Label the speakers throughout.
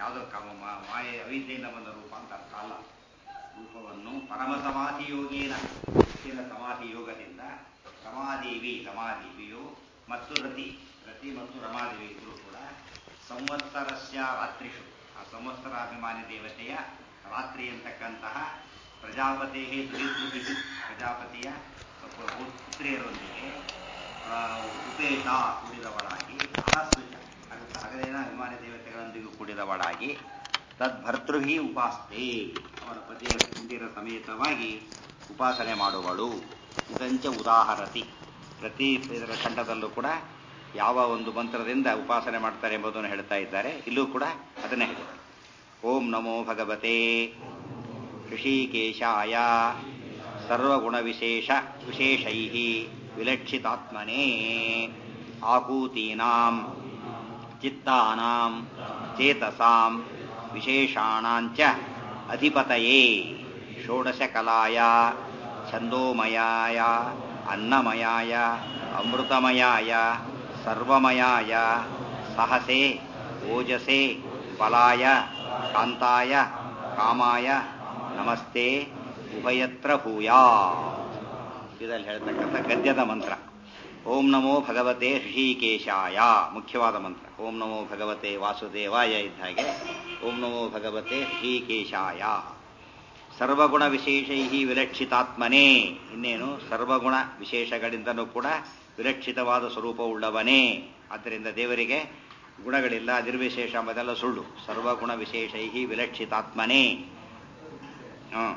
Speaker 1: ಯಾವುದೋ ಕಾಮ ಮಾ- ಮಾಯೆ ಅವಿದ್ಯೆಯಿಂದ ಬಂದ ರೂಪ ಅಂತ ಅರ್ಥ ಅಲ್ಲ ರೂಪವನ್ನು ಪರಮ ಸಮಾಧಿ ಯೋಗೇನ ಹೆಚ್ಚಿನ ಸಮಾಧಿ ಯೋಗದಿಂದ ರಮಾದೇವಿ ರಮಾದೇವಿಯು ಮತ್ತು ರತಿ ರತಿ ಮತ್ತು ರಮಾದೇವಿ ಇಬ್ಬರು ಕೂಡ ಸಂವತ್ಸರಸ್ಯ ರಾತ್ರಿಷು ಆ ಸಂವತ್ಸರಾಭಿಮಾನಿ ದೇವತೆಯ ರಾತ್ರಿ ಅಂತಕ್ಕಂತಹ ಪ್ರಜಾಪತಿ ದುರಿದುರಿ ಪ್ರಜಾಪತಿಯ ಪುತ್ರಿಯರೊಂದಿಗೆ ಆ, ಉಪೇತ ಕೂಡಿದವಳಾಗಿ ಅನಸ್ವಿತ ಅರ್ಥ ಹಗಲಿನ ಅಭಿಮಾನಿ ದೇವತೆಗಳೊಂದಿಗೆ ಕೂಡಿದವಳಾಗಿ ತದ್ಭರ್ತೃಹಿ ಉಪಾಸ್ತೆ ಅವರ ಪತಿಯ ಕುಂದಿರ ಸಮೇತವಾಗಿ ಉಪಾಸನೆ ಮಾಡುವಳು ಇದಂಚ ಉದಾಹರತಿ ಪ್ರತಿ ಇದರ ಖಂಡದಲ್ಲೂ ಕೂಡ ಯಾವ ಒಂದು ಮಂತ್ರದಿಂದ ಉಪಾಸನೆ ಮಾಡ್ತಾರೆ ಎಂಬುದನ್ನು ಹೇಳ್ತಾ ಇದ್ದಾರೆ ಇಲ್ಲೂ ಕೂಡ ಅದನ್ನೇ ಹೇಳಿದ್ದಾರೆ ಓಂ ನಮೋ ಭಗವತೆ ಋಷಿಕೇಶಾಯ ಸರ್ವಗುಣವಿಶೇಷ ವಿಶೇಷೈ ವಿಲಕ್ಷಿತಾತ್ಮನೇ ಆಕೂತೀನಾಂ ಚಿತ್ತಾನಾಂ ಚೇತಸಾಂ ವಿಶೇಷಾಣಾಂಚ ಅಧಿಪತಯೇ ಷೋಡಶಕಲಾಯ ಛಂದೋಮಯಾಯ ಅನ್ನಮಯಾಯ ಅಮೃತಮಯಾಯ ಸರ್ವಮಯಾಯ ಸಹಸೆ ಓಜಸೆ ಬಲಾಯ ಕಾಂತಾಯ ಕಾಮಾಯ ನಮಸ್ತೆ ಉಭಯತ್ರ ಭೂಯಾ ಇದರಲ್ಲಿ ಹೇಳ್ತಕ್ಕಂಥ ಗದ್ಯದ ಮಂತ್ರ ಓಂ ನಮೋ ಭಗವತೆ ಋಷಿಕೇಶಾಯ ಮುಖ್ಯವಾದ ಮಂತ್ರ ಓಂ ನಮೋ ಭಗವತೆ ವಾಸುದೇವಾಯ ಇದ್ದ ಹಾಗೆ ಓಂ ನಮೋ ಭಗವತೆ ಋಷಿಕೇಶಾಯ ಸರ್ವಗುಣ ವಿಶೇಷೈ ವಿಲಕ್ಷಿತಾತ್ಮನೇ ಇನ್ನೇನು ಸರ್ವಗುಣ ವಿಶೇಷಗಳಿಂದಲೂ ಕೂಡ ವಿಲಕ್ಷಿತವಾದ ಸ್ವರೂಪವುಳ್ಳವನೇ ಆದ್ದರಿಂದ ದೇವರಿಗೆ ಗುಣಗಳಿಲ್ಲ ನಿರ್ವಿಶೇಷ ಎಂಬುದೆಲ್ಲ ಸುಳ್ಳು ಸರ್ವಗುಣ ವಿಶೇಷೈ ವಿಲಕ್ಷಿತಾತ್ಮನೇ ಹ್ಮ್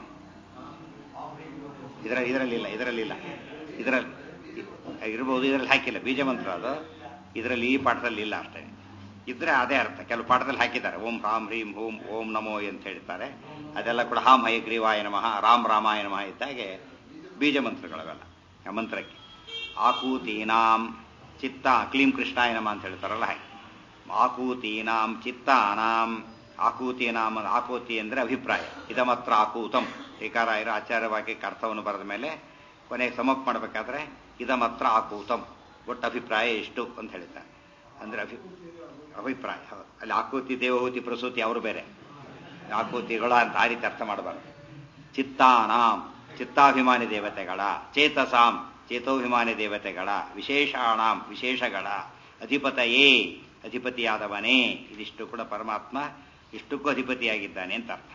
Speaker 1: ಇದರ ಇದರಲ್ಲಿಲ್ಲ ಇದರಲ್ಲಿಲ್ಲ ಇದರಲ್ಲಿ ಇರ್ಬೋದು ಇದರಲ್ಲಿ ಹಾಕಿಲ್ಲ ಬೀಜ ಮಂತ್ರ ಅದು ಇದರಲ್ಲಿ ಈ ಪಾಠದಲ್ಲಿ ಇಲ್ಲ ಅಷ್ಟೇ ಇದ್ರೆ ಅದೇ ಅರ್ಥ ಕೆಲವು ಪಾಠದಲ್ಲಿ ಹಾಕಿದ್ದಾರೆ ಓಂ ರಾಮ್ ಹ್ರೀಂ ಓಂ ಓಂ ನಮೋ ಅಂತ ಹೇಳ್ತಾರೆ ಅದೆಲ್ಲ ಕೂಡ ಹಾಂ ಹಯಗ್ರೀವಾಯ ನಮಃ ರಾಮ್ ರಾಮಾಯ ನಮಃ ಇದ್ದಾಗೆ ಬೀಜ ಮಂತ್ರಗಳವೆಲ್ಲ ಆ ಮಂತ್ರಕ್ಕೆ ಆಕೂತೀನಾಂ ಚಿತ್ತ ಕ್ಲೀಂ ಕೃಷ್ಣಾಯ ನಮಃ ಅಂತ ಹೇಳ್ತಾರಲ್ಲ ಹಾಗೆ ಆಕೂತೀನಾಂ ಚಿತ್ತಾನಾಂ ಆಕೂತೀನಾಂ ಆಕೂತಿ ಅಂದ್ರೆ ಅಭಿಪ್ರಾಯ ಇದಮತ್ರ ಆಕೂತಂ ಟೀಕಾರಾಯರು ಆಚಾರ್ಯ ವಾಕ್ಯಕ್ಕೆ ಅರ್ಥವನ್ನು ಬರೆದ ಮೇಲೆ ಕೊನೆಗೆ ಸಮಪ್ ಮಾಡಬೇಕಾದ್ರೆ ಇದಮತ್ರ ಆಕೂತಂ ಒಟ್ಟು ಅಭಿಪ್ರಾಯ ಎಷ್ಟು ಅಂತ ಹೇಳ್ತಾರೆ ಅಂದ್ರೆ ಅಭಿ ಅಭಿಪ್ರಾಯ ಹೌದು ಅಲ್ಲಿ ಆಕೂತಿ ದೇವಹೂತಿ ಪ್ರಸೂತಿ ಅವರು ಬೇರೆ ಆಕೂತಿಗಳ ಅಂತ ಆ ರೀತಿ ಅರ್ಥ ಮಾಡಬಾರ್ದು ಚಿತ್ತಾನಾಂ ಚಿತ್ತಾಭಿಮಾನಿ ದೇವತೆಗಳ ಚೇತಸಾಂ ಚೇತೋಭಿಮಾನಿ ದೇವತೆಗಳ ವಿಶೇಷಾಣಾಂ ವಿಶೇಷಗಳ ಅಧಿಪತಯೇ ಅಧಿಪತಿಯಾದವನೇ ಇದಿಷ್ಟು ಕೂಡ ಪರಮಾತ್ಮ ಇಷ್ಟಕ್ಕೂ ಅಧಿಪತಿಯಾಗಿದ್ದಾನೆ ಅಂತ ಅರ್ಥ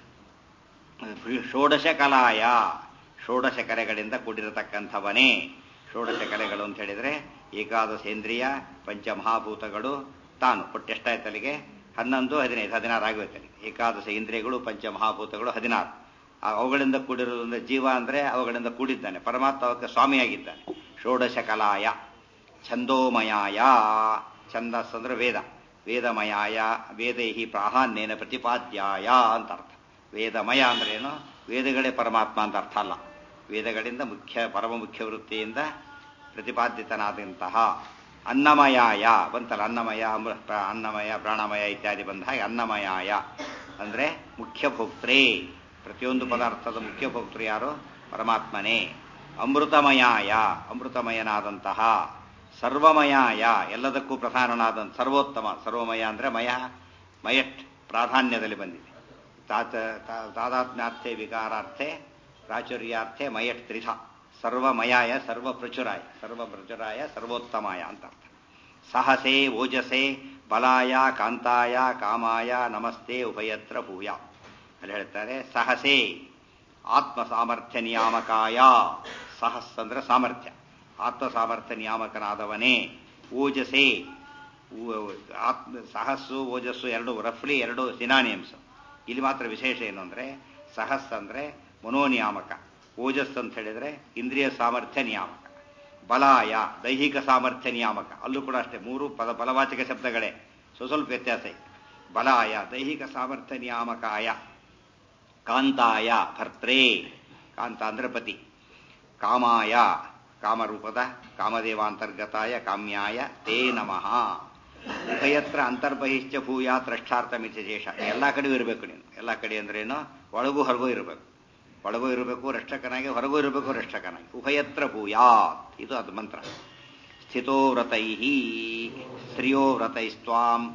Speaker 1: ಷೋಡಶ ಕಲಾಯ ಷೋಡಶ ಕಲೆಗಳಿಂದ ಕೂಡಿರತಕ್ಕಂಥವನೇ ಷೋಡಶ ಕಲೆಗಳು ಅಂತ ಹೇಳಿದ್ರೆ ಏಕಾದಶೇಂದ್ರಿಯ ಪಂಚಮಹಾಭೂತಗಳು ತಾನು ಒಟ್ಟು ಎಷ್ಟಾಯ್ತು ಅಲ್ಲಿಗೆ ಹನ್ನೊಂದು ಹದಿನೈದು ಹದಿನಾರು ಆಗೋಯ್ತು ಅಲ್ಲಿಗೆ ಏಕಾದಶ ಇಂದ್ರಿಯಗಳು ಪಂಚಮಹಾಭೂತಗಳು ಹದಿನಾರು ಆ- ಅವುಗಳಿಂದ ಕೂಡಿರೋದ್ರಿಂದ ಜೀವ ಅಂದ್ರೆ ಅವುಗಳಿಂದ ಕೂಡಿದ್ದಾನೆ ಪರಮಾತ್ಮ ಅವಕ್ಕೆ ಸ್ವಾಮಿಯಾಗಿದ್ದಾನೆ ಷೋಡಶ ಕಲಾಯ ಛಂದೋಮಯಾಯ ಛಂದಸ್ ಅಂದ್ರೆ ವೇದ ವೇದಮಯಾಯ ವೇದೈಹಿ ಪ್ರಾಧಾನ್ಯೇನ ಪ್ರತಿಪಾದ್ಯಾಯ ಅಂತ ಅರ್ಥ ವೇದಮಯ ಅಂದ್ರೆ ಏನು ವೇದಗಳೇ ಪರಮಾತ್ಮ ಅಂತ ಅರ್ಥ ಅಲ್ಲ ವೇದಗಳಿಂದ ಮುಖ್ಯ ಪರಮ ಮುಖ್ಯ ವೃತ್ತಿಯಿಂದ ಪ್ರತಿಪಾದಿತನಾದಂತಹ ಅನ್ನಮಯಾಯ ಬಂತಲ್ಲ ಅನ್ನಮಯ ಅಮೃ- ಪ್ರ- ಅನ್ನಮಯ ಪ್ರಾಣಮಯ ಇತ್ಯಾದಿ ಬಂದ ಹಾಗೆ ಅನ್ನಮಯಾಯ ಅಂದ್ರೆ ಮುಖ್ಯ ಭೋಕ್ತ್ರೇ ಪ್ರತಿಯೊಂದು ಪದಾರ್ಥದ ಮುಖ್ಯ ಭೋಕ್ತೃ ಯಾರು ಪರಮಾತ್ಮನೇ ಅಮೃತಮಯಾಯ ಅಮೃತಮಯನಾದಂತಹ ಸರ್ವಮಯಾಯ ಎಲ್ಲದಕ್ಕೂ ಪ್ರಧಾನನಾದ ಸರ್ವೋತ್ತಮ ಸರ್ವಮಯ ಅಂದ್ರೆ ಮಯ ಮಯಟ್ ಪ್ರಾಧಾನ್ಯದಲ್ಲಿ ಬಂದಿದೆ ತಾತ ತಾ- ತಾದಾತ್ಮ್ಯಾರ್ಥೆ ವಿಕಾರಾರ್ಥೆ ಪ್ರಾಚುರ್ಯಾರ್ಥೆ ಮಯಟ್ ತ್ರಿಧ ಸರ್ವಮಯಾಯ ಸರ್ವಪ್ರಚುರಾಯ ಸರ್ವಪ್ರಚುರಾಯ ಸರ್ವೋತ್ತಮಾಯ ಅಂತ ಅರ್ಥ ಸಹಸೆ ಓಜಸೆ ಬಲಾಯ ಕಾಂತಾಯ ಕಾಮಾಯ ನಮಸ್ತೆ ಉಭಯತ್ರ ಭೂಯ ಅಲ್ಲಿ ಹೇಳ್ತಾರೆ ಸಹಸೆ ಆತ್ಮ ಸಾಮರ್ಥ್ಯ ನಿಯಾಮಕಾಯ ಸಹಸ್ ಅಂದ್ರೆ ಸಾಮರ್ಥ್ಯ ಆತ್ಮ ಸಾಮರ್ಥ್ಯ ನಿಯಾಮಕನಾದವನೇ ಓಜಸೆ ಊ- ಆತ್ಮ ಸಹಸ್ಸು ಓಜಸ್ಸು ಎರಡು ರಫ್ಲಿ ಎರಡು ಸಿನಾನಿಯಮ್ಸ್ ಇಲ್ಲಿ ಮಾತ್ರ ವಿಶೇಷ ಏನು ಅಂದ್ರೆ ಸಹಸ್ ಅಂದ್ರೆ ಮನೋನಿಯಾಮಕ ಓಜಸ್ ಅಂತ ಹೇಳಿದ್ರೆ ಇಂದ್ರಿಯ ಸಾಮರ್ಥ್ಯ ನಿಯಾಮಕ ಬಲಾಯ ದೈಹಿಕ ಸಾಮರ್ಥ್ಯ ನಿಯಾಮಕ ಅಲ್ಲೂ ಕೂಡ ಅಷ್ಟೇ ಮೂರು ಪದ ಬಲವಾಚಕ ಶಬ್ದಗಳೇ ಸ್ವಲ್ಪ ಸ್ವಲ್ಪ ವ್ಯತ್ಯಾಸ ಇದೆ ಬಲಾಯ ದೈಹಿಕ ಸಾಮರ್ಥ್ಯ ನಿಯಾಮಕಾಯ ಕಾಂತಾಯ ಭರ್ತ್ರೇ ಕಾಂತ ಅಂದ್ರೆ ಪತಿ ಕಾಮಾಯ ಕಾಮರೂಪದ ಕಾಮದೇವಾಂತರ್ಗತಾಯ ಕಾಮ್ಯಾಯ ತೇ ನಮಃ ಉಭಯತ್ರ ಅಂತರ್ಬಹಿಶ್ಚ ಭೂಯ ತ್ರಷ್ಟಾರ್ಥ ಮಿತಿಶೇಷ ಎಲ್ಲ ಕಡೆಯೂ ಇರಬೇಕು ನೀನು ಎಲ್ಲ ಕಡೆ ಅಂದ್ರೇನು ಒಳಗೂ ಹೊರಗೂ ಇರಬೇಕು ಒಳಗೂ ಇರಬೇಕು ರಕ್ಷಕನಾಗಿ ಹೊರಗೂ ಇರಬೇಕು ರಕ್ಷಕನಾಗಿ ಉಭಯತ್ರ ಭೂಯಾತ್ ಇದು ಅದು ಮಂತ್ರ ಸ್ಥಿತೋ ವ್ರತೈ ಸ್ತ್ರಿಯೋ ವ್ರತೈಸ್ತ್ವಾಂ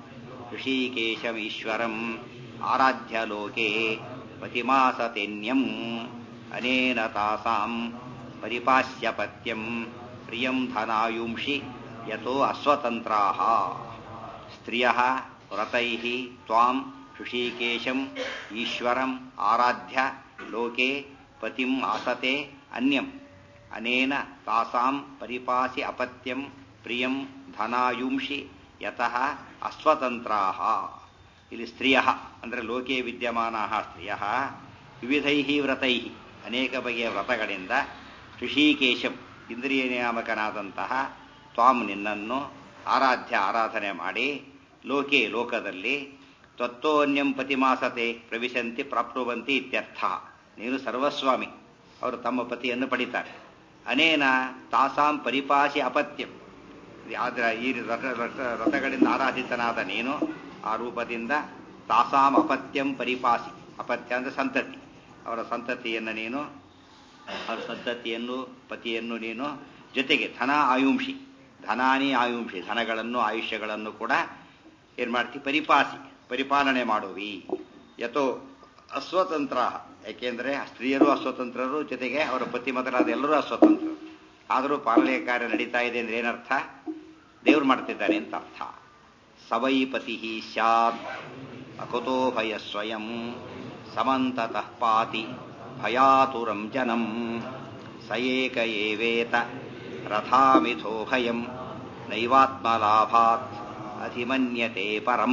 Speaker 1: ಋಷಿಕೇಶಮೀಶ್ವರಂ ಆರಾಧ್ಯ ಲೋಕೆ ಪತಿಮಾಸತೆನ್ಯಂ ಅನೇನ ತಾಸಾಂ ಪರಿಪಾಸ್ಯ ಪತ್ಯಂ ಪ್ರಿಯಂ ಧನಾಯುಂಷಿ ಯಥೋ ಅಸ್ವತಂತ್ರಾಃ ಸ್ತ್ರಿಯಃ ವ್ರತೈಃ ತ್ವಾಂ ಋಷಿಕೇಶಂ ಈಶ್ವರಂ ಆರಾಧ್ಯ ಲೋಕೆ ಪತಿಂ ಆಸತೆ ಅನ್ಯಂ ಅನೇನ ತಾಸಾಂ ಪರಿಪಾಸಿ ಅಪತ್ಯಂ ಪ್ರಿಯಂ ಧನಾಯುಂಷಿ ಯತಃ ಅಸ್ವತಂತ್ರಾಃ ಇಲ್ಲಿ ಸ್ತ್ರೀಯ ಅಂದರೆ ಲೋಕೆ ವಿದ್ಯಮಾನಃ ಸ್ತ್ರೀಯ ವಿವಿಧೈ ವ್ರತೈ ಅನೇಕ ಬಗೆಯ ವ್ರತಗಳಿಂದ ಋಷಿಕೇಶಂ ಇಂದ್ರಿಯ ನಿಯಾಮಕನಾದಂತಹ ತ್ವಾಂ ನಿನ್ನನ್ನು ಆರಾಧ್ಯ ಆರಾಧನೆ ಮಾಡಿ ಲೋಕೆ ಲೋಕದಲ್ಲಿ ತ್ವತ್ತೋನ್ಯಂ ಪತಿಮಾಸತೆ ಪ್ರವಿಶಂತಿ ಪ್ರಾಪ್ನುವಂತಿ ಇತ್ಯರ್ಥ ನೀನು ಸರ್ವಸ್ವಾಮಿ ಅವರು ತಮ್ಮ ಪತಿಯನ್ನು ಪಡಿತಾರೆ ಅನೇನ ತಾಸಾಂ ಪರಿಪಾಸಿ ಅಪತ್ಯಂ ಆದ್ರ ಈ ರಥ ರಥ- ರಥಗಳಿಂದ ಆರಾಧಿತನಾದ ನೀನು ಆ ರೂಪದಿಂದ ತಾಸಾಂ ಅಪತ್ಯಂ ಪರಿಪಾಸಿ ಅಪತ್ಯ ಅಂದ್ರೆ ಸಂತತಿ ಅವರ ಸಂತತಿಯನ್ನು ನೀನು ಅವರ ಸಂತತಿಯನ್ನು ಪತಿಯನ್ನು ನೀನು ಜೊತೆಗೆ ಧನ ಆಯುಂಷಿ ಧನಾನಿ ಆಯುಂಷಿ ಧನಗಳನ್ನು ಆಯುಷ್ಯಗಳನ್ನು ಕೂಡ ಏನ್ ಮಾಡ್ತಿ ಪರಿಪಾಸಿ ಪರಿಪಾಲನೆ ಮಾಡುವಿ ಯಥೋ ಅಸ್ವತಂತ್ರ ಯಾಕೆಂದ್ರೆ ಸ್ತ್ರೀಯರು ಅಸ್ವತಂತ್ರರು ಜೊತೆಗೆ ಅವರ ಪತಿ ಮೊದಲಾದ ಎಲ್ಲರೂ ಅಸ್ವತಂತ್ರರು ಆದರೂ ಪಾಲನೆ ಕಾರ್ಯ ನಡೀತಾ ಇದೆ ಅಂದ್ರೆ ಏನರ್ಥ ದೇವ್ರು ಮಾಡ್ತಿದ್ದಾನೆ ಅಂತ ಅರ್ಥ ಸವೈ ಪತಿ ಸ್ಯಾತ್ ಅಕುತೋ ಭಯ ಸ್ವಯಂ ಸಮಂತತಃ ಪಾತಿ ಭಯಾತುರಂ ಜನಂ ಸ ಏಕ ಏವೇತ ರಥಾಮಿಥೋ ಭಯಂ ನೈವಾತ್ಮಲಾಭಾತ್ ಅಧಿಮನ್ಯತೆ ಪರಂ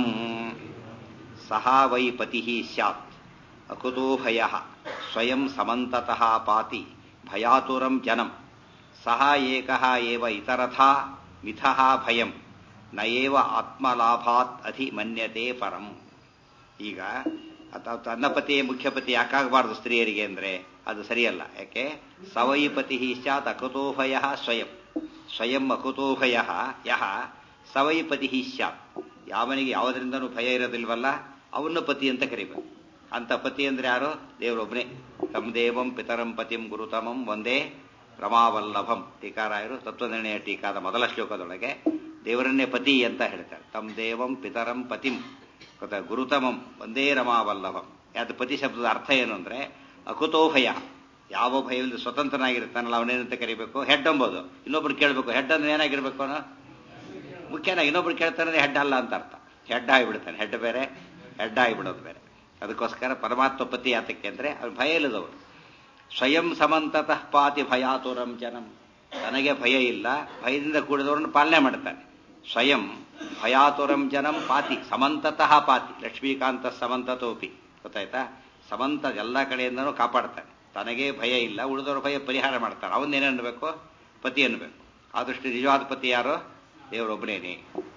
Speaker 1: ಸಹ ವೈ ಪತಿ ಸ್ಯಾತ್ ಅಕುತೋ ಭಯ ಸ್ವಯಂ ಸಮಂತತಃ ಪಾತಿ ಭಯಾತುರಂ ಜನಂ ಸಹ ಏಕಃ ಏವ ಇತರಥಾ ಮಿಥಃ ಭಯಂ ನ ಏವ ಆತ್ಮಲಾಭಾತ್ ಅಧಿಮನ್ಯತೆ ಪರಂ ಈಗ ಅತ- ತನ್ನ ಪತಿ ಮುಖ್ಯಪತಿ ಯಾಕಾಗಬಾರ್ದು ಸ್ತ್ರೀಯರಿಗೆ ಅಂದ್ರೆ ಅದು ಸರಿಯಲ್ಲ ಯಾಕೆ ಸವೈಪತಿ ಸ್ಯಾತ್ ಅಕುತೋಭಯ ಸ್ವಯಂ ಸ್ವಯಂ ಅಕುತೋಭಯ ಯಹ ಸವೈಪತಿ ಸ್ಯಾತ್ ಯಾವನಿಗೆ ಯಾವುದರಿಂದನೂ ಭಯ ಇರೋದಿಲ್ವಲ್ಲ ಅವನ್ನ ಪತಿ ಅಂತ ಕರಿಬೇಕು ಅಂತ ಪತಿ ಅಂದ್ರೆ ಯಾರು ದೇವರೊಬ್ಬನೇ ತಮ್ ದೇವಂ ಪಿತರಂ ಪತಿಂ ಗುರುತಮಂ ಒಂದೇ ರಮಾವಲ್ಲಭಂ ಟೀಕಾರಾಯರು ತತ್ವನಿರ್ಣಯ ಟೀಕಾದ ಮೊದಲ ಶ್ಲೋಕದೊಳಗೆ ದೇವರನ್ನೇ ಪತಿ ಅಂತ ಹೇಳ್ತಾರೆ ತಮ್ ದೇವಂ ಪಿತರಂ ಪತಿಂ ಗೊತ್ತಾ ಗುರುತಮಂ ಒಂದೇ ರಮಾವಲ್ಲಭಂ ಯಾವ್ದು ಪತಿ ಶಬ್ದದ ಅರ್ಥ ಏನು ಅಂದ್ರೆ ಅಕುತೋ ಭಯ ಯಾವ ಭಯವಿಲ್ಲದೆ ಸ್ವತಂತ್ರನಾಗಿರ್ತಾನಲ್ಲ ಅವನೇನಂತ ಕರಿಬೇಕು ಹೆಡ್ ಎಂಬುದು ಇನ್ನೊಬ್ರು ಕೇಳಬೇಕು ಹೆಡ್ ಅಂದ್ರೆ ಏನಾಗಿರ್ಬೇಕು ಅವನು ಮುಖ್ಯನಾಗಿ ಇನ್ನೊಬ್ರು ಕೇಳ್ತಾನೆ ಹೆಡ್ ಅಲ್ಲ ಅಂತ ಅರ್ಥ ಹೆಡ್ ಆಗಿಬಿಡ್ತಾನೆ ಹೆಡ್ ಬೇರೆ ಹೆಡ್ ಆಗಿಬಿಡೋದು ಬೇರೆ ಅದಕ್ಕೋಸ್ಕರ ಪರಮಾತ್ಮ ಪತಿ ಯಾತಕ್ಕೆ ಅಂದ್ರೆ ಅವ್ರು ಭಯ ಇಲ್ಲದವರು ಸ್ವಯಂ ಸಮಂತತಃ ಪಾತಿ ಭಯಾತುರಂ ಜನಂ ತನಗೆ ಭಯ ಇಲ್ಲ ಭಯದಿಂದ ಕೂಡಿದವರನ್ನು ಪಾಲನೆ ಮಾಡ್ತಾನೆ ಸ್ವಯಂ ಭಯಾತುರಂ ಜನಂ ಪಾತಿ ಸಮಂತತಃ ಪಾತಿ ಲಕ್ಷ್ಮೀಕಾಂತ ಸಮಂತತೋಪಿ ಗೊತ್ತಾಯ್ತಾ ಸಮಂತ ಎಲ್ಲ ಕಡೆಯಿಂದನೂ ಕಾಪಾಡ್ತಾನೆ ತನಗೆ ಭಯ ಇಲ್ಲ ಉಳಿದವರ ಭಯ ಪರಿಹಾರ ಮಾಡ್ತಾನೆ ಅವನ್ನೇನು ಅನ್ಬೇಕು ಪತಿ ಅನ್ಬೇಕು ಆದಷ್ಟು ನಿಜವಾದ ಪತಿ ಯಾರು ದೇವರೊಬ್ಬನೇನೆ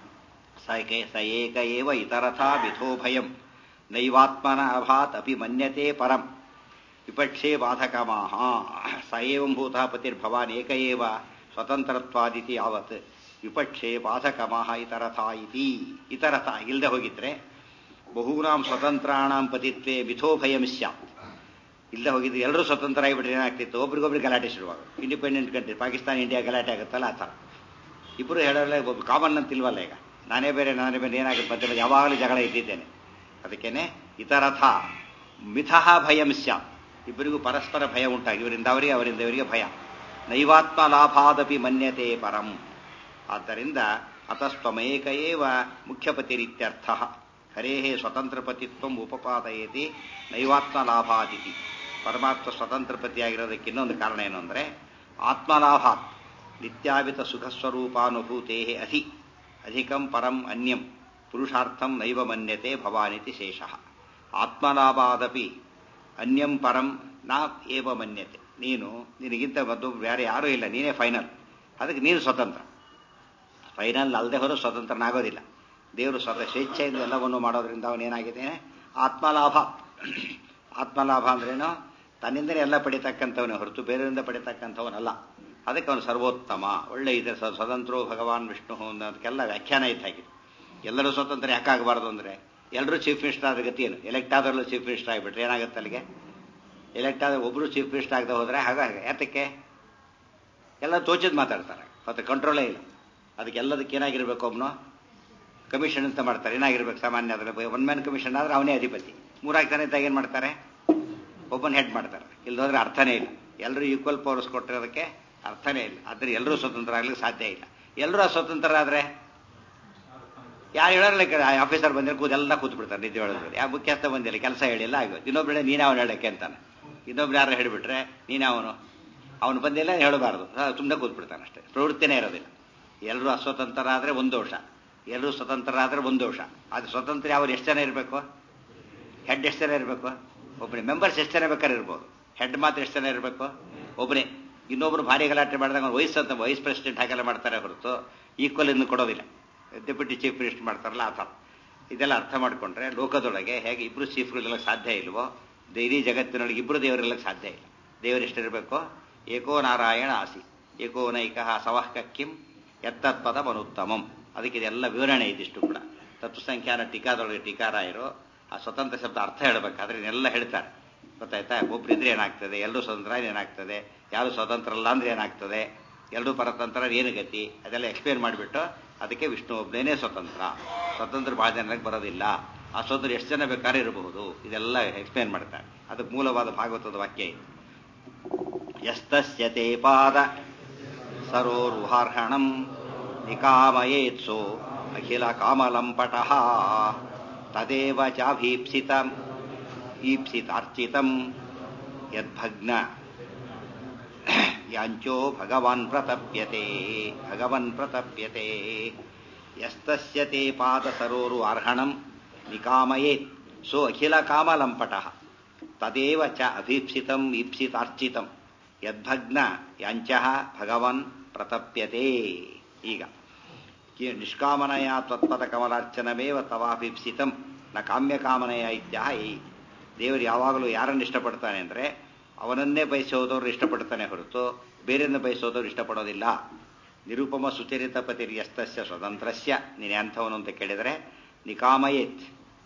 Speaker 1: ಸೈಕೆ ಸ ಏಕ ಏವ ಇತರಥಾ ಮಿಥೋ ಭಯಂ ನೈವಾತ್ಮನ ಅಭಾತ್ ಅಪಿ ಮನ್ಯತೆ ಪರಂ ವಿಪಕ್ಷೇ ಬಾಧಕಮಾಹ ಸ ಏವಂ ಭೂತಃ ಪತಿರ್ಭವಾನ್ ಏಕ ಏವ ಸ್ವತಂತ್ರತ್ವಾದಿತಿ ಯಾವತ್ ವಿಪಕ್ಷೇ ಬಾಧಕಮಾಹ ಇತರಥಾ ಇತಿ ಇತರಥ ಇಲ್ಲದೆ ಹೋಗಿದ್ರೆ ಬಹೂನಾಂ ಸ್ವತಂತ್ರಾಣಾಂ ಪತಿತ್ವೇ ಮಿಥೋ ಭಯಂ ಸ್ಯಾತ್ ಇಲ್ಲದೆ ಹೋಗಿದ್ರೆ ಎಲ್ಲರೂ ಸ್ವತಂತ್ರ ಆಗಿಬಿಟ್ರೆ ಏನಾಗ್ತಿತ್ತು ಒಬ್ರಿಗೊಬ್ರಿಗೆ ಗಲಾಟೆ ಶುರುವಾಗ ಇಂಡಿಪೆಂಡೆಂಟ್ ಕಂಟ್ರಿ ಪಾಕಿಸ್ತಾನ ಇಂಡಿಯಾ ಗಲಾಟೆ ಆಗುತ್ತಲ್ಲ ಆ ಥರ ಇಬ್ಬರು ಹೇಳೋಲ್ಲ ಒಬ್ಬ ಕಾಮನ್ ಅಂತಿಲ್ವಲ್ಲ ಈಗ ನಾನೇ ಬೇರೆ ನಾನೇ ಬೇರೆ ಏನಾಗುತ್ತೆ ಮಧ್ಯೆ ಮಧ್ಯೆ ಯಾವಾಗಲೂ ಜಗಳ ಇದ್ದಿದ್ದೇನೆ ಅದಕ್ಕೇನೆ ಇತರಥ ಮಿಥಃ ಭಯಂ ಸ್ಯಾತ್ ಇಬ್ಬರಿಗೂ ಪರಸ್ಪರ ಭಯ ಉಂಟಾಗಿ ಇವರಿಂದ ಅವರಿಗೆ ಅವರಿಂದ ಇವರಿಗೆ ಭಯ ನೈವಾತ್ಮ ಲಾಭಾದಪಿ ಮನ್ಯತೆ ಪರಂ ಆದ್ದರಿಂದ ಅತಸ್ತ್ವಮೇಕ ಏವ ಮುಖ್ಯಪತಿರಿತ್ಯರ್ಥ ಹರೇ ಸ್ವತಂತ್ರಪತಿತ್ವ ಉಪಪಾದಯತಿ ನೈವಾತ್ಮ ಲಾಭಾದಿತಿ ಪರಮಾತ್ಮ ಸ್ವತಂತ್ರ ಪತಿಯಾಗಿರೋದಕ್ಕೆ ಇನ್ನೊಂದು ಕಾರಣ ಏನು ಅಂದರೆ ಆತ್ಮಲಾಭಾತ್ ನಿತ್ಯಾವಿತ ಸುಖಸ್ವರೂಪಾನುಭೂತೇ ಅಧಿ ಅಧಿಕಂ ಪರಂ ಅನ್ಯಂ ಪುರುಷಾರ್ಥಂ ನೈವ ಮನ್ಯತೆ ಭವಾನಿತಿ ಶೇಷಃ ಆತ್ಮಲಾಭಾದಪಿ ಅನ್ಯಂ ಪರಂ ನಾ ಏವ ಮನ್ಯತೆ ನೀನು ನಿನಗಿಂತ ಮತ್ತೊಬ್ಬ ಬೇರೆ ಯಾರೂ ಇಲ್ಲ ನೀನೇ ಫೈನಲ್ ಅದಕ್ಕೆ ನೀನು ಸ್ವತಂತ್ರ ಫೈನಲ್ ಅಲ್ಲದೆ ಹೊರ ಸ್ವತಂತ್ರನಾಗೋದಿಲ್ಲ ದೇವರು ಸ್ವತಃ ಸ್ವೇಚ್ಛೆಯಿಂದ ಎಲ್ಲವನ್ನು ಮಾಡೋದ್ರಿಂದ ಅವನೇನಾಗಿದೆ ಆತ್ಮಲಾಭ ಆತ್ಮಲಾಭ ಅಂದ್ರೇನು ತನ್ನಿಂದಲೇ ಎಲ್ಲ ಪಡಿತಕ್ಕಂಥವನೇ ಹೊರತು ಬೇರೆಯಿಂದ ಪಡಿತಕ್ಕಂಥವನಲ್ಲ ಅದಕ್ಕೆ ಅವನು ಸರ್ವೋತ್ತಮ ಒಳ್ಳೆ ಇದೆ ಸ- ಸ್ವತಂತ್ರೋ ಭಗವಾನ್ ವಿಷ್ಣು ಅನ್ನೋದಕ್ಕೆಲ್ಲ ವ್ಯಾಖ್ಯಾನ ಇದ್ದಾಗಿದೆ ಎಲ್ಲರೂ ಸ್ವತಂತ್ರ ಯಾಕಾಗಬಾರ್ದು ಅಂದ್ರೆ ಎಲ್ಲರೂ ಚೀಫ್ ಮಿನಿಸ್ಟರ್ ಆದ ಗತಿ ಏನು ಎಲೆಕ್ಟ್ ಆದವರು ಚೀಫ್ ಮಿನಿಸ್ಟರ್ ಆಗಿಬಿಟ್ರೆ ಏನಾಗುತ್ತೆ ಅಲ್ಲಿಗೆ ಎಲೆಕ್ಟ್ ಆದ ಒಬ್ರು ಚೀಫ್ ಮಿನಿಸ್ಟರ್ ಆಗದೆ ಹೋದ್ರೆ ಹಾಗಾಗಿ ಯಾತಕ್ಕೆ ಎಲ್ಲ ತೋಚಿದ್ ಮಾತಾಡ್ತಾರೆ ಮತ್ತೆ ಕಂಟ್ರೋಲೇ ಇಲ್ಲ ಅದಕ್ಕೆ ಎಲ್ಲದಕ್ಕೆ ಏನಾಗಿರ್ಬೇಕು ಒಬ್ನು ಕಮಿಷನ್ ಅಂತ ಮಾಡ್ತಾರೆ ಏನಾಗಿರ್ಬೇಕು ಸಾಮಾನ್ಯ ಅದರಲ್ಲಿ ಒನ್ ಮ್ಯಾನ್ ಕಮಿಷನ್ ಆದ್ರೆ ಅವನೇ ಅಧಿಪತಿ ಮೂರಾಗಿ ಜನ ಇದ್ದಾಗ ಏನು ಮಾಡ್ತಾರೆ ಒಬ್ಬನ ಹೆಡ್ ಮಾಡ್ತಾರೆ ಇಲ್ಲದೋದ್ರೆ ಅರ್ಥನೇ ಇಲ್ಲ ಎಲ್ಲರೂ ಈಕ್ವಲ್ ಪವರ್ಸ್ ಕೊಟ್ಟಿರೋದಕ್ಕೆ ಅರ್ಥನೇ ಇಲ್ಲ ಆದ್ರೆ ಎಲ್ಲರೂ ಸ್ವತಂತ್ರ ಆಗ್ಲಿಕ್ಕೆ ಸಾಧ್ಯ ಇಲ್ಲ ಎಲ್ಲರೂ ಅಸ್ವತಂತ್ರ ಆದ್ರೆ ಯಾರು ಹೇಳೋಲ್ಲ ಆಫೀಸರ್ ಬಂದ್ರೆ ಕೂತ್ ಎಲ್ಲ ಕೂತ್ ಬಿಡ್ತಾರೆ ನಿದ್ದೆ ಹೇಳೋದ್ರಲ್ಲಿ ಯಾವ ಮುಖ್ಯಸ್ಥ ಬಂದಿಲ್ಲ ಕೆಲಸ ಹೇಳಿಲ್ಲ ಆಗೋದು ಇನ್ನೊಬ್ಬಳೆ ನೀನೇ ಅವನು ಹೇಳಕ್ಕೆ ಅಂತಾನೆ ಇನ್ನೊಬ್ರು ಯಾರು ಹೇಳಿಬಿಟ್ರೆ ನೀನೇ ಅವನು ಅವನು ಬಂದಿಲ್ಲ ಹೇಳಬಾರ್ದು ಸುಮ್ಮನೆ ಕೂತ್ ಬಿಡ್ತಾನೆ ಅಷ್ಟೇ ಪ್ರವೃತ್ತಿನೇ ಇರೋದಿಲ್ಲ ಎಲ್ಲರೂ ಅಸ್ವತಂತ್ರರಾದ್ರೆ ಒಂದು ದೋಷ ಎಲ್ಲರೂ ಸ್ವತಂತ್ರರಾದ್ರೆ ಒಂದು ದೋಷ ಅದು ಸ್ವತಂತ್ರ ಅವ್ರು ಎಷ್ಟು ಜನ ಇರಬೇಕು ಹೆಡ್ ಎಷ್ಟು ಜನ ಇರಬೇಕು ಒಬ್ಬನೇ ಮೆಂಬರ್ಸ್ ಎಷ್ಟು ಜನ ಬೇಕಾದ್ರೆ ಇರ್ಬೋದು ಹೆಡ್ ಮಾತ್ರ ಎಷ್ಟು ಜನ ಇರಬೇಕು ಒಬ್ಬನೇ ಇನ್ನೊಬ್ರು ಭಾರಿ ಗಲಾಟೆ ಮಾಡಿದಾಗ ಅವ್ನು ವಯಸ್ಸು ಅಂತ ವೈಸ್ ಪ್ರೆಸಿಡೆಂಟ್ ಹಾಗೆಲ್ಲ ಮಾಡ್ತಾರೆ ಹೊರತು ಈಕ್ವಲ್ ಇನ್ನು ಕೊಡೋದಿಲ್ಲ ಡೆಪ್ಯೂಟಿ ಚೀಫ್ ಮಿನಿಸ್ಟರ್ ಮಾಡ್ತಾರಲ್ಲ ಆ ಥರ ಇದೆಲ್ಲ ಅರ್ಥ ಮಾಡಿಕೊಂಡ್ರೆ ಲೋಕದೊಳಗೆ ಹೇಗೆ ಇಬ್ಬರು ಚೀಫ್ಗಳಿರಲಿಕ್ಕೆ ಸಾಧ್ಯ ಇಲ್ವೋ ಇಡೀ ಜಗತ್ತಿನೊಳಗೆ ಇಬ್ಬರು ದೇವರಿರ್ಲಿಕ್ಕೆ ಸಾಧ್ಯ ಇಲ್ಲ ದೇವರು ಎಷ್ಟಿರಬೇಕು ಏಕೋ ನಾರಾಯಣ ಆಸಿ ಏಕೋ ನೈಕ ಸವಃ ಕಿಂ ಎತ್ತತ್ಪದ ಮನುತ್ತಮಂ ಅದಕ್ಕೆ ಇದೆಲ್ಲ ವಿವರಣೆ ಇದಿಷ್ಟು ಕೂಡ ತತ್ವಸಂಖ್ಯಾನ ಟೀಕಾದೊಳಗೆ ಟೀಕಾರಾಯರು ಆ ಸ್ವತಂತ್ರ ಶಬ್ದ ಅರ್ಥ ಹೇಳಬೇಕಾದ್ರೆ ಇದನ್ನೆಲ್ಲ ಹೇಳ್ತಾರೆ ಗೊತ್ತಾಯ್ತಾ ಒಬ್ರಿದ್ರೆ ಏನಾಗ್ತದೆ ಎಲ್ಲರೂ ಸ್ವತಂತ್ರ ಏನಾಗ್ತದೆ ಯಾರು ಸ್ವತಂತ್ರ ಅಲ್ಲ ಅಂದ್ರೆ ಏನಾಗ್ತದೆ ಎಲ್ಲರೂ ಪರತಂತ್ರ ಏನು ಗತಿ ಅದೆಲ್ಲ ಎಕ್ಸ್ಪ್ಲೇನ್ ಮಾಡಿಬಿಟ್ಟು ಅದಕ್ಕೆ ವಿಷ್ಣು ಒಬ್ಬನೇ ಸ್ವತಂತ್ರ ಸ್ವತಂತ್ರ ಬಹಳ ಜನರಿಗೆ ಬರೋದಿಲ್ಲ ಆ ಸ್ವತಂತ್ರ ಎಷ್ಟು ಜನ ಬೇಕಾದ್ರೆ ಇರಬಹುದು ಇದೆಲ್ಲ ಎಕ್ಸ್ಪ್ಲೇನ್ ಮಾಡ್ತಾರೆ ಅದಕ್ಕೆ ಮೂಲವಾದ ಭಾಗವತದ ವಾಕ್ಯ ಇದು ಯಸ್ತಸ್ಯತೆ ಪಾದ ಸರೋರುಹಾರ್ಹಣಂ ನಿಕಾಮಯೇತ್ಸೋ ಅಖಿಲ ಕಾಮಲಂಪಟಃ ತದೇವ ಚಾಭೀಪ್ಸಿತಂ ಈಪ್ಸಿತಾರ್ಚಿತಂ ಯದ್ಭಗ್ನ ಯಾಂಚೋ ಭಗವಾನ್ ಪ್ರತಪ್ಯತೆ ಭಗವನ್ ಪ್ರತಪ್ಯತೆ ಯಸ್ತಸ್ಯ ತೇ ಪಾದಸರೋರು ಅರ್ಹಣಂ ನಿಕಾಮಯೇತ್ ಸೋ ಅಖಿಲ ಕಾಮಲಂಪಟಃ ತದೇವ ಚ ಅಭೀಪ್ಸಿತಂ ಈಪ್ಸಿತಾರ್ಚಿತಂ ಯದ್ಭಗ್ನ ಯಾಂಚಃ ಭಗವನ್ ಪ್ರತಪ್ಯತೆ ಈಗ ನಿಷ್ಕಾಮನಯ ತ್ವತ್ಪದ ಕಮಲಾರ್ಚನಮೇವ ತವಾಭೀಪ್ಸಿತಂ ನ ಕಾಮ್ಯ ಕಾಮನಯ ಇತ್ಯಾಹ ಏ ದೇವರು ಯಾವಾಗಲೂ ಯಾರನ್ನು ಇಷ್ಟಪಡ್ತಾನೆ ಅಂದರೆ ಅವನನ್ನೇ ಬಯಸೋದವ್ರು ಇಷ್ಟಪಡ್ತಾನೆ ಹೊರತು ಬೇರೆಯನ್ನು ಬಯಸೋದವ್ರು ಇಷ್ಟಪಡೋದಿಲ್ಲ ನಿರುಪಮ ಸುಚರಿತ ಪತಿರ್ಯಸ್ತಸ್ಯ ಸ್ವತಂತ್ರಸ್ಯ ನೀನು ಅಂಥವನು ಅಂತ ಕೇಳಿದರೆ ನಿಕಾಮಯೇತ್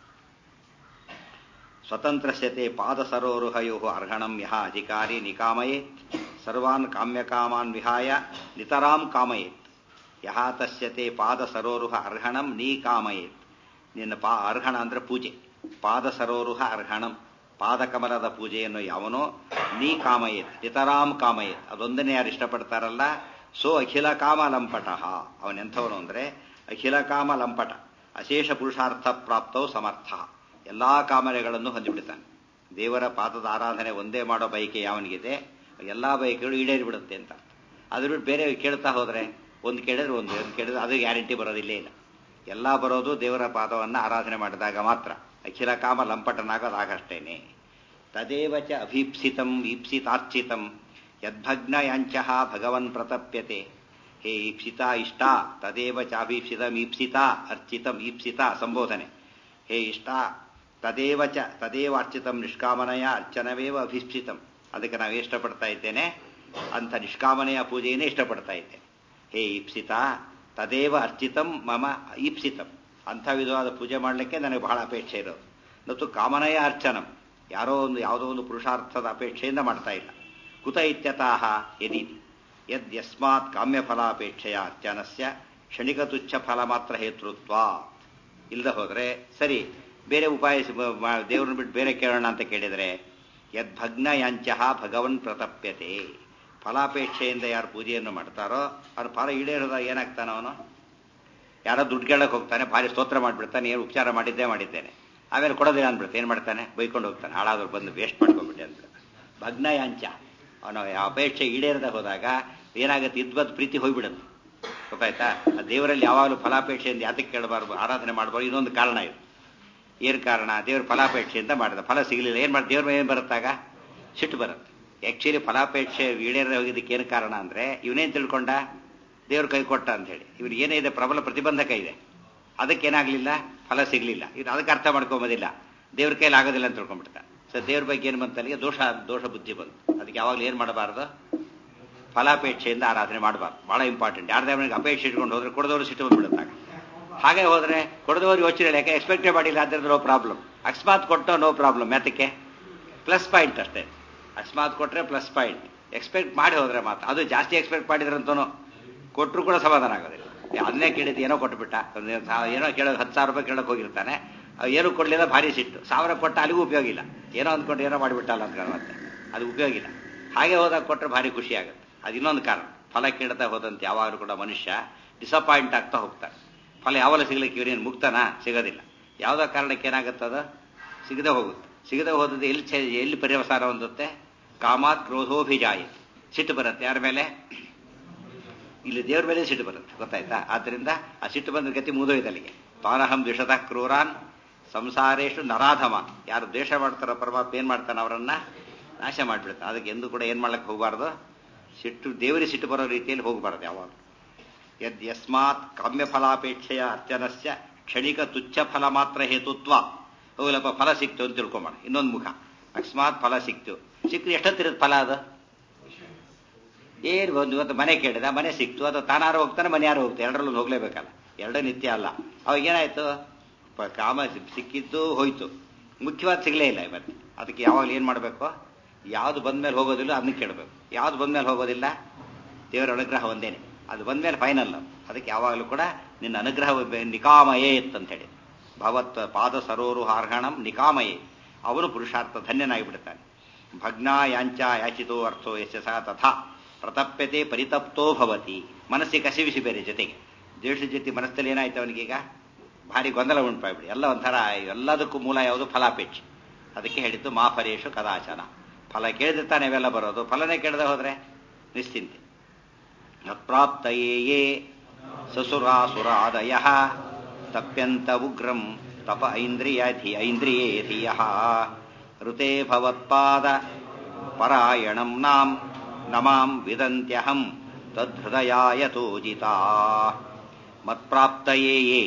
Speaker 1: ಸ್ವತಂತ್ರಸ್ಯತೆ ಪಾದ ಸರೋರುಹಯೋ ಅರ್ಹಣಂ ಯಹ ಅಧಿಕಾರಿ ನಿಕಾಮಯೇತ್ ಸರ್ವಾನ್ ಕಾಮ್ಯಕಾಮಾನ್ ವಿಹಾಯ ನಿತರಾಂ ಕಾಮಯೇತ್ ಯಹ ತಸ್ಯತೆ ಪಾದ ಸರೋರುಹ ಅರ್ಹಣಂ ನೀ ಕಾಮಯೇತ್ ನಿನ್ನ ಪಾ ಅರ್ಹಣ ಅಂದ್ರೆ ಪೂಜೆ ಪಾದ ಸರೋರುಹ ಅರ್ಹಣಂ ಪಾದಕಮಲದ ಪೂಜೆಯನ್ನು ಯಾವನೋ ನೀ ಕಾಮಯೇತ್ ನಿತರಾಂ ಕಾಮಯೇತ್ ಅದೊಂದನೇ ಯಾರು ಇಷ್ಟಪಡ್ತಾರಲ್ಲ ಸೋ ಅಖಿಲ ಕಾಮ ಲಂಪಟ ಅವನೆಂಥವನು ಅಂದ್ರೆ ಅಖಿಲ ಕಾಮ ಲಂಪಟ ಅಶೇಷ ಪುರುಷಾರ್ಥ ಪ್ರಾಪ್ತವು ಸಮರ್ಥ ಎಲ್ಲಾ ಕಾಮನೆಗಳನ್ನು ಹೊಂದಿಬಿಡ್ತಾನೆ ದೇವರ ಪಾದದ ಆರಾಧನೆ ಒಂದೇ ಮಾಡೋ ಬಯಕೆ ಯಾವನಿಗಿದೆ ಎಲ್ಲಾ ಬಯಕೆಗಳು ಈಡೇರಿ ಬಿಡುತ್ತೆ ಅಂತ ಅದ್ರ ಬಿಟ್ಟು ಬೇರೆ ಕೇಳ್ತಾ ಹೋದ್ರೆ ಒಂದು ಕೇಳಿದ್ರೆ ಒಂದು ಒಂದು ಕೇಳಿದ್ರೆ ಅದು ಗ್ಯಾರಂಟಿ ಬರೋದಿಲ್ಲೇ ಇಲ್ಲ ಎಲ್ಲ ಬರೋದು ದೇವರ ಪಾದವನ್ನು ಆರಾಧನೆ ಮಾಡಿದಾಗ ಮಾತ್ರ ಅಖಿಲ ಕಾಮ ಲಂಪಟನಾಗೋದಾಗಷ್ಟೇನೆ ತದೇವ ಚ ಅಭೀಪ್ಸಿತಂ ಈಪ್ಸಿತಾರ್ಚಿತಂ ಯದ್ಭಗ್ನ ಯಾಂಚಃ ಭಗವನ್ ಪ್ರತಪ್ಯತೆ ಹೇ ಈಪ್ಸಿತ ಇಷ್ಟ ತದೇವ ಚಾಭೀಪ್ಸಿತಂ ಈಪ್ಸಿತ ಅರ್ಚಿತಂ ಈಪ್ಸಿತ ಸಂಬೋಧನೆ ಹೇ ಇಷ್ಟ ತದೇವ ಚ ತದೇವ ಅರ್ಚಿತಂ ನಿಷ್ಕಾಮನೆಯ ಅರ್ಚನವೇವ ಅಭೀಪ್ಸಿತಂ ಅದಕ್ಕೆ ನಾವು ಇಷ್ಟಪಡ್ತಾ ಇದ್ದೇನೆ ಅಂಥ ನಿಷ್ಕಾಮನೆಯ ಪೂಜೆಯನ್ನೇ ಇಷ್ಟಪಡ್ತಾ ಇದ್ದೇನೆ ಹೇ ಈಪ್ಸಿತ ತದೇವ ಅರ್ಚಿತಂ ಮಮ ಈಪ್ಸಿತಂ ಅಂಥ ವಿಧವಾದ ಪೂಜೆ ಮಾಡಲಿಕ್ಕೆ ನನಗೆ ಬಹಳ ಅಪೇಕ್ಷೆ ಇರೋದು ಮತ್ತು ಕಾಮನೆಯ ಅರ್ಚನಂ ಯಾರೋ ಒಂದು ಯಾವುದೋ ಒಂದು ಪುರುಷಾರ್ಥದ ಅಪೇಕ್ಷೆಯಿಂದ ಮಾಡ್ತಾ ಇಲ್ಲ ಕುತ ಇತ್ಯತಃ ಯದಿ ಯದ್ ಯಸ್ಮಾತ್ ಕಾಮ್ಯಫಲಾಪೇಕ್ಷೆಯ ಅರ್ಚನಸ್ಯ ಕ್ಷಣಿಕ ತುಚ್ಛ ಫಲ ಮಾತ್ರ ಹೇತೃತ್ವ ಇಲ್ಲದೆ ಹೋದರೆ ಸರಿ ಬೇರೆ ಉಪಾಯ ದೇವ್ರನ್ನ ಬಿಟ್ಟು ಬೇರೆ ಕೇಳೋಣ ಅಂತ ಕೇಳಿದರೆ ಯದ್ಭಗ್ನ ಯಾಂಚಃ ಭಗವನ್ ಪ್ರತಪ್ಯತೆ ಫಲಾಪೇಕ್ಷೆಯಿಂದ ಯಾರು ಪೂಜೆಯನ್ನು ಮಾಡ್ತಾರೋ ಅವ್ರ ಫಲ ಈಡೇರೋದಾಗ ಏನಾಗ್ತಾನ ಅವನು ಯಾರೋ ದುಡ್ಡು ಕೇಳಕ್ಕೆ ಹೋಗ್ತಾನೆ ಭಾರಿ ಸ್ತೋತ್ರ ಮಾಡಿಬಿಡ್ತಾನೆ ಏನು ಉಪಚಾರ ಮಾಡಿದ್ದೇ ಮಾಡಿದ್ದೇನೆ ಆಮೇಲೆ ಕೊಡೋದಿಲ್ಲ ಅಂದ್ಬಿಡ್ತಾನೆ ಏನು ಮಾಡ್ತಾನೆ ಬೈಕೊಂಡು ಹೋಗ್ತಾನೆ ಹಾಳಾದ್ರು ಬಂದು ವೇಸ್ಟ್ ಮಾಡ್ಕೊಂಡ್ಬಿಟ್ಟೆ ಅಂತ ಭಗ್ನ ಯಾಂಚ ಅವನ ಅಪೇಕ್ಷೆ ಈಡೇರದೆ ಹೋದಾಗ ಏನಾಗುತ್ತೆ ಇದ್ವದ್ ಪ್ರೀತಿ ಹೋಗ್ಬಿಡುತ್ತೆ ಗೊತ್ತಾಯ್ತಾ ಆ ದೇವರಲ್ಲಿ ಯಾವಾಗಲೂ ಫಲಾಪೇಕ್ಷೆಯಿಂದ ಯಾತಕ್ಕೆ ಕೇಳಬಾರ್ದು ಆರಾಧನೆ ಮಾಡಬಾರ್ದು ಇನ್ನೊಂದು ಕಾರಣ ಇದು ಏನು ಕಾರಣ ದೇವ್ರ ಫಲಾಪೇಕ್ಷೆಯಿಂದ ಮಾಡಿದ ಫಲ ಸಿಗಲಿಲ್ಲ ಏನು ಮಾಡಿ ದೇವ್ರ ಏನು ಬರುತ್ತಾಗ ಸಿಟ್ಟು ಬರುತ್ತೆ ಆ್ಯಕ್ಚುಲಿ ಫಲಾಪೇಕ್ಷೆ ಈಡೇರದೆ ಹೋಗಿದ್ದಕ್ಕೆ ಏನು ಕಾರಣ ಅಂದರೆ ಇವನೇನು ತಿಳ್ಕೊಂಡ ದೇವ್ರ ಕೈ ಕೊಟ್ಟ ಅಂತ ಹೇಳಿ ಇವ್ರಿಗೆ ಏನೇ ಇದೆ ಪ್ರಬಲ ಪ್ರತಿಬಂಧಕ ಇದೆ ಅದಕ್ಕೇನಾಗಲಿಲ್ಲ ಫಲ ಸಿಗಲಿಲ್ಲ ಇವ್ರು ಅದಕ್ಕೆ ಅರ್ಥ ಮಾಡ್ಕೊಂಬೋದಿಲ್ಲ ದೇವ್ರ ಕೈಲಿ ಆಗೋದಿಲ್ಲ ಅಂತ ತಿಳ್ಕೊಂಡ್ಬಿಡ್ತಾರೆ ಸೊ ದೇವ್ರ ಬಗ್ಗೆ ಏನು ಬಂತ ಅಲ್ಲಿಗೆ ದೋಷ ದೋಷ ಬುದ್ಧಿ ಬಂತು ಅದಕ್ಕೆ ಯಾವಾಗಲೂ ಏನು ಮಾಡಬಾರ್ದು ಫಲಾಪೇಕ್ಷೆಯಿಂದ ಆರಾಧನೆ ಮಾಡಬಾರ್ದು ಬಹಳ ಇಂಪಾರ್ಟೆಂಟ್ ಯಾರ್ದೇ ಅವನಿಗೆ ಅಪೇಕ್ಷೆ ಇಟ್ಕೊಂಡು ಹೋದ್ರೆ ಕೊಡದವರು ಸಿಟ್ಟು ಬಂದ್ಬಿಡುತ್ತಾಗ ಹಾಗೆ ಹೋದ್ರೆ ಕೊಡದವರು ಯೋಚನೆ ಯಾಕೆ ಎಕ್ಸ್ಪೆಕ್ಟೇ ಮಾಡಿಲ್ಲ ಆದ್ದರಿಂದ ನೋ ಪ್ರಾಬ್ಲಮ್ ಅಕಸ್ಮಾತ್ ಕೊಟ್ಟೋ ನೋ ಪ್ರಾಬ್ಲಮ್ ಯಾತಕ್ಕೆ ಪ್ಲಸ್ ಪಾಯಿಂಟ್ ಅಷ್ಟೇ ಅಕಸ್ಮಾತ್ ಕೊಟ್ಟರೆ ಪ್ಲಸ್ ಪಾಯಿಂಟ್ ಎಕ್ಸ್ಪೆಕ್ಟ್ ಮಾಡಿ ಹೋದ್ರೆ ಮಾತ್ರ ಅದು ಜಾಸ್ತಿ ಎಕ್ಸ್ಪೆಕ್ಟ್ ಮಾಡಿದ್ರಂತೂ ಕೊಟ್ಟರು ಕೂಡ ಸಮಾಧಾನ ಆಗೋದಿಲ್ಲ ಅದನ್ನೇ ಕೇಳಿದ್ದು ಏನೋ ಕೊಟ್ಬಿಟ್ಟ ಒಂದ್ ಸಾ- ಏನೋ ಕೇಳೋದು ಹತ್ತು ಸಾವಿರ ರೂಪಾಯಿ ಕೇಳೋಕೆ ಹೋಗಿರ್ತಾನೆ ಅವ್ ಏನೂ ಕೊಡಲಿಲ್ಲ ಭಾರಿ ಸಿಟ್ಟು ಸಾವಿರ ಕೊಟ್ಟ ಅಲ್ಲಿಗೂ ಉಪಯೋಗ ಇಲ್ಲ ಏನೋ ಅಂದ್ಕೊಂಡು ಏನೋ ಮಾಡಿಬಿಟ್ಟಲ್ಲ ಅಂತ ಮತ್ತೆ ಅದು ಉಪಯೋಗ ಇಲ್ಲ ಹಾಗೆ ಹೋದಾಗ ಕೊಟ್ಟರೆ ಭಾರಿ ಖುಷಿ ಆಗುತ್ತೆ ಅದು ಇನ್ನೊಂದು ಕಾರಣ ಫಲ ಕೇಳ್ತಾ ಹೋದಂತೆ ಯಾವಾಗಲೂ ಕೂಡ ಮನುಷ್ಯ ಡಿಸಪಾಯಿಂಟ್ ಆಗ್ತಾ ಹೋಗ್ತಾನೆ ಫಲ ಯಾವಾಗ ಸಿಗ್ಲಿಕ್ಕೆ ಇವನೇನು ಮುಕ್ತನಾ ಸಿಗೋದಿಲ್ಲ ಯಾವುದೋ ಕಾರಣಕ್ಕೆ ಏನಾಗುತ್ತದ ಸಿಗದೆ ಹೋಗುತ್ತೆ ಸಿಗದೆ ಹೋದದ್ದು ಎಲ್ಲಿ ಛೆ- ಎಲ್ಲಿ ಪರ್ಯವಸಾರ ಹೊಂದುತ್ತೆ ಕಾಮಾತ್ ಕ್ರೋಧೋಭಿಜಾಯ ಸಿಟ್ಟು ಬರುತ್ತೆ ಯಾರ ಮೇಲೆ ಇಲ್ಲಿ ದೇವ್ರ ಮೇಲೆ ಸಿಟ್ಟು ಬರುತ್ತೆ ಗೊತ್ತಾಯ್ತಾ ಆದ್ರಿಂದ ಆ ಸಿಟ್ಟು ಬಂದ ಗತಿ ಮುಗಿದೋಯ್ತು ಅಲ್ಲಿಗೆ ತಾನಹಂ ದ್ವಿಷದ ಕ್ರೂರಾನ್ ಸಂಸಾರೇಶು ನರಾಧಮ ಯಾರು ದ್ವೇಷ ಮಾಡ್ತಾರೋ ಪರಮಾತ್ಮ ಏನ್ ಮಾಡ್ತಾನೆ ಅವರನ್ನ ನಾಶ ಮಾಡಿಬಿಡ್ತಾನೆ ಅದಕ್ಕೆ ಎಂದು ಕೂಡ ಏನ್ ಮಾಡ್ಲಿಕ್ಕೆ ಹೋಗಬಾರ್ದು ಸಿಟ್ಟು ದೇವರಿಗೆ ಸಿಟ್ಟು ಬರೋ ರೀತಿಯಲ್ಲಿ ಹೋಗಬಾರ್ದು ಯಾವಾಗ ಯದ್ ಯಸ್ಮಾತ್ ಕಾಮ್ಯ ಫಲಾಪೇಕ್ಷೆಯ ಅರ್ಚನಸ್ಯ ಕ್ಷಣಿಕ ತುಚ್ಛ ಫಲ ಮಾತ್ರ ಹೇತುತ್ವ ಹೋಗ್ಲಪ್ಪ ಫಲ ಸಿಕ್ತು ಅಂತ ತಿಳ್ಕೊಂಬೋಣ ಇನ್ನೊಂದು ಮುಖ ಅಕಸ್ಮಾತ್ ಫಲ ಸಿಕ್ತು ಸಿಕ್ಕರೆ ಎಷ್ಟೊತ್ತಿರುತ್ತೆ ಫಲ ಅದು ಏನು ಒಂದು ಇವತ್ತು ಮನೆ ಕೇಳಿದ ಮನೆ ಸಿಕ್ತು ಅಥವಾ ತಾನಾರು ಹೋಗ್ತಾನೆ ಮನೆ ಯಾರು ಹೋಗ್ತಾನೆ ಎರಡರಲ್ಲೂ ಹೋಗ್ಲೇಬೇಕಲ್ಲ ಎರಡೇ ನಿತ್ಯ ಅಲ್ಲ ಅವಾಗ ಏನಾಯ್ತು ಪ- ಕಾಮ ಸಿಕ್ಕಿದ್ದು ಹೋಯ್ತು ಮುಖ್ಯವಾದ ಸಿಗಲೇ ಇಲ್ಲ ಇವತ್ತು ಅದಕ್ಕೆ ಯಾವಾಗಲೂ ಏನು ಮಾಡಬೇಕು ಯಾವುದು ಬಂದ್ಮೇಲೆ ಹೋಗೋದಿಲ್ಲ ಅದನ್ನ ಕೇಳಬೇಕು ಯಾವ್ದು ಬಂದ್ಮೇಲೆ ಹೋಗೋದಿಲ್ಲ ದೇವರ ಅನುಗ್ರಹ ಒಂದೇನೆ ಅದು ಬಂದ್ಮೇಲೆ ಫೈನಲ್ ಅದಕ್ಕೆ ಯಾವಾಗಲೂ ಕೂಡ ನಿನ್ನ ಅನುಗ್ರಹ ನಿಕಾಮಯೇ ಅಂತ ಹೇಳಿ ಭವತ್ ಪಾದ ಸರೋರು ಹಾರ್ಹಣಂ ನಿಕಾಮಯೇ ಅವನು ಪುರುಷಾರ್ಥ ಧನ್ಯನಾಗಿ ಬಿಡ್ತಾನೆ ಭಗ್ನ ಯಾಂಚ ಯಾಚಿತೋ ಅರ್ಥೋ ಯಶ ಸಹ ತಥಾ ಪ್ರತಪ್ಯತೆ ಪರಿತಪ್ತೋ ಭವತಿ ಮನಸ್ಸಿಗೆ ಕಸಿವಿಸಿ ಬೇರೆ ಜೊತೆಗೆ ದ್ವೇಷದ ಜೊತೆ ಮನಸ್ಸಲ್ಲಿ ಏನಾಯ್ತು ಅವನಿಗೀಗ ಭಾರಿ ಗೊಂದಲ ಉಂಟಾಗ್ಬಿಡಿ ಎಲ್ಲ ಒಂಥರ ಎಲ್ಲದಕ್ಕೂ ಮೂಲ ಯಾವುದು ಫಲಾಪೇಕ್ಷೆ ಅದಕ್ಕೆ ಹೇಳಿದ್ದು ಮಾ ಫಲೇಶು ಕದಾಚನ ಫಲ ಕೇಳಿದಿರ್ತಾನೆ ಇವೆಲ್ಲ ಬರೋದು ಫಲನೇ ಕೇಳದೆ ಹೋದ್ರೆ ನಿಶ್ಚಿಂತೆ ಯತ್ಪ್ರಾಪ್ತಯೇ ಯೇ ಸಸುರಾಸುರಾದಯ ತಪ್ಯಂತ ಉಗ್ರಂ ತಪ ಐಂದ್ರಿಯ ಧಿ ಐಂದ್ರಿಯೇ ಧಿಯ ಋತೆ ಭವತ್ಪಾದ ಪರಾಯಣಂ ನಾಂ ನಮಾಂ ವಿದಂತ್ಯಹಂ ತದ್ಹೃದಯಾಯತೋಜಿತಾ ಮತ್ಪ್ರಾಪ್ತಯೇ ಯೇ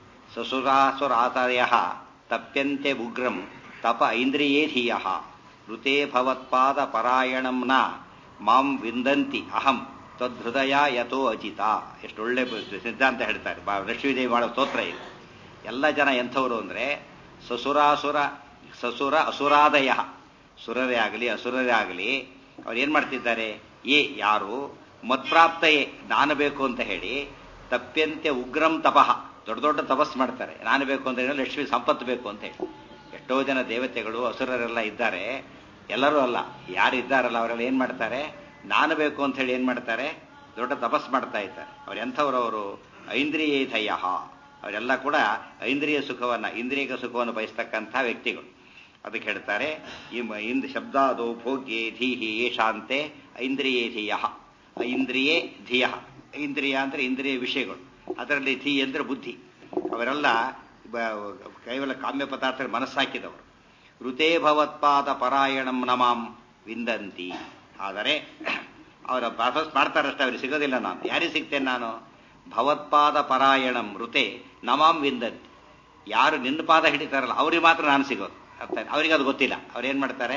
Speaker 1: ಸಸುರಾಸುರಾತಯ ತಪ್ಯಂತೆ ಉಗ್ರಂ ತಪ ಐಂದ್ರಿಯೇ ಧಿಯ ಋತೆ ಭವತ್ಪಾದ ಪರಾಯಣಂ ನ ಮಾಂ ವಿಂದಂತಿ ಅಹಂ ತದ್ಹೃದಯ ಯಥೋ ಅಜಿತ ಎಷ್ಟು ಒಳ್ಳೆ ಸಿದ್ಧಾಂತ ಹೇಳ್ತಾರೆ ಬಾ ಲಕ್ಷ್ಮೀದೇವಿ ಮಾಡೋ ಸ್ತೋತ್ರ ಇದು ಎಲ್ಲ ಜನ ಎಂಥವ್ರು ಅಂದ್ರೆ ಸಸುರಾಸುರ ಸಸುರ ಅಸುರಾದಯ ಸುರರೇ ಆಗಲಿ ಅಸುರರೇ ಆಗಲಿ ಅವ್ರು ಏನ್ ಮಾಡ್ತಿದ್ದಾರೆ ಏ ಯಾರು ಮತ್ಪ್ರಾಪ್ತಯೇ ನಾನು ಬೇಕು ಅಂತ ಹೇಳಿ ತಪ್ಯಂತೆ ಉಗ್ರಂ ತಪಃ ದೊಡ್ಡ ದೊಡ್ಡ ತಪಸ್ ಮಾಡ್ತಾರೆ ನಾನು ಬೇಕು ಅಂತ ಹೇಳಿ ಲಕ್ಷ್ಮಿ ಸಂಪತ್ತು ಬೇಕು ಅಂತ ಹೇಳಿ ಎಷ್ಟೋ ಜನ ದೇವತೆಗಳು ಅಸುರರೆಲ್ಲ ಇದ್ದಾರೆ ಎಲ್ಲರೂ ಅಲ್ಲ ಯಾರು ಇದ್ದಾರಲ್ಲ ಅವರೆಲ್ಲ ಏನ್ ಮಾಡ್ತಾರೆ ನಾನು ಬೇಕು ಅಂತ ಹೇಳಿ ಏನ್ ಮಾಡ್ತಾರೆ ದೊಡ್ಡ ತಪಸ್ ಮಾಡ್ತಾ ಇದ್ದಾರೆ ಅವ್ರು ಎಂಥವ್ರು ಅವರು ಐಂದ್ರಿಯೇಧಯ ಅವರೆಲ್ಲ ಕೂಡ ಐಂದ್ರಿಯ ಸುಖವನ್ನ ಇಂದ್ರಿಯ ಸುಖವನ್ನು ಬಯಸ್ತಕ್ಕಂಥ ವ್ಯಕ್ತಿಗಳು ಅದಕ್ಕೆ ಹೇಳ್ತಾರೆ ಈ ಮ- ಇಂದ್ ಶಬ್ದಾದೋ ಭೋಗ್ಯೇ ಧೀಹಿ ಏಷಾಂತೆ ಐಂದ್ರಿಯೇ ಧಿಯ ಐಂದ್ರಿಯೇ ಧಿಯ ಇಂದ್ರಿಯ ಅಂದ್ರೆ ಇಂದ್ರಿಯ ವಿಷಯಗಳು ಅದರಲ್ಲಿ ಧೀ ಅಂದ್ರೆ ಬುದ್ಧಿ ಅವರೆಲ್ಲ ಬ- ಕೇವಲ ಕಾಮ್ಯ ಪದಾರ್ಥ ಮನಸ್ಸಾಕಿದವರು ಋತೇ ಭವತ್ಪಾದ ಪರಾಯಣಂ ನಮಾಂ ವಿಂದಂತಿ ಆದರೆ ಅವರ ವಾಪಸ್ ಮಾಡ್ತಾರಷ್ಟೇ ಅವ್ರಿಗೆ ಸಿಗೋದಿಲ್ಲ ನಾನು ಯಾರಿಗೆ ಸಿಗ್ತೇನೆ ನಾನು ಭವತ್ಪಾದ ಪರಾಯಣಂ ಋತೆ ನಮಾಂ ವಿಂದಂತಿ ಯಾರು ನಿನ್ನ ಪಾದ ಹಿಡಿತಾರಲ್ಲ ಅವ್ರಿಗೆ ಮಾತ್ರ ನಾನು ಸಿಗೋದು ಅರ್ಥ ಆಯ್ತಾ? ಅವ್ರಿಗೆ ಅದು ಗೊತ್ತಿಲ್ಲ ಅವ್ರು ಏನ್ ಮಾಡ್ತಾರೆ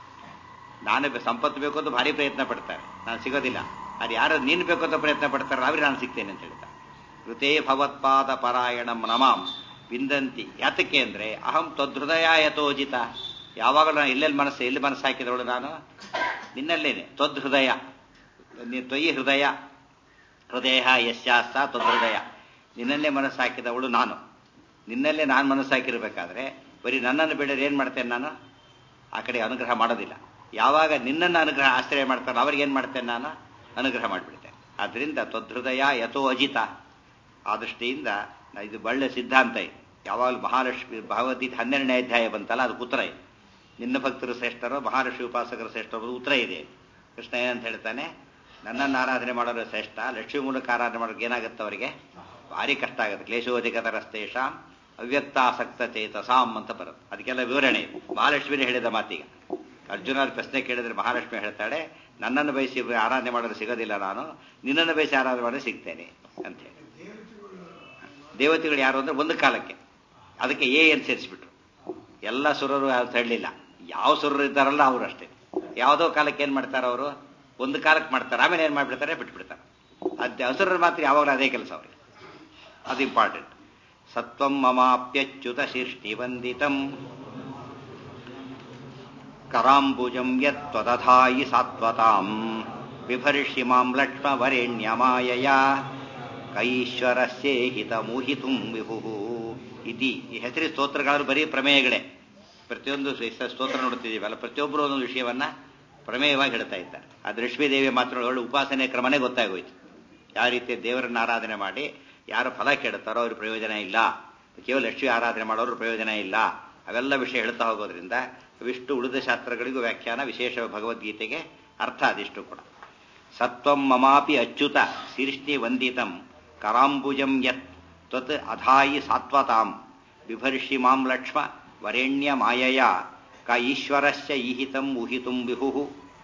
Speaker 1: ನಾನು ಬೆ- ಸಂಪತ್ತು ಬೇಕು ಅಂತ ಭಾರಿ ಪ್ರಯತ್ನ ಪಡ್ತಾರೆ ನಾನು ಸಿಗೋದಿಲ್ಲ ಅದು ಯಾರು ನೀನು ಬೇಕು ಅಂತ ಪ್ರಯತ್ನ ಪಡ್ತಾರೆ ಅವ್ರಿಗೆ ನಾನು ಸಿಗ್ತೇನೆ ಅಂತ ಹೇಳ್ತಾರೆ ಋತೇ ಭವತ್ಪಾದ ಪರಾಯಣಂ ನಮಾಂ ವಿಂದಂತಿ ಯಾತಕ್ಕೆ ಅಂದ್ರೆ ಅಹಂ ತ್ವದೃದಯ ಯಥೋಜಿತ ಯಾವಾಗಲೂ ನಾನು ಎಲ್ಲೆಲ್ಲಿ ಮನಸ್ಸು ಎಲ್ಲಿ ಮನಸ್ಸು ಹಾಕಿದವಳು ನಾನು ನಿನ್ನಲ್ಲೇನೆ ತ್ವದೃದಯ ನೀ ತ್ವಯಿ ಹೃದಯ ಹೃದಯ ಯಶ್ಯಾಸ್ತ ತ್ವದೃದಯ ನಿನ್ನಲ್ಲೇ ಮನಸ್ಸು ಹಾಕಿದವಳು ನಾನು ನಿನ್ನಲ್ಲೇ ನಾನು ಮನಸ್ಸು ಹಾಕಿರ್ಬೇಕಾದ್ರೆ ಬರೀ ನನ್ನನ್ನು ಬಿಡೋದು ಏನ್ ಮಾಡ್ತೇನೆ ನಾನು ಆ ಕಡೆ ಅನುಗ್ರಹ ಮಾಡೋದಿಲ್ಲ ಯಾವಾಗ ನಿನ್ನನ್ನು ಅನುಗ್ರಹ ಆಶ್ರಯ ಮಾಡ್ತಾರೋ ಅವ್ರಿಗೆ ಏನ್ ಮಾಡ್ತೇನೆ ನಾನು ಅನುಗ್ರಹ ಮಾಡಿಬಿಡ್ತೇನೆ ಆದ್ರಿಂದ ತ್ವದೃದಯ ಯಥೋ ಅಜಿತ ಆ ದೃಷ್ಟಿಯಿಂದ ನಾ ಇದು ಒಳ್ಳೆ ಸಿದ್ಧಾಂತ ಇದೆ ಯಾವಾಗಲೂ ಮಹಾಲಕ್ಷ್ಮಿ ಭಗವದ್ಗೀತೆ ಹನ್ನೆರಡನೇ ಅಧ್ಯಾಯ ಬಂತಲ್ಲ ಅದಕ್ಕೆ ಉತ್ತರ ಇದೆ ನಿನ್ನ ಭಕ್ತರು ಶ್ರೇಷ್ಠರು ಮಹಾಲಕ್ಷ್ಮಿ ಉಪಾಸಕರು ಶ್ರೇಷ್ಠರು ಉತ್ತರ ಇದೆ ಕೃಷ್ಣ ಏನಂತ ಹೇಳ್ತಾನೆ ನನ್ನನ್ನು ಆರಾಧನೆ ಮಾಡೋರು ಶ್ರೇಷ್ಠ ಲಕ್ಷ್ಮಿ ಮೂಲಕ ಆರಾಧನೆ ಮಾಡೋರಿಗೆ ಏನಾಗುತ್ತೆ ಅವರಿಗೆ ಭಾರಿ ಕಷ್ಟ ಆಗುತ್ತೆ ಕ್ಲೇಶೋಧಿಕತರಸ್ತೇಷಾಂ ಅವ್ಯಕ್ತಾಸಕ್ತ ಚೇತಸಾಂ ಅಂತ ಬರುತ್ತೆ ಅದಕ್ಕೆಲ್ಲ ವಿವರಣೆ ಇದೆ ಮಹಾಲಕ್ಷ್ಮಿನೇ ಹೇಳಿದ ಮಾತೀಗ ಅರ್ಜುನ ಅವ್ರ ಪ್ರಶ್ನೆ ಕೇಳಿದ್ರೆ ಮಹಾಲಕ್ಷ್ಮಿ ಹೇಳ್ತಾಳೆ ನನ್ನನ್ನು ಬಯಸಿ ಆರಾಧನೆ ಮಾಡೋದು ಸಿಗೋದಿಲ್ಲ ನಾನು ನಿನ್ನನ್ನು ಬಯಸಿ ಆರಾಧನೆ ಮಾಡೋದು ಸಿಗ್ತೇನೆ ಅಂತ ಹೇಳಿ ದೇವತೆಗಳು ಯಾರು ಅಂದ್ರೆ ಒಂದು ಕಾಲಕ್ಕೆ ಅದಕ್ಕೆ ಎ ಅಂತ ಸೇರಿಸ್ಬಿಟ್ರು ಎಲ್ಲ ಸುರರು ಅಂತ ಹೇಳಲಿಲ್ಲ ಯಾವ ಸುರರು ಇದ್ದಾರಲ್ಲ ಅವರು ಅಷ್ಟೇ ಯಾವುದೋ ಕಾಲಕ್ಕೆ ಏನ್ ಮಾಡ್ತಾರೆ ಅವರು ಒಂದು ಕಾಲಕ್ಕೆ ಮಾಡ್ತಾರೆ ಆಮೇಲೆ ಏನ್ ಮಾಡ್ಬಿಡ್ತಾರೆ ಬಿಟ್ಬಿಡ್ತಾರೆ ಅದ್ ಹಸುರರು ಮಾತ್ರ ಯಾವಾಗಲೂ ಅದೇ ಕೆಲಸ ಅವ್ರಿಗೆ ಅದು ಇಂಪಾರ್ಟೆಂಟ್ ಸತ್ವಂ ಮಮಾಪ್ಯಚ್ಯುತ ಶಿಷ್ಟಿ ವಂದಿತಂ ಕರಾಂಬುಜಂ ಯತ್ವದಧಾಯಿ ಸಾತ್ವತಾಂ ಬಿಭರ್ಷಿ ಮಾಂ ಲಕ್ಷ್ಮವರೆಣ್ಯಮಾಯಯ ಕೈಶ್ವರಸ್ಯೇ ಹಿತ ಮೋಹಿತುಂ ವಿಭು ಇತಿ ಈ ಹೆಸರಿ ಸ್ತೋತ್ರಗಳು ಬರೀ ಪ್ರಮೇಯಗಳೇ ಪ್ರತಿಯೊಂದು ಸ- ಸ್ತೋತ್ರ ನೋಡ್ತಿದ್ದೀವಲ್ಲ ಪ್ರತಿಯೊಬ್ಬರು ಒಂದೊಂದು ವಿಷಯವನ್ನ ಪ್ರಮೇಯವಾಗಿ ಹೇಳ್ತಾ ಇದ್ದಾರೆ ಅದು ಲಕ್ಷ್ಮೀ ದೇವಿಯ ಮಾತ್ರ ಒಳ್ಳೆ ಉಪಾಸನೆ ಕ್ರಮನೇ ಗೊತ್ತಾಗೋಯ್ತು ಯಾವ ರೀತಿ ದೇವರನ್ನ ಆರಾಧನೆ ಮಾಡಿ ಯಾರು ಫಲ ಕೇಳುತ್ತಾರೋ ಅವ್ರ ಪ್ರಯೋಜನ ಇಲ್ಲ ಕೇವಲ ಲಕ್ಷ್ಮಿ ಆರಾಧನೆ ಮಾಡೋರು ಪ್ರಯೋಜನ ಇಲ್ಲ ಅವೆಲ್ಲ ವಿಷಯ ಹೇಳ್ತಾ ಹೋಗೋದ್ರಿಂದ ವಿಷ್ಣು ಉಳಿದ ಶಾಸ್ತ್ರಗಳಿಗೂ ವ್ಯಾಖ್ಯಾನ ವಿಶೇಷ ಭಗವದ್ಗೀತೆಗೆ ಅರ್ಥ ಅದಿಷ್ಟು ಕೂಡ ಸತ್ವಂ ಮಮಾಪಿ ಅಚ್ಯುತ ಶೀರ್ಷ್ಣಿ ವಂದಿತಂ ಕರಾಂಬುಜಂ ಯತ್ ತ್ವತ್ ಅಧಾಯಿ ಸಾತ್ವತಾಂ ಬಿಭರ್ಷಿ ಮಾಂ ಲಕ್ಷ್ಮ ವರೆಣ್ಯ ಮಾಯಯ ಕ ಈಶ್ವರಸ್ಯ ಈಹಿತಂ ಊಹಿತುಂ ವಿಹು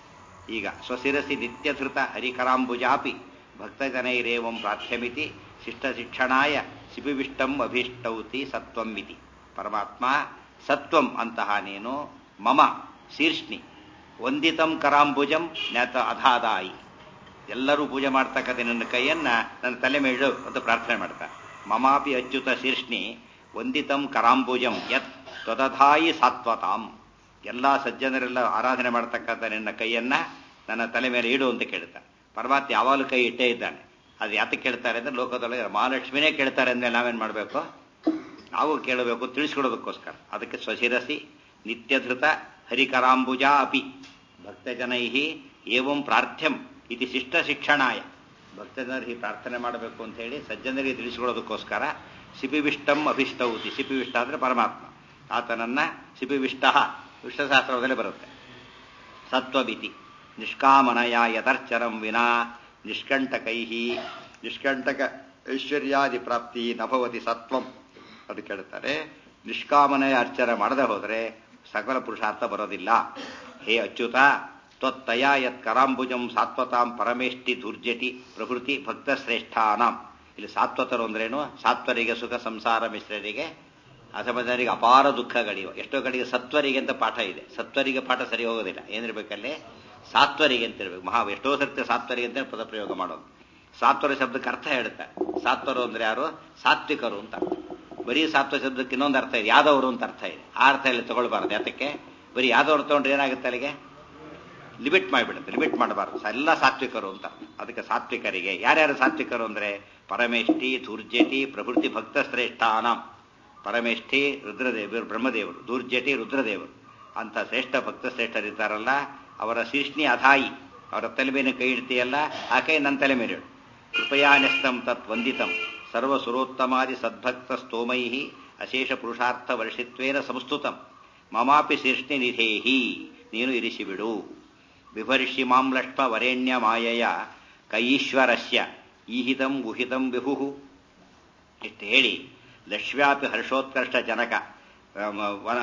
Speaker 1: ಈಗ ಸ್ವಶಿರಸಿ ನಿತ್ಯಧೃತ ಹರಿಕರಾಂಬುಜಾಪಿ ಭಕ್ತಜನೈರೇವಂ ಪ್ರಾರ್ಥ್ಯಮಿತಿ ಶಿಷ್ಟಶಿಕ್ಷಣಾಯ ಶಿಪಿವಿಷ್ಟಂ ಅಭೀಷ್ಟೌತಿ ಸತ್ವಂ ಇತಿ ಪರಮಾತ್ಮ ಸತ್ವಂ ಅಂತಹ ನೀನು ಮಮ ಶೀರ್ಷ್ಣಿ ವಂದಿತಂ ಕರಾಂಬುಜಂ ಜ್ಞಾತ ಅಧಾದಾಯಿ ಎಲ್ಲರೂ ಪೂಜೆ ಮಾಡ್ತಕ್ಕಂಥ ನನ್ನ ಕೈಯನ್ನ ನನ್ನ ತಲೆ ಮೇಳು ಅಂತ ಪ್ರಾರ್ಥನೆ ಮಾಡ್ತಾರೆ ಮಮಾಪಿ ಅಚ್ಯುತ ಶೀರ್ಷ್ಣಿ ವಂದಿತಂ ಕರಾಂಬುಜಂ ಯತ್ ತ್ವದಧಾಯಿ ಸಾತ್ವತಾಂ ಎಲ್ಲ ಸಜ್ಜನರೆಲ್ಲ ಆರಾಧನೆ ಮಾಡ್ತಕ್ಕಂಥ ನಿನ್ನ ಕೈಯನ್ನ ನನ್ನ ತಲೆ ಮೇಲೆ ಇಡು ಅಂತ ಕೇಳ್ತಾರೆ ಪರಮಾತ್ಮ ಯಾವಾಗಲೂ ಕೈ ಇಟ್ಟೇ ಇದ್ದಾನೆ ಅದು ಯಾತಕ್ಕೆ ಕೇಳ್ತಾರೆ ಅಂದ್ರೆ ಲೋಕದೊಳಗೆ ಮಹಾಲಕ್ಷ್ಮಿನೇ ಕೇಳ್ತಾರೆ ಅಂದ್ಮೇಲೆ ನಾವೇನ್ ಮಾಡಬೇಕು ನಾವು ಕೇಳಬೇಕು ತಿಳಿಸ್ಕೊಡೋದಕ್ಕೋಸ್ಕರ ಅದಕ್ಕೆ ಸ್ವಶಿರಸಿ ನಿತ್ಯಧೃತ ಹರಿಕರಾಂಬುಜಾ ಅಪಿ ಭಕ್ತಜನೈ ಏವಂ ಪ್ರಾರ್ಥ್ಯಂ ಇತಿ ಶಿಷ್ಟ ಶಿಕ್ಷಣಾಯ ಭಕ್ತಜನರಿಗೆ ಪ್ರಾರ್ಥನೆ ಮಾಡಬೇಕು ಅಂತ ಹೇಳಿ ಸಜ್ಜನರಿಗೆ ತಿಳಿಸಿಕೊಡೋದಕ್ಕೋಸ್ಕರ ಸಿಪಿವಿಷ್ಟಂ ಅಭಿಷ್ಟೌತಿ ಸಿಪಿವಿಷ್ಟ ಅಂದ್ರೆ ಪರಮಾತ್ಮ ಆತನನ್ನ ಸಿಪಿವಿಷ್ಟ ವಿಷ್ಣುಶಾಸ್ತ್ರದಲ್ಲಿ ಬರುತ್ತೆ ಸತ್ವವಿತಿ ನಿಷ್ಕಾಮನಯ ಯಥರ್ಚರಂ ವಿನಾ ನಿಷ್ಕಂಟಕೈ ನಿಷ್ಕಂಟಕ ಐಶ್ವರ್ಯಾದಿ ಪ್ರಾಪ್ತಿ ನಭವತಿ ಸತ್ವಂ ಅದು ಕೇಳ್ತಾರೆ ನಿಷ್ಕಾಮನೆಯ ಅರ್ಚನೆ ಮಾಡದೆ ಹೋದರೆ ಸಕಲ ಪುರುಷಾರ್ಥ ಬರೋದಿಲ್ಲ ಹೇ ಅಚ್ಯುತ ತ್ವತ್ತಯ ಯತ್ ಕರಾಂಬುಜಂ ಸಾತ್ವತಾಂ ಪರಮೇಷ್ಟಿ ದುರ್ಜಟಿ ಪ್ರಭೃತಿ ಭಕ್ತ ಶ್ರೇಷ್ಠಾನಾಂ ಇಲ್ಲಿ ಸಾತ್ವತರು ಅಂದ್ರೇನು ಸಾತ್ವರಿಗೆ ಸುಖ ಸಂಸಾರ ಮಿಶ್ರರಿಗೆ ಅಸಮಜರಿಗೆ ಅಪಾರ ದುಃಖಗಳಿವೆ ಎಷ್ಟೋ ಕಡೆಗೆ ಸತ್ವರಿಗೆ ಅಂತ ಪಾಠ ಇದೆ ಸತ್ವರಿಗೆ ಪಾಠ ಸರಿ ಹೋಗೋದಿಲ್ಲ ಏನಿರ್ಬೇಕಲ್ಲಿ ಸಾತ್ವರಿಗೆ ಅಂತ ಇರ್ಬೇಕು ಮಹಾ ಎಷ್ಟೋ ಸರ್ತಿ ಸಾತ್ವರಿಗೆ ಅಂತ ಪದ ಪ್ರಯೋಗ ಮಾಡೋದು ಸಾತ್ವರ ಶಬ್ದಕ್ಕೆ ಅರ್ಥ ಹೇಳುತ್ತೆ ಸಾತ್ವರು ಅಂದ್ರೆ ಯಾರು ಸಾತ್ವಿಕರು ಅಂತ ಬರೀ ಸಾತ್ವ ಶಬ್ದಕ್ಕೆ ಇನ್ನೊಂದು ಅರ್ಥ ಇದೆ ಯಾದವರು ಅಂತ ಅರ್ಥ ಇದೆ ಆ ಅರ್ಥ ಇಲ್ಲಿ ತಗೊಳ್ಬಾರ್ದು ಯಾತಕ್ಕೆ ಬರೀ ಯಾದವರು ತಗೊಂಡ್ರೆ ಏನಾಗುತ್ತೆ ಅಲ್ಲಿಗೆ ಲಿಮಿಟ್ ಮಾಡಿಬಿಡುತ್ತೆ ಲಿಮಿಟ್ ಮಾಡಬಾರ್ದು ಎಲ್ಲ ಸಾತ್ವಿಕರು ಅಂತ ಅದಕ್ಕೆ ಸಾತ್ವಿಕರಿಗೆ ಯಾರ್ಯಾರು ಸಾತ್ವಿಕರು ಅಂದ್ರೆ ಪರಮೇಷ್ಠಿ ಧೂರ್ಜಟಿ ಪ್ರಭೃತಿ ಭಕ್ತ ಶ್ರೇಷ್ಠಾನಾಂ ಪರಮೇಷ್ಠಿ ರುದ್ರದೇವರು ಬ್ರಹ್ಮದೇವರು ಧೂರ್ಜಟಿ ರುದ್ರದೇವರು ಅಂತ ಶ್ರೇಷ್ಠ ಭಕ್ತ ಶ್ರೇಷ್ಠರಿದ್ದಾರಲ್ಲ ಅವರ ಶೀರ್ಷ್ಣಿ ಅಧಾಯಿ ಅವರ ತಲೆ ಮೇಲೆ ಕೈ ಇಡ್ತೀಯಲ್ಲ ಆ ಕೈ ನನ್ನ ತಲೆ ಮೇಲೆ ಇಡು ಕೃಪಯಾನ್ಯಸ್ತಂ ತತ್ ವಂದಿತಂ ಸರ್ವ ಸುರೋತ್ತಮಾದಿ ಸದ್ಭಕ್ತ ಸ್ತೋಮೈ ಅಶೇಷ ಪುರುಷಾರ್ಥ ವರ್ಷಿತ್ವೇನ ಸಂಸ್ತುತಂ ಮಮಾಪಿ ಶೀರ್ಷ್ಣಿ ನಿಧೇಹಿ ನೀನು ಇರಿಸಿಬಿಡು ಬಿಭರ್ಷಿ ಮಾಂ ಲಕ್ಷ್ಮ ವರೇಣ್ಯ ಮಾಯಯ ಕೈಶ್ವರಸ್ಯ ಈಹಿತಂ ಗುಹಿತಂ ವಿಭು ಇಷ್ಟು ಹೇಳಿ ಲಕ್ಷ್ಮ್ಯಾಪಿ ಹರ್ಷೋತ್ಕರ್ಷ ಜನಕ ವನ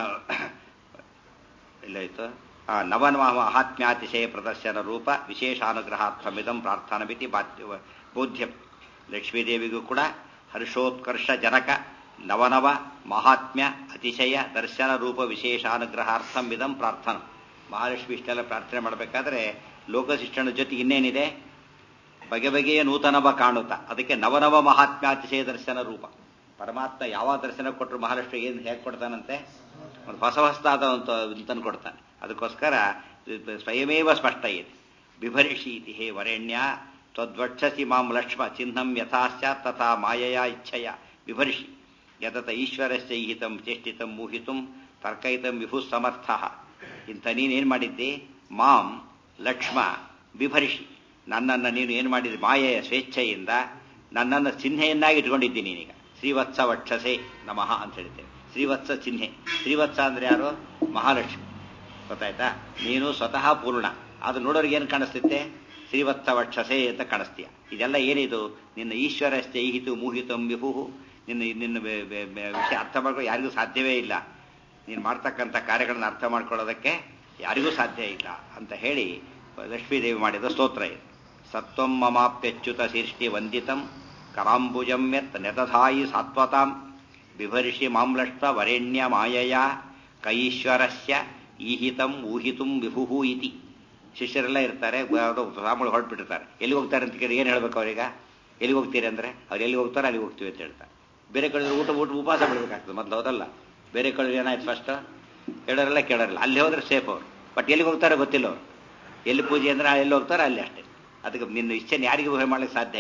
Speaker 1: ಇಲ್ಲಾಯ್ತು ನವನ ಮಹಾತ್ಮ್ಯಾತಿಶಯ ಪ್ರದರ್ಶನ ರೂಪ ವಿಶೇಷಾನುಗ್ರಹಾತ್ಮಮಿದಂ ಪ್ರಾರ್ಥನಮಿತಿ ಬೋಧ್ಯಂ ಲಕ್ಷ್ಮೀದೇವಿಗೂ ಕೂಡ ಹರ್ಷೋತ್ಕರ್ಷ ಜನಕ ನವನವ ಮಹಾತ್ಮ್ಯ ಅತಿಶಯ ದರ್ಶನ ರೂಪ ವಿಶೇಷಾನುಗ್ರಹಾರ್ಥಂ ಇದಂ ಪ್ರಾರ್ಥನ ಮಹಾಲಕ್ಷ್ಮಿ ಇಷ್ಟೆಲ್ಲ ಪ್ರಾರ್ಥನೆ ಮಾಡಬೇಕಾದ್ರೆ ಲೋಕಶಿಕ್ಷಣದ ಜೊತೆಗೆ ಇನ್ನೇನಿದೆ ಬಗೆ ಬಗೆಯ ನೂತನವ ಕಾಣುತ್ತಾ ಅದಕ್ಕೆ ನವನವ ಮಹಾತ್ಮ್ಯಾತಿಶಯ ದರ್ಶನ ರೂಪ ಪರಮಾತ್ಮ ಯಾವ ದರ್ಶನ ಕೊಟ್ಟರು ಮಹಾಲಕ್ಷ್ಮಿ ಏನು ಹೇಗೆ ಕೊಡ್ತಾನಂತೆ ಒಂದು ಹೊಸ ಹೊಸದಾದ ತಂದು ಕೊಡ್ತಾನೆ ಅದಕ್ಕೋಸ್ಕರ ಸ್ವಯಮೇವ ಸ್ಪಷ್ಟ ಇದೆ ಬಿಭರಿಷಿ ಇತಿ ಹೇ ವರೆಣ್ಯ ತ್ವದ್ವಕ್ಷಸಿ ಮಾಂ ಲಕ್ಷ್ಮ ಚಿಹ್ನಂ ಯಥಾಶ್ಚಾತ್ ತಥಾ ಮಾಯಯ ಇಚ್ಛಯ ಬಿಭರ್ಷಿ ಯತತ ಈಶ್ವರಸ್ಯ ಈಹಿತಂ ಚೇಷ್ಟಿತಂ ಮೂಹಿತಂ ತರ್ಕಯಿತಂ ವಿಭು ಸಮರ್ಥ ಇಂಥ ನೀನೇನ್ ಮಾಡಿದ್ದಿ ಮಾಂ ಲಕ್ಷ್ಮ ಬಿಭರ್ಷಿ ನನ್ನನ್ನು ನೀನು ಏನು ಮಾಡಿದ್ದಿ ಮಾಯೆಯ ಸ್ವೇಚ್ಛೆಯಿಂದ ನನ್ನನ್ನು ಚಿಹ್ನೆಯನ್ನಾಗಿ ಇಟ್ಕೊಂಡಿದ್ದೀನಿ ನೀನೀಗ ಶ್ರೀವತ್ಸ ವಕ್ಷಸೆ ನಮಃ ಅಂತ ಹೇಳ್ತೇವೆ ಶ್ರೀವತ್ಸ ಚಿಹ್ನೆ ಶ್ರೀವತ್ಸ ಅಂದ್ರೆ ಯಾರು ಮಹಾಲಕ್ಷ್ಮಿ ಗೊತ್ತಾಯ್ತಾ ನೀನು ಸ್ವತಃ ಪೂರ್ಣ ಅದು ನೋಡೋರಿಗೆ ಏನು ಕಾಣಿಸ್ತಿತ್ತೆ ಶ್ರೀವತ್ಸ ವಕ್ಷಸೆ ಅಂತ ಕಾಣಿಸ್ತೀಯ ಇದೆಲ್ಲ ಏನಿದು ನಿನ್ನ ಈಶ್ವರಸ್ತೆ ಈಹಿತು ಮೂಹಿತಂ ವಿಭು ನಿನ್ನ ನಿನ್ನ ವಿಷಯ ಅರ್ಥ ಮಾಡ್ಕೊಳ್ಳೋ ಯಾರಿಗೂ ಸಾಧ್ಯವೇ ಇಲ್ಲ ನೀನು ಮಾಡ್ತಕ್ಕಂಥ ಕಾರ್ಯಗಳನ್ನು ಅರ್ಥ ಮಾಡ್ಕೊಳ್ಳೋದಕ್ಕೆ ಯಾರಿಗೂ ಸಾಧ್ಯ ಇಲ್ಲ ಅಂತ ಹೇಳಿ ಲಕ್ಷ್ಮೀದೇವಿ ಮಾಡಿದ ಸ್ತೋತ್ರ ಇದು ಸತ್ವಂ ಮಮಾಪ್ಯಚ್ಯುತ ಶೀರ್ಷ್ಟಿ ವಂದಿತಂ ಕರಾಂಬುಜಂ ಯತ್ ನೆತಧಾಯಿ ಸಾತ್ವತಾಂ ಬಿಭರ್ಷಿ ಮಾಂಲಷ್ಟ ವರೆಣ್ಯ ಮಾಯಯ ಕೈಶ್ವರಸ್ಯ ಈಹಿತಂ ಊಹಿತುಂ ವಿಭು ಇತಿ ಶಿಷ್ಯರೆಲ್ಲ ಇರ್ತಾರೆ ರಾಮಗಳು ಹೊರಟ್ಬಿಟ್ಟಿರ್ತಾರೆ ಎಲ್ಲಿಗೆ ಹೋಗ್ತಾರೆ ಅಂತ ಕೇಳಿ ಏನು ಹೇಳ್ಬೇಕು ಅವ್ರೀಗ ಎಲ್ಲಿಗೆ ಹೋಗ್ತೀರಿ ಅಂದ್ರೆ ಅವ್ರು ಎಲ್ಲಿ ಹೋಗ್ತಾರೆ ಅಲ್ಲಿ ಹೋಗ್ತೀವಿ ಅಂತ ಹೇಳ್ತಾರೆ ಬೇರೆ ಕಡೆ ಊಟ ಊಟ ಉಪವಾಸ ಬಿಡಬೇಕಾಗ್ತದೆ ಮೊದಲು ಹೌದಲ್ಲ ಬೇರೆ ಕಡೆ ಏನಾಯ್ತು ಫಸ್ಟ್ ಕೇಳೋರೆಲ್ಲ ಕೇಳೋರಲ್ಲ ಅಲ್ಲಿ ಹೋದ್ರೆ ಸೇಫ್ ಅವರು ಬಟ್ ಎಲ್ಲಿಗೆ ಹೋಗ್ತಾರೆ ಗೊತ್ತಿಲ್ಲ ಅವರು ಎಲ್ಲಿ ಪೂಜೆ ಅಂದ್ರೆ ಎಲ್ಲಿ ಹೋಗ್ತಾರೆ ಅಲ್ಲಿ ಅಷ್ಟೇ ಅದಕ್ಕೆ ನಿನ್ನ ಇಚ್ಛೆನ ಯಾರಿಗೂ ಊಹೆ ಮಾಡ್ಲಿಕ್ಕೆ ಸಾಧ್ಯ ಇದೆ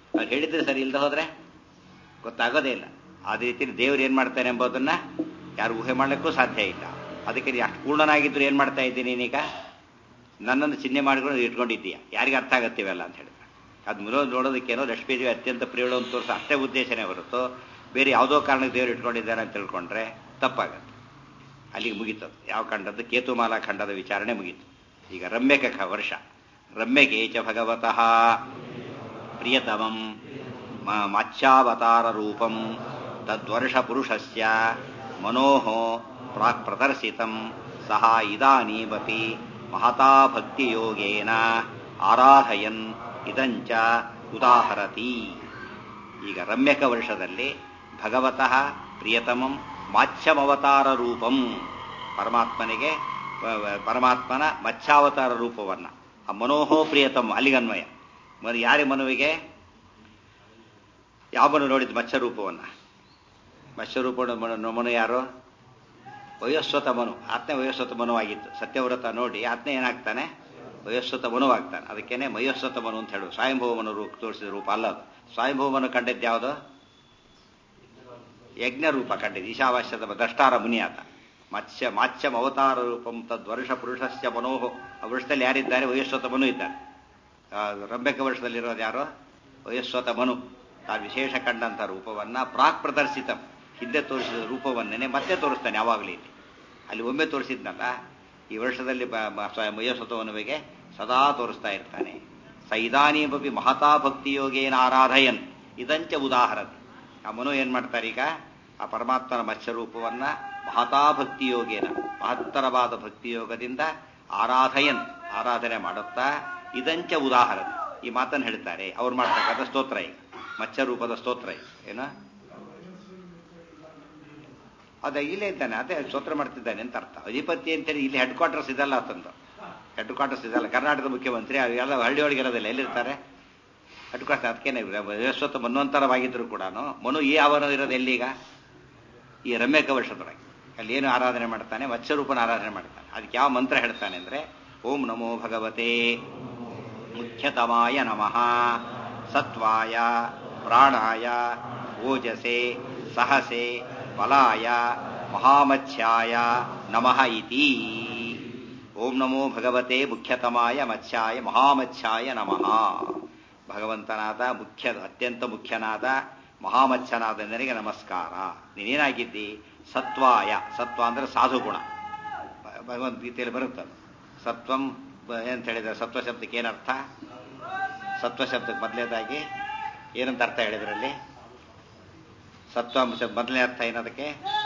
Speaker 1: ಅವ್ರು ಹೇಳಿದ್ರೆ ಸರಿ ಇಲ್ಲದೆ ಹೋದ್ರೆ ಗೊತ್ತಾಗೋದೇ ಇಲ್ಲ ಅದೇ ರೀತಿ ದೇವ್ರು ಏನ್ ಮಾಡ್ತಾನೆ ಎಂಬುದನ್ನ ಯಾರು ಊಹೆ ಮಾಡ್ಲಿಕ್ಕೂ ಸಾಧ್ಯ ಇಲ್ಲ ಅದಕ್ಕೆ ನೀ ಅಷ್ಟು ಪೂರ್ಣನಾಗಿದ್ರು ಏನ್ ಮಾಡ್ತಾ ಇದ್ದೀನಿ ನೀನೀಗ ನನ್ನನ್ನು ಚಿಹ್ನೆ ಮಾಡಿಕೊಂಡು ಇಟ್ಕೊಂಡಿದ್ದೀಯ ಯಾರಿಗೆ ಅರ್ಥ ಆಗತ್ತಿವೆಲ್ಲ ಅಂತ ಹೇಳಿದ್ರೆ ಅದು ಮುರೋ ನೋಡೋದಕ್ಕೇನೋ ಲಕ್ಷ್ಮೀದೇವಿ ಅತ್ಯಂತ ಪ್ರಿಯಳು ಅಂತ ತೋರಿಸ ಅಷ್ಟೇ ಉದ್ದೇಶನೇ ಹೊರತು ಬೇರೆ ಯಾವುದೋ ಕಾರಣಕ್ಕೆ ದೇವರು ಇಟ್ಕೊಂಡಿದ್ದಾರೆ ಅಂತ ತಿಳ್ಕೊಂಡ್ರೆ ತಪ್ಪಾಗತ್ತೆ ಅಲ್ಲಿಗೆ ಮುಗೀತದು ಯಾವ ಖಂಡದ್ದು ಕೇತುಮಾಲ ಖಂಡದ ವಿಚಾರಣೆ ಮುಗೀತು ಈಗ ರಮ್ಯಕ ಖ ವರ್ಷ ರಮ್ಯಕೆ ಚ ಭಗವತಃ ಪ್ರಿಯತಮಂ ಮಾಚ್ಯಾವತಾರ ರೂಪಂ ತದ್ವರ್ಷ ಪುರುಷಸ್ಯ ಮನೋಃ ಪ್ರಾಕ್ ಪ್ರದರ್ಶಿತಂ ಸಹ ಇದಾನೀಮಪಿ ಮಹತಾ ಭಕ್ತಿಯೋಗೇನ ಆರಾಧಯನ್ ಇದಂಚ ಉದಾಹರತಿ ಈಗ ರಮ್ಯಕ ವರ್ಷದಲ್ಲಿ ಭಗವತಃ ಪ್ರಿಯತಮಂ ಮಾಚ್ಯಮವತಾರ ರೂಪಂ ಪರಮಾತ್ಮನಿಗೆ ಪರಮಾತ್ಮನ ಮತ್ಸ್ಯಾವತಾರ ರೂಪವನ್ನ ಆ ಮನೋಹೋ ಪ್ರಿಯತಮ ಅಲ್ಲಿಗನ್ವಯ ಮನು ಯಾರಿ ಮನುವಿಗೆ ಯಾವನು ನೋಡಿದ ಮತ್ಸ್ಯ ರೂಪವನ್ನ ಮತ್ಸ್ಯ ರೂಪ ಮನು ಯಾರು ವಯಸ್ವತ ಮನು ಆತ್ನೇ ವಯಸ್ವತ ಮನುವಾಗಿತ್ತು ಸತ್ಯವ್ರತ ನೋಡಿ ಆತ್ನೇ ಏನಾಗ್ತಾನೆ ವಯಸ್ವತ ಮನುವಾಗ್ತಾನೆ ಅದಕ್ಕೇನೆ ಮಯಸ್ವತ ಮನು ಅಂತ ಹೇಳುದು ಸ್ವಯಂಭವ ಮನು ರೂಪ ತೋರಿಸಿದ ರೂಪ ಅಲ್ಲ ಅದು ಸ್ವಯಂಭವ ಮನು ಕಂಡಿದ್ದು ಯಾವುದು ಯಜ್ಞ ರೂಪ ಕಂಡಿದ್ದು ಈಶಾವಾಸ್ಯದ ದ್ರಷ್ಟಾರ ಮುನಿ ಆತ ಮತ್ಸ್ಯ ಮಾತ್ಸ್ಯಂ ಅವತಾರ ರೂಪಂ ತದ್ವರ್ಷ ಪುರುಷಸ್ಯ ಮನೋಹ ಆ ವರ್ಷದಲ್ಲಿ ಯಾರಿದ್ದಾರೆ ವಯಸ್ವತ ಮನು ಇದ್ದಾರೆ ರಂಬೆಕ ವರ್ಷದಲ್ಲಿರೋದು ಯಾರು ವಯಸ್ವತ ಮನು ಆ ವಿಶೇಷ ಕಂಡಂಥ ರೂಪವನ್ನ ಪ್ರಾಕ್ ಪ್ರದರ್ಶಿತ ಹಿಂದೆ ತೋರಿಸಿದ ರೂಪವನ್ನೇ ಮತ್ತೆ ತೋರಿಸ್ತಾನೆ ಯಾವಾಗಲೂ ಇಲ್ಲಿ ಅಲ್ಲಿ ಒಮ್ಮೆ ತೋರಿಸಿದ್ನಲ್ಲ ಈ ವರ್ಷದಲ್ಲಿ ವಯಸ್ವತವನುವಿಗೆ ಸದಾ ತೋರಿಸ್ತಾ ಇರ್ತಾನೆ ಸ ಇದಾನೀಮಪಿ ಮಹತಾ ಭಕ್ತಿಯೋಗೇನ ಆರಾಧಯನ್ ಇದಂಚ ಉದಾಹರಣೆ ಆ ಮನು ಏನ್ ಮಾಡ್ತಾರೆ ಈಗ ಆ ಪರಮಾತ್ಮನ ಮತ್ಸ್ಯ ರೂಪವನ್ನ ಮಹತಾ ಭಕ್ತಿಯೋಗೇನ ಮಹತ್ತರವಾದ ಭಕ್ತಿಯೋಗದಿಂದ ಆರಾಧಯನ್ ಆರಾಧನೆ ಮಾಡುತ್ತಾ ಇದಂಚ ಉದಾಹರಣೆ ಈ ಮಾತನ್ನು ಹೇಳ್ತಾರೆ ಅವ್ರು ಮಾಡ್ತಕ್ಕಂಥ ಸ್ತೋತ್ರ ಈಗ ಮತ್ಸ್ಯ ರೂಪದ ಸ್ತೋತ್ರ ಈಗ ಏನ ಅದೇ ಇಲ್ಲೇ ಇದ್ದಾನೆ ಅದೇ ಸ್ತೋತ್ರ ಮಾಡ್ತಿದ್ದಾನೆ ಅಂತ ಅರ್ಥ ಅಧಿಪತಿ ಅಂತೇಳಿ ಇಲ್ಲಿ ಹೆಡ್ ಕ್ವಾರ್ಟರ್ಸ್ ಇದಲ್ಲ ಅಂತಂದು ಹೆಡ್ ಕ್ವಾರ್ಟರ್ಸ್ ಇದಲ್ಲ ಕರ್ನಾಟಕದ ಮುಖ್ಯಮಂತ್ರಿ ಎಲ್ಲ ಹಳ್ಳಿಯೊಳಗೆ ಇರೋದಿಲ್ಲ ಎಲ್ಲಿರ್ತಾರೆ ಹೆಡ್ ಕ್ವಾರ್ಟರ್ ಅದಕ್ಕೇನೆ ವಯಸ್ವತ್ತ ಮನ್ವಂತರವಾಗಿದ್ರು ಕೂಡ ಮನು ಈ ಅವನು ಇರೋದು ಎಲ್ಲಿಗ ಈ ರಮ್ಯಕ ವರ್ಷದೊಳಗೆ ಅಲ್ಲಿ ಏನು ಆರಾಧನೆ ಮಾಡ್ತಾನೆ ಮತ್ಸ್ಯರೂಪನ ಆರಾಧನೆ ಮಾಡ್ತಾನೆ ಅದಕ್ಕೆ ಯಾವ ಮಂತ್ರ ಹೇಳ್ತಾನೆ ಅಂದ್ರೆ ಓಂ ನಮೋ ಭಗವತೆ ಮುಖ್ಯತಮಾಯ ನಮಃ ಸತ್ವಾಯ ಪ್ರಾಣಾಯ ಓಜಸೆ ಸಹಸೆ ಬಲಾಯ ಮಹಾಮತ್ಸ್ಯಾಯ ನಮಃ ಇತಿ ಓಂ ನಮೋ ಭಗವತೆ ಮುಖ್ಯತಮಾಯ ಮತ್ಸ್ಯಾಯ ಮಹಾಮತ್ಸ್ಯಾಯ ನಮಃ ಭಗವಂತನಾದ ಮುಖ್ಯ ಅತ್ಯಂತ ಮುಖ್ಯನಾದ ಮಹಾಮತ್ಸ್ಯನಾದ ನನಗೆ ನಮಸ್ಕಾರ ನೀನೇನಾಗಿದ್ದಿ ಸತ್ವಾಯ ಸತ್ವ ಅಂದ್ರೆ ಸಾಧುಗುಣ ಭಗವದ್ಗೀತೆಯಲ್ಲಿ ಬರುತ್ತದೆ ಸತ್ವಂ ಏನಂತ ಹೇಳಿದ್ರೆ ಸತ್ವ ಶಬ್ದಕ್ಕೆ ಏನರ್ಥ ಸತ್ವ ಶಬ್ದಕ್ಕೆ ಮೊದಲೇದಾಗಿ ಏನಂತ ಅರ್ಥ ಹೇಳಿದ್ರಲ್ಲಿ ಸತ್ವ ಮೊದಲನೇ ಅರ್ಥ ಏನದಕ್ಕೆ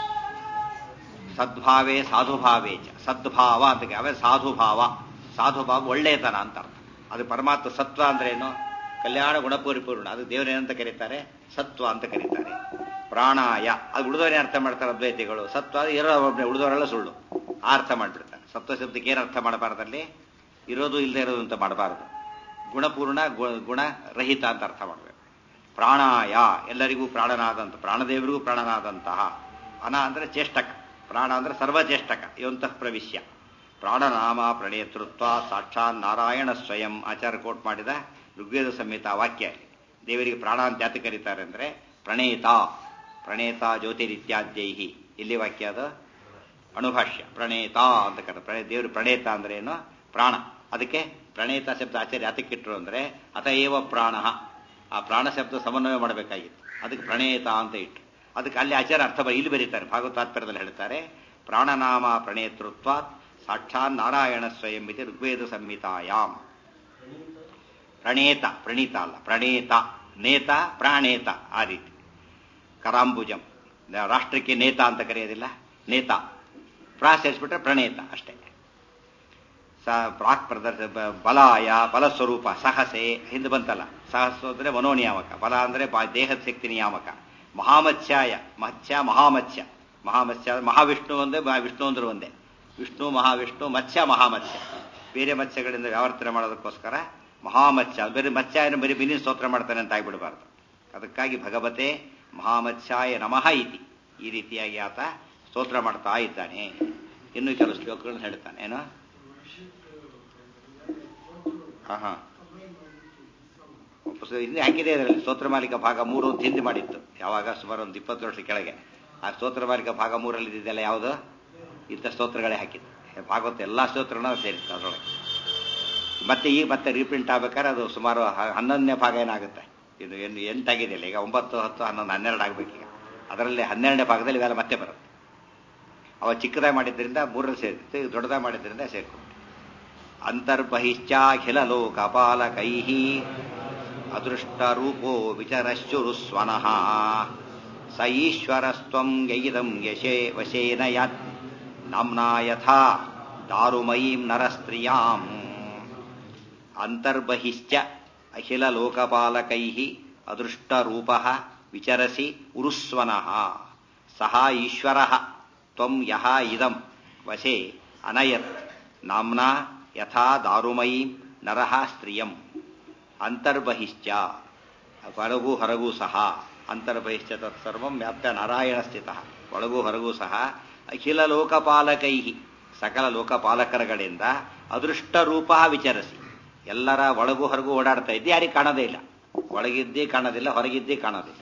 Speaker 1: ಸದ್ಭಾವೇ ಸಾಧುಭಾವೇ ಚ ಸದ್ಭಾವ ಅಂತ ಅವೇ ಸಾಧುಭಾವ ಸಾಧುಭಾವ ಒಳ್ಳೆಯತನ ಅಂತ ಅರ್ಥ ಅದು ಪರಮಾತ್ಮ ಸತ್ವ ಅಂದ್ರೆ ಏನು ಕಲ್ಯಾಣ ಗುಣಪರಿಪೂರ್ಣ ಅದು ದೇವರೇನಂತ ಕರೀತಾರೆ ಸತ್ವ ಅಂತ ಕರೀತಾರೆ ಪ್ರಾಣಾಯ ಅದು ಉಳಿದವರೇ ಅರ್ಥ ಮಾಡ್ತಾರೆ ಅದ್ವೈತಿಗಳು ಸತ್ವ ಅದು ಇರೋ ಒಬ್ಬನೇ ಉಳಿದವರೆಲ್ಲ ಸುಳ್ಳು ಆ ಅರ್ಥ ಮಾಡ್ಬಿಡ್ತಾರೆ ಸತ್ವ ಶಬ್ದಕ್ಕೆ ಏನು ಅರ್ಥ ಮಾಡಬಾರ್ದಲ್ಲಿ ಇರೋದು ಇಲ್ಲದೆ ಇರೋದು ಅಂತ ಮಾಡಬಾರದು ಗುಣಪೂರ್ಣ ಗುಣರಹಿತ ಅಂತ ಅರ್ಥ ಮಾಡಬೇಕು ಪ್ರಾಣಾಯ ಎಲ್ಲರಿಗೂ ಪ್ರಾಣನಾದಂತ ಪ್ರಾಣದೇವರಿಗೂ ಪ್ರಾಣನಾದಂತಹ ಅನ ಅಂದ್ರೆ ಚೇಷ್ಟಕ ಪ್ರಾಣ ಅಂದ್ರೆ ಸರ್ವಚೇಷ್ಟಕ ಇವಂತಹ ಪ್ರವಿಶ್ಯ ಪ್ರಾಣನಾಮ ಪ್ರಣೇತೃತ್ವ ಸಾಕ್ಷಾತ್ ನಾರಾಯಣ ಸ್ವಯಂ ಆಚಾರ ಕೋಟ್ ಮಾಡಿದ ಋಗ್ವೇದ ಸಂಹಿತ ವಾಕ್ಯ ದೇವರಿಗೆ ಪ್ರಾಣ ಅಂತ ಯಾತ ಕರೀತಾರೆ ಅಂದ್ರೆ ಪ್ರಣೇತ ಪ್ರಣೇತ ಜ್ಯೋತಿರಿತ್ಯಾದ್ಯೈಹಿ ಇಲ್ಲಿ ವಾಕ್ಯ ಅದು ಅಣುಭಾಷ್ಯ ಪ್ರಣೇತ ಅಂತ ಕರೀತಾರೆ ದೇವರು ಪ್ರಣೇತ ಅಂದ್ರೆ ಏನು ಪ್ರಾಣ ಅದಕ್ಕೆ ಪ್ರಣೇತ ಶಬ್ದ ಆಚಾರ್ಯ ಯಾತಕ್ಕಿಟ್ರು ಅಂದ್ರೆ ಅತಏವ ಪ್ರಾಣ ಆ ಪ್ರಾಣ ಶಬ್ದ ಸಮನ್ವಯ ಮಾಡಬೇಕಾಗಿತ್ತು ಅದಕ್ಕೆ ಪ್ರಣೇತ ಅಂತ ಇಟ್ಟು ಅದಕ್ಕೆ ಅಲ್ಲಿ ಆಚಾರ ಅರ್ಥ ಇಲ್ಲಿ ಬರೀತಾರೆ ಭಾಗವತಾತ್ಪರ್ಯದಲ್ಲಿ ಹೇಳ್ತಾರೆ ಪ್ರಾಣನಾಮ ಪ್ರಣೇತೃತ್ವ ಸಾಕ್ಷಾತ್ ನಾರಾಯಣ ಸ್ವಯಂ ಇತಿ ಋಗ್ವೇದ ಸಂಹಿತಾಯಾಮ್ ಪ್ರಣೇತ ಪ್ರಣೀತ ಅಲ್ಲ ಪ್ರಣೇತ ನೇತ ಪ್ರಾಣೇತ ಆ ರೀತಿ ಕರಾಂಬುಜಂ ರಾಷ್ಟ್ರಕ್ಕೆ ನೇತ ಅಂತ ಕರೆಯೋದಿಲ್ಲ ನೇತ ಪ್ರಾ ಸೇರಿಸ್ಬಿಟ್ರೆ ಪ್ರಣೇತ ಅಷ್ಟೇ ಸ ಪ್ರಾಕ್ ಪ್ರದರ್ಶ ಬಲಾಯ ಬಲಸ್ವರೂಪ ಸಹಸೆ ಹಿಂದೆ ಬಂತಲ್ಲ ಸಹಸ್ಸು ಅಂದ್ರೆ ಮನೋನಿಯಾಮಕ ಬಲ ಅಂದ್ರೆ ದೇಹದ ಶಕ್ತಿ ನಿಯಾಮಕ ಮಹಾಮತ್ಸ್ಯಾಯ ಮತ್ಸ್ಯ ಮಹಾಮತ್ಸ್ಯ ಮಹಾಮತ್ಸ್ಯ ಮಹಾವಿಷ್ಣು ಒಂದೇ ವಿಷ್ಣು ಅಂದ್ರೆ ಒಂದೇ ವಿಷ್ಣು ಮಹಾವಿಷ್ಣು ಮತ್ಸ್ಯ ಮಹಾಮತ್ಸ್ಯ ಬೇರೆ ಮತ್ಸ್ಯಗಳಿಂದ ವ್ಯಾವರ್ತನೆ ಮಾಡೋದಕ್ಕೋಸ್ಕರ ಮಹಾಮತ್ಸ್ಯ ಬೇರೆ ಮತ್ಸ್ಯ ಬರೀ ಬಿನಿ ಸ್ತೋತ್ರ ಮಾಡ್ತಾನೆ ಅಂತ ಆಗ್ಬಿಡಬಾರ್ದು ಅದಕ್ಕಾಗಿ ಭಗವತೆ ಮಹಾಮತ್ಸ್ಯಾಯ ನಮಃ ಇತಿ ಈ ರೀತಿಯಾಗಿ ಆತ ಸ್ತೋತ್ರ ಮಾಡ್ತಾ ಇದ್ದಾನೆ ಇನ್ನು ಕೆಲವು ಶ್ಲೋಕಗಳನ್ನು ಹೇಳ್ತಾನೆ ಏನೋ ಹಾ ಹಾ ಹಿಂದೆ ಹಾಕಿದೆ ಇದರಲ್ಲಿ ಸ್ತೋತ್ರ ಮಾಲಿಕ ಭಾಗ ಮೂರು ಅಂತ ಹಿಂದೆ ಮಾಡಿತ್ತು ಯಾವಾಗ ಸುಮಾರು ಒಂದು ಇಪ್ಪತ್ತು ವರ್ಷ ಕೆಳಗೆ ಆ ಸ್ತೋತ್ರ ಮಾಲಿಕ ಭಾಗ ಮೂರಲ್ಲಿ ಇದ್ದಿದ್ದೆಲ್ಲ ಯಾವುದು ಇಂಥ ಸ್ತೋತ್ರಗಳೇ ಹಾಕಿದ್ದು ಭಾಗವತ ಎಲ್ಲ ಸ್ತೋತ್ರನ ಸೇರಿತ್ತು ಅದರೊಳಗೆ ಮತ್ತೆ ಈಗ ಮತ್ತೆ ರೀಪ್ರಿಂಟ್ ಆಗ್ಬೇಕಾದ್ರೆ ಅದು ಸುಮಾರು ಹ- ಹನ್ನೊಂದನೇ ಭಾಗ ಏನಾಗುತ್ತೆ ಇದು ಏನು ಎಂಟಾಗಿದೆಯಲ್ಲ ಈಗ ಒಂಬತ್ತು ಹತ್ತು ಹನ್ನೊಂದು ಹನ್ನೆರಡು ಆಗಬೇಕೀಗ ಅದರಲ್ಲಿ ಹನ್ನೆರಡನೇ ಭಾಗದಲ್ಲಿ ಇವೆಲ್ಲ ಮತ್ತೆ ಬರುತ್ತೆ ಅವ ಚಿಕ್ಕದಾಗಿ ಮಾಡಿದ್ರಿಂದ ಮೂರರಲ್ಲಿ ಸೇರಿತ್ತು ಈಗ ದೊಡ್ಡದಾಗಿ ಮಾಡಿದ್ರಿಂದ ಸೇರ್ಕೊಂಡು ಅಂತರ್ಬಹಿಶ್ಚಾಖಿಲ ಲೋಕಪಾಲಕೈ ಅದೃಷ್ಟರೂಪೋ ವಿಚರಶ್ಚುರುಸ್ವನಃ ಸ ಈಶ್ವರಸ್ತ್ವಂ ಯಯಿದಂ ಯಶೇ ವಶೇನ ಯಾತ್ ನಾಮ್ನಾ ಯಥಾ ದಾರುಮಯೀಂ ನರಸ್ತ್ರಿಯಾಂ ಅಂತರ್ಬಹಿಶ್ಚ ಅಖಿಲ ಲೋಕಪಾಲಕೈ ಅದೃಷ್ಟರೂಪ ವಿಚರಸಿ ಉರುಸ್ವನಃ ಸಹ ಈಶ್ವರ ತ್ವಂ ಯಹ ಇದಂ ವಶೇ ಅನಯತ್ ನಾಮ್ನಾ ಯಥಾ ದಾರುಮಯೀ ನರಃ ಸ್ತ್ರಿಯಂ ಅಂತರ್ಬಹಿಶ್ಚ ಒಳಗೂ ಹೊರಗೂ ಸಹ ಅಂತರ್ಬಹಿಶ್ಚ ತತ್ಸರ್ವಂ ವ್ಯಾಪ್ಯ ನಾರಾಯಣ ಸ್ಥಿತ ಒಳಗೂ ಹೊರಗೂ ಸಹ ಅಖಿಲ ಲೋಕಪಾಲಕೈ ಸಕಲ ಲೋಕಪಾಲಕರುಗಳಿಂದ ಅದೃಷ್ಟ ರೂಪ ವಿಚರಿಸಿ ಎಲ್ಲರ ಒಳಗೂ ಹೊರಗೂ ಓಡಾಡ್ತಾ ಇದ್ದೆ ಯಾರಿಗೆ ಕಾಣೋದೇ ಇಲ್ಲ ಒಳಗಿದ್ದೇ ಕಾಣೋದಿಲ್ಲ ಹೊರಗಿದ್ದೇ ಕಾಣೋದಿಲ್ಲ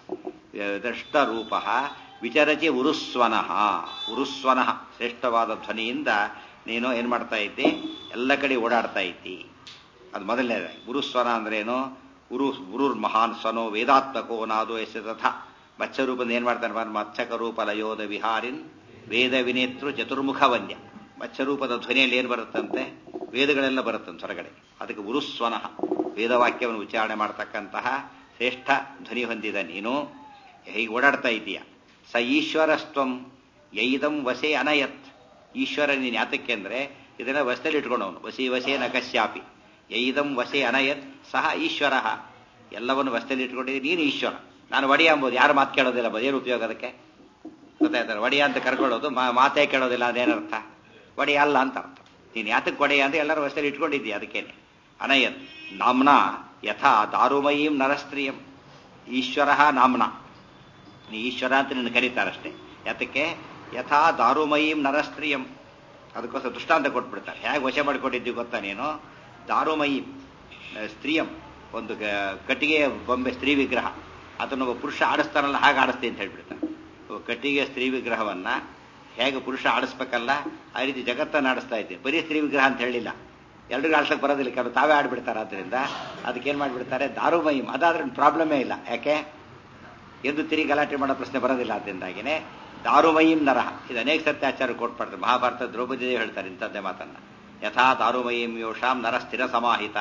Speaker 1: ದೃಷ್ಟ ರೂಪ ವಿಚರಚಿ ಉರುಸ್ವನಃ ಉರುಸ್ವನಃ ಶ್ರೇಷ್ಠವಾದ ಧ್ವನಿಯಿಂದ ನೀನು ಏನ್ ಮಾಡ್ತಾ ಇದ್ದಿ ಎಲ್ಲ ಕಡೆ ಓಡಾಡ್ತಾ ಇದ್ದಿ ಅದು ಮೊದಲನೇದಾಗಿ ಉರುಸ್ವನ ಅಂದ್ರೆ ಏನು ಉರು ಉರುರ್ ಮಹಾನ್ ಸ್ವನೋ ವೇದಾತ್ಮಕೋ ನಾದು ಎಸ್ ತಥ ಮತ್ಸ್ಯರೂಪದಿಂದ ಏನ್ ಮಾಡ್ತಾನೆ ಬರ್ ಮತ್ಸ್ಯಕ ರೂಪ ಲಯೋದ ವಿಹಾರಿನ್ ವೇದ ವಿನೇತೃ ಚತುರ್ಮುಖ ವಂದ್ಯ ಮತ್ಸ್ಯರೂಪದ ಧ್ವನಿಯಲ್ಲಿ ಏನು ಬರುತ್ತಂತೆ ವೇದಗಳೆಲ್ಲ ಬರುತ್ತಂತೆ ಹೊರಗಡೆ ಅದಕ್ಕೆ ಉರುಸ್ವನಃ ವೇದವಾಕ್ಯವನ್ನು ಉಚ್ಚಾರಣೆ ಮಾಡತಕ್ಕಂತಹ ಶ್ರೇಷ್ಠ ಧ್ವನಿ ಹೊಂದಿದ ನೀನು ಹೀಗೆ ಓಡಾಡ್ತಾ ಇದ್ದೀಯ ಸ ಈಶ್ವರಸ್ತ್ವಂ ಯೈದಂ ವಸೆ ಅನಯತ್ ಈಶ್ವರ ನೀನು ಯಾತಕ್ಕೆ ಅಂದ್ರೆ ಇದನ್ನ ವಸದಲ್ಲಿ ಇಟ್ಕೊಂಡವನು ವಸಿ ವಸೇ ನ ಕಶ್ಯಾಪಿ ಯೈದಂ ವಸೆ ಅನಯತ್ ಸಹ ಈಶ್ವರ ಎಲ್ಲವನ್ನು ವಸದಲ್ಲಿ ಇಟ್ಕೊಂಡಿದ್ದೀನಿ ನೀನು ಈಶ್ವರ ನಾನು ಒಡೆಯ ಅಂಬೋದು ಯಾರು ಮಾತು ಕೇಳೋದಿಲ್ಲ ಅಂಬೋದು ಏನು ಉಪಯೋಗ ಅದಕ್ಕೆ ಗೊತ್ತಾಯ್ತಾರೆ ಒಡೆಯ ಅಂತ ಕರ್ಕೊಳ್ಳೋದು ಮಾ- ಮಾತೇ ಕೇಳೋದಿಲ್ಲ ಅದೇನರ್ಥ ಒಡೆಯ ಅಲ್ಲ ಅಂತ ಅರ್ಥ ನೀನು ಯಾತಕ್ಕೆ ಒಡೆಯ ಅಂದ್ರೆ ಎಲ್ಲರೂ ವಸದಲ್ಲಿ ಇಟ್ಕೊಂಡಿದ್ದೀಯ ಅದಕ್ಕೇನೆ ಅನಯತ್ ನಾಮ್ನ ಯಥಾ ದಾರುಮಯೀಂ ನರಸ್ತ್ರೀಯಂ ಈಶ್ವರ ನಾಮ್ನ ನೀ ಈಶ್ವರ ಅಂತ ನಿನ್ನ ಕರೀತಾರಷ್ಟೇ ಯಾತಕ್ಕೆ ಯಥಾ ದಾರುಮಯೀಂ ನರಸ್ತ್ರೀಯಂ ಅದಕ್ಕೋಸ್ಕರ ದೃಷ್ಟಾಂತ ಕೊಟ್ಬಿಡ್ತಾರೆ ಹೇಗೆ ವಶ ಮಾಡಿಕೊಂಡಿದ್ದೀವಿ ಗೊತ್ತಾ ನೀನು ದಾರುಮಯೀಂ ಆ, ಸ್ತ್ರೀಯಂ ಒಂದು ಗ- ಕಟ್ಟಿಗೆ ಬೊಂಬೆ ಸ್ತ್ರೀ ವಿಗ್ರಹ ಅದನ್ನು ಒಬ್ಬ ಪುರುಷ ಆಡಿಸ್ತಾನಲ್ಲ ಹಾಗೆ ಆಡಿಸ್ತಿ ಅಂತ ಹೇಳ್ಬಿಡ್ತಾರೆ ಒಬ್ಬ ಕಟ್ಟಿಗೆ ಸ್ತ್ರೀ ವಿಗ್ರಹವನ್ನ ಹೇಗೆ ಪುರುಷ ಆಡಿಸ್ಬೇಕಲ್ಲ ಆ ರೀತಿ ಜಗತ್ತನ್ನು ಆಡಿಸ್ತಾ ಇದ್ದೆ ಬರೀ ಸ್ತ್ರೀ ವಿಗ್ರಹ ಅಂತ ಹೇಳಿಲ್ಲ ಎಲ್ರಿಗೂ ಆಡ್ಸಕ್ ಬರೋದಿಲ್ಲ ಕೆಲವು ತಾವೇ ಆಡ್ಬಿಡ್ತಾರೆ ಆದ್ದರಿಂದ ಅದಕ್ಕೇನ್ ಮಾಡ್ಬಿಡ್ತಾರೆ ದಾರುಮಯೀಂ ಅದಾದ್ರೆ ಪ್ರಾಬ್ಲಮೇ ಇಲ್ಲ ಯಾಕೆ ಎಂದು ತಿರುಗಿ ಗಲಾಟೆ ಮಾಡೋ ಪ್ರಶ್ನೆ ಬರೋದಿಲ್ಲ ಅದರಿಂದಾಗಿನೇ ದಾರುಮಯೀಂ ನರಹ ಇದು ಅನೇಕ ಸತ್ಯಾಚಾರ ಕೊಟ್ಬಿಡ್ತಾರೆ ಮಹಾಭಾರತ ದ್ರೌಪದಿ ದೇವಿ ಹೇಳ್ತಾರೆ ಇಂಥದ್ದೇ ಮಾತನ್ನ ಯಥಾ ದಾರುಮಯೀಂ ಯೋಷಾಂ ನರ ಸ್ಥಿರ ಸಮಾಹಿತ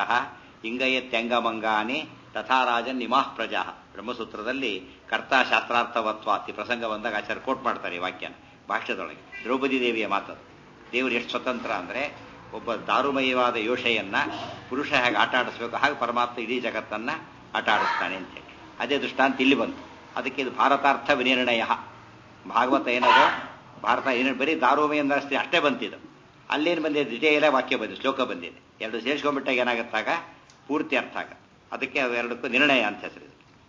Speaker 1: ಇಂಗಯತ್ಯಂಗಮಂಗಾನಿ ತಥಾ ರಾಜನ್ ನಿಮಾಃ ಪ್ರಜಾ ಬ್ರಹ್ಮಸೂತ್ರದಲ್ಲಿ ಕರ್ತಾ ಶಾಸ್ತ್ರಾರ್ಥವತ್ವಾತ್ ಈ ಪ್ರಸಂಗ ಬಂದಾಗ ಆಚಾರ್ಯ ಕೋಟ್ ಮಾಡ್ತಾರೆ ಈ ವಾಕ್ಯನ ಭಾಷ್ಯದೊಳಗೆ ದ್ರೌಪದಿ ದೇವಿಯ ಮಾತದು ದೇವರು ಎಷ್ಟು ಸ್ವತಂತ್ರ ಅಂದ್ರೆ ಒಬ್ಬ ದಾರುಮಯವಾದ ಯೋಷೆಯನ್ನ ಪುರುಷ ಹೇಗೆ ಆಟ ಆಡಿಸ್ಬೇಕು ಹಾಗೆ ಪರಮಾತ್ಮ ಇಡೀ ಜಗತ್ತನ್ನ ಆಟ ಆಡಿಸ್ತಾನೆ ಅಂತೇಳಿ ಅದೇ ದೃಷ್ಟಾಂತ ಇಲ್ಲಿ ಬಂತು ಅದಕ್ಕೆ ಇದು ಭಾರತಾರ್ಥ ವಿನಿರ್ಣಯ ಭಾಗವತ ಏನದು ಭಾರತ ಏನು ಬರೀ ದಾರುಮಯ ಅಂದಷ್ಟೇ ಅಷ್ಟೇ ಬಂತಿದ್ದು ಅಲ್ಲೇನು ಬಂದಿದೆ ದ್ವಿತೀಯ ವಾಕ್ಯ ಬಂದಿದೆ ಶ್ಲೋಕ ಬಂದಿದೆ ಎರಡು ಸೇರಿಸ್ಕೊಂಡ್ಬಿಟ್ಟಾಗ ಏನಾಗುತ್ತಾಗ ಪೂರ್ತಿ ಅರ್ಥ ಆಗ ಅದಕ್ಕೆ ಅವೆರಡಕ್ಕೂ ನಿರ್ಣಯ ಅಂತ ಹೆಸರು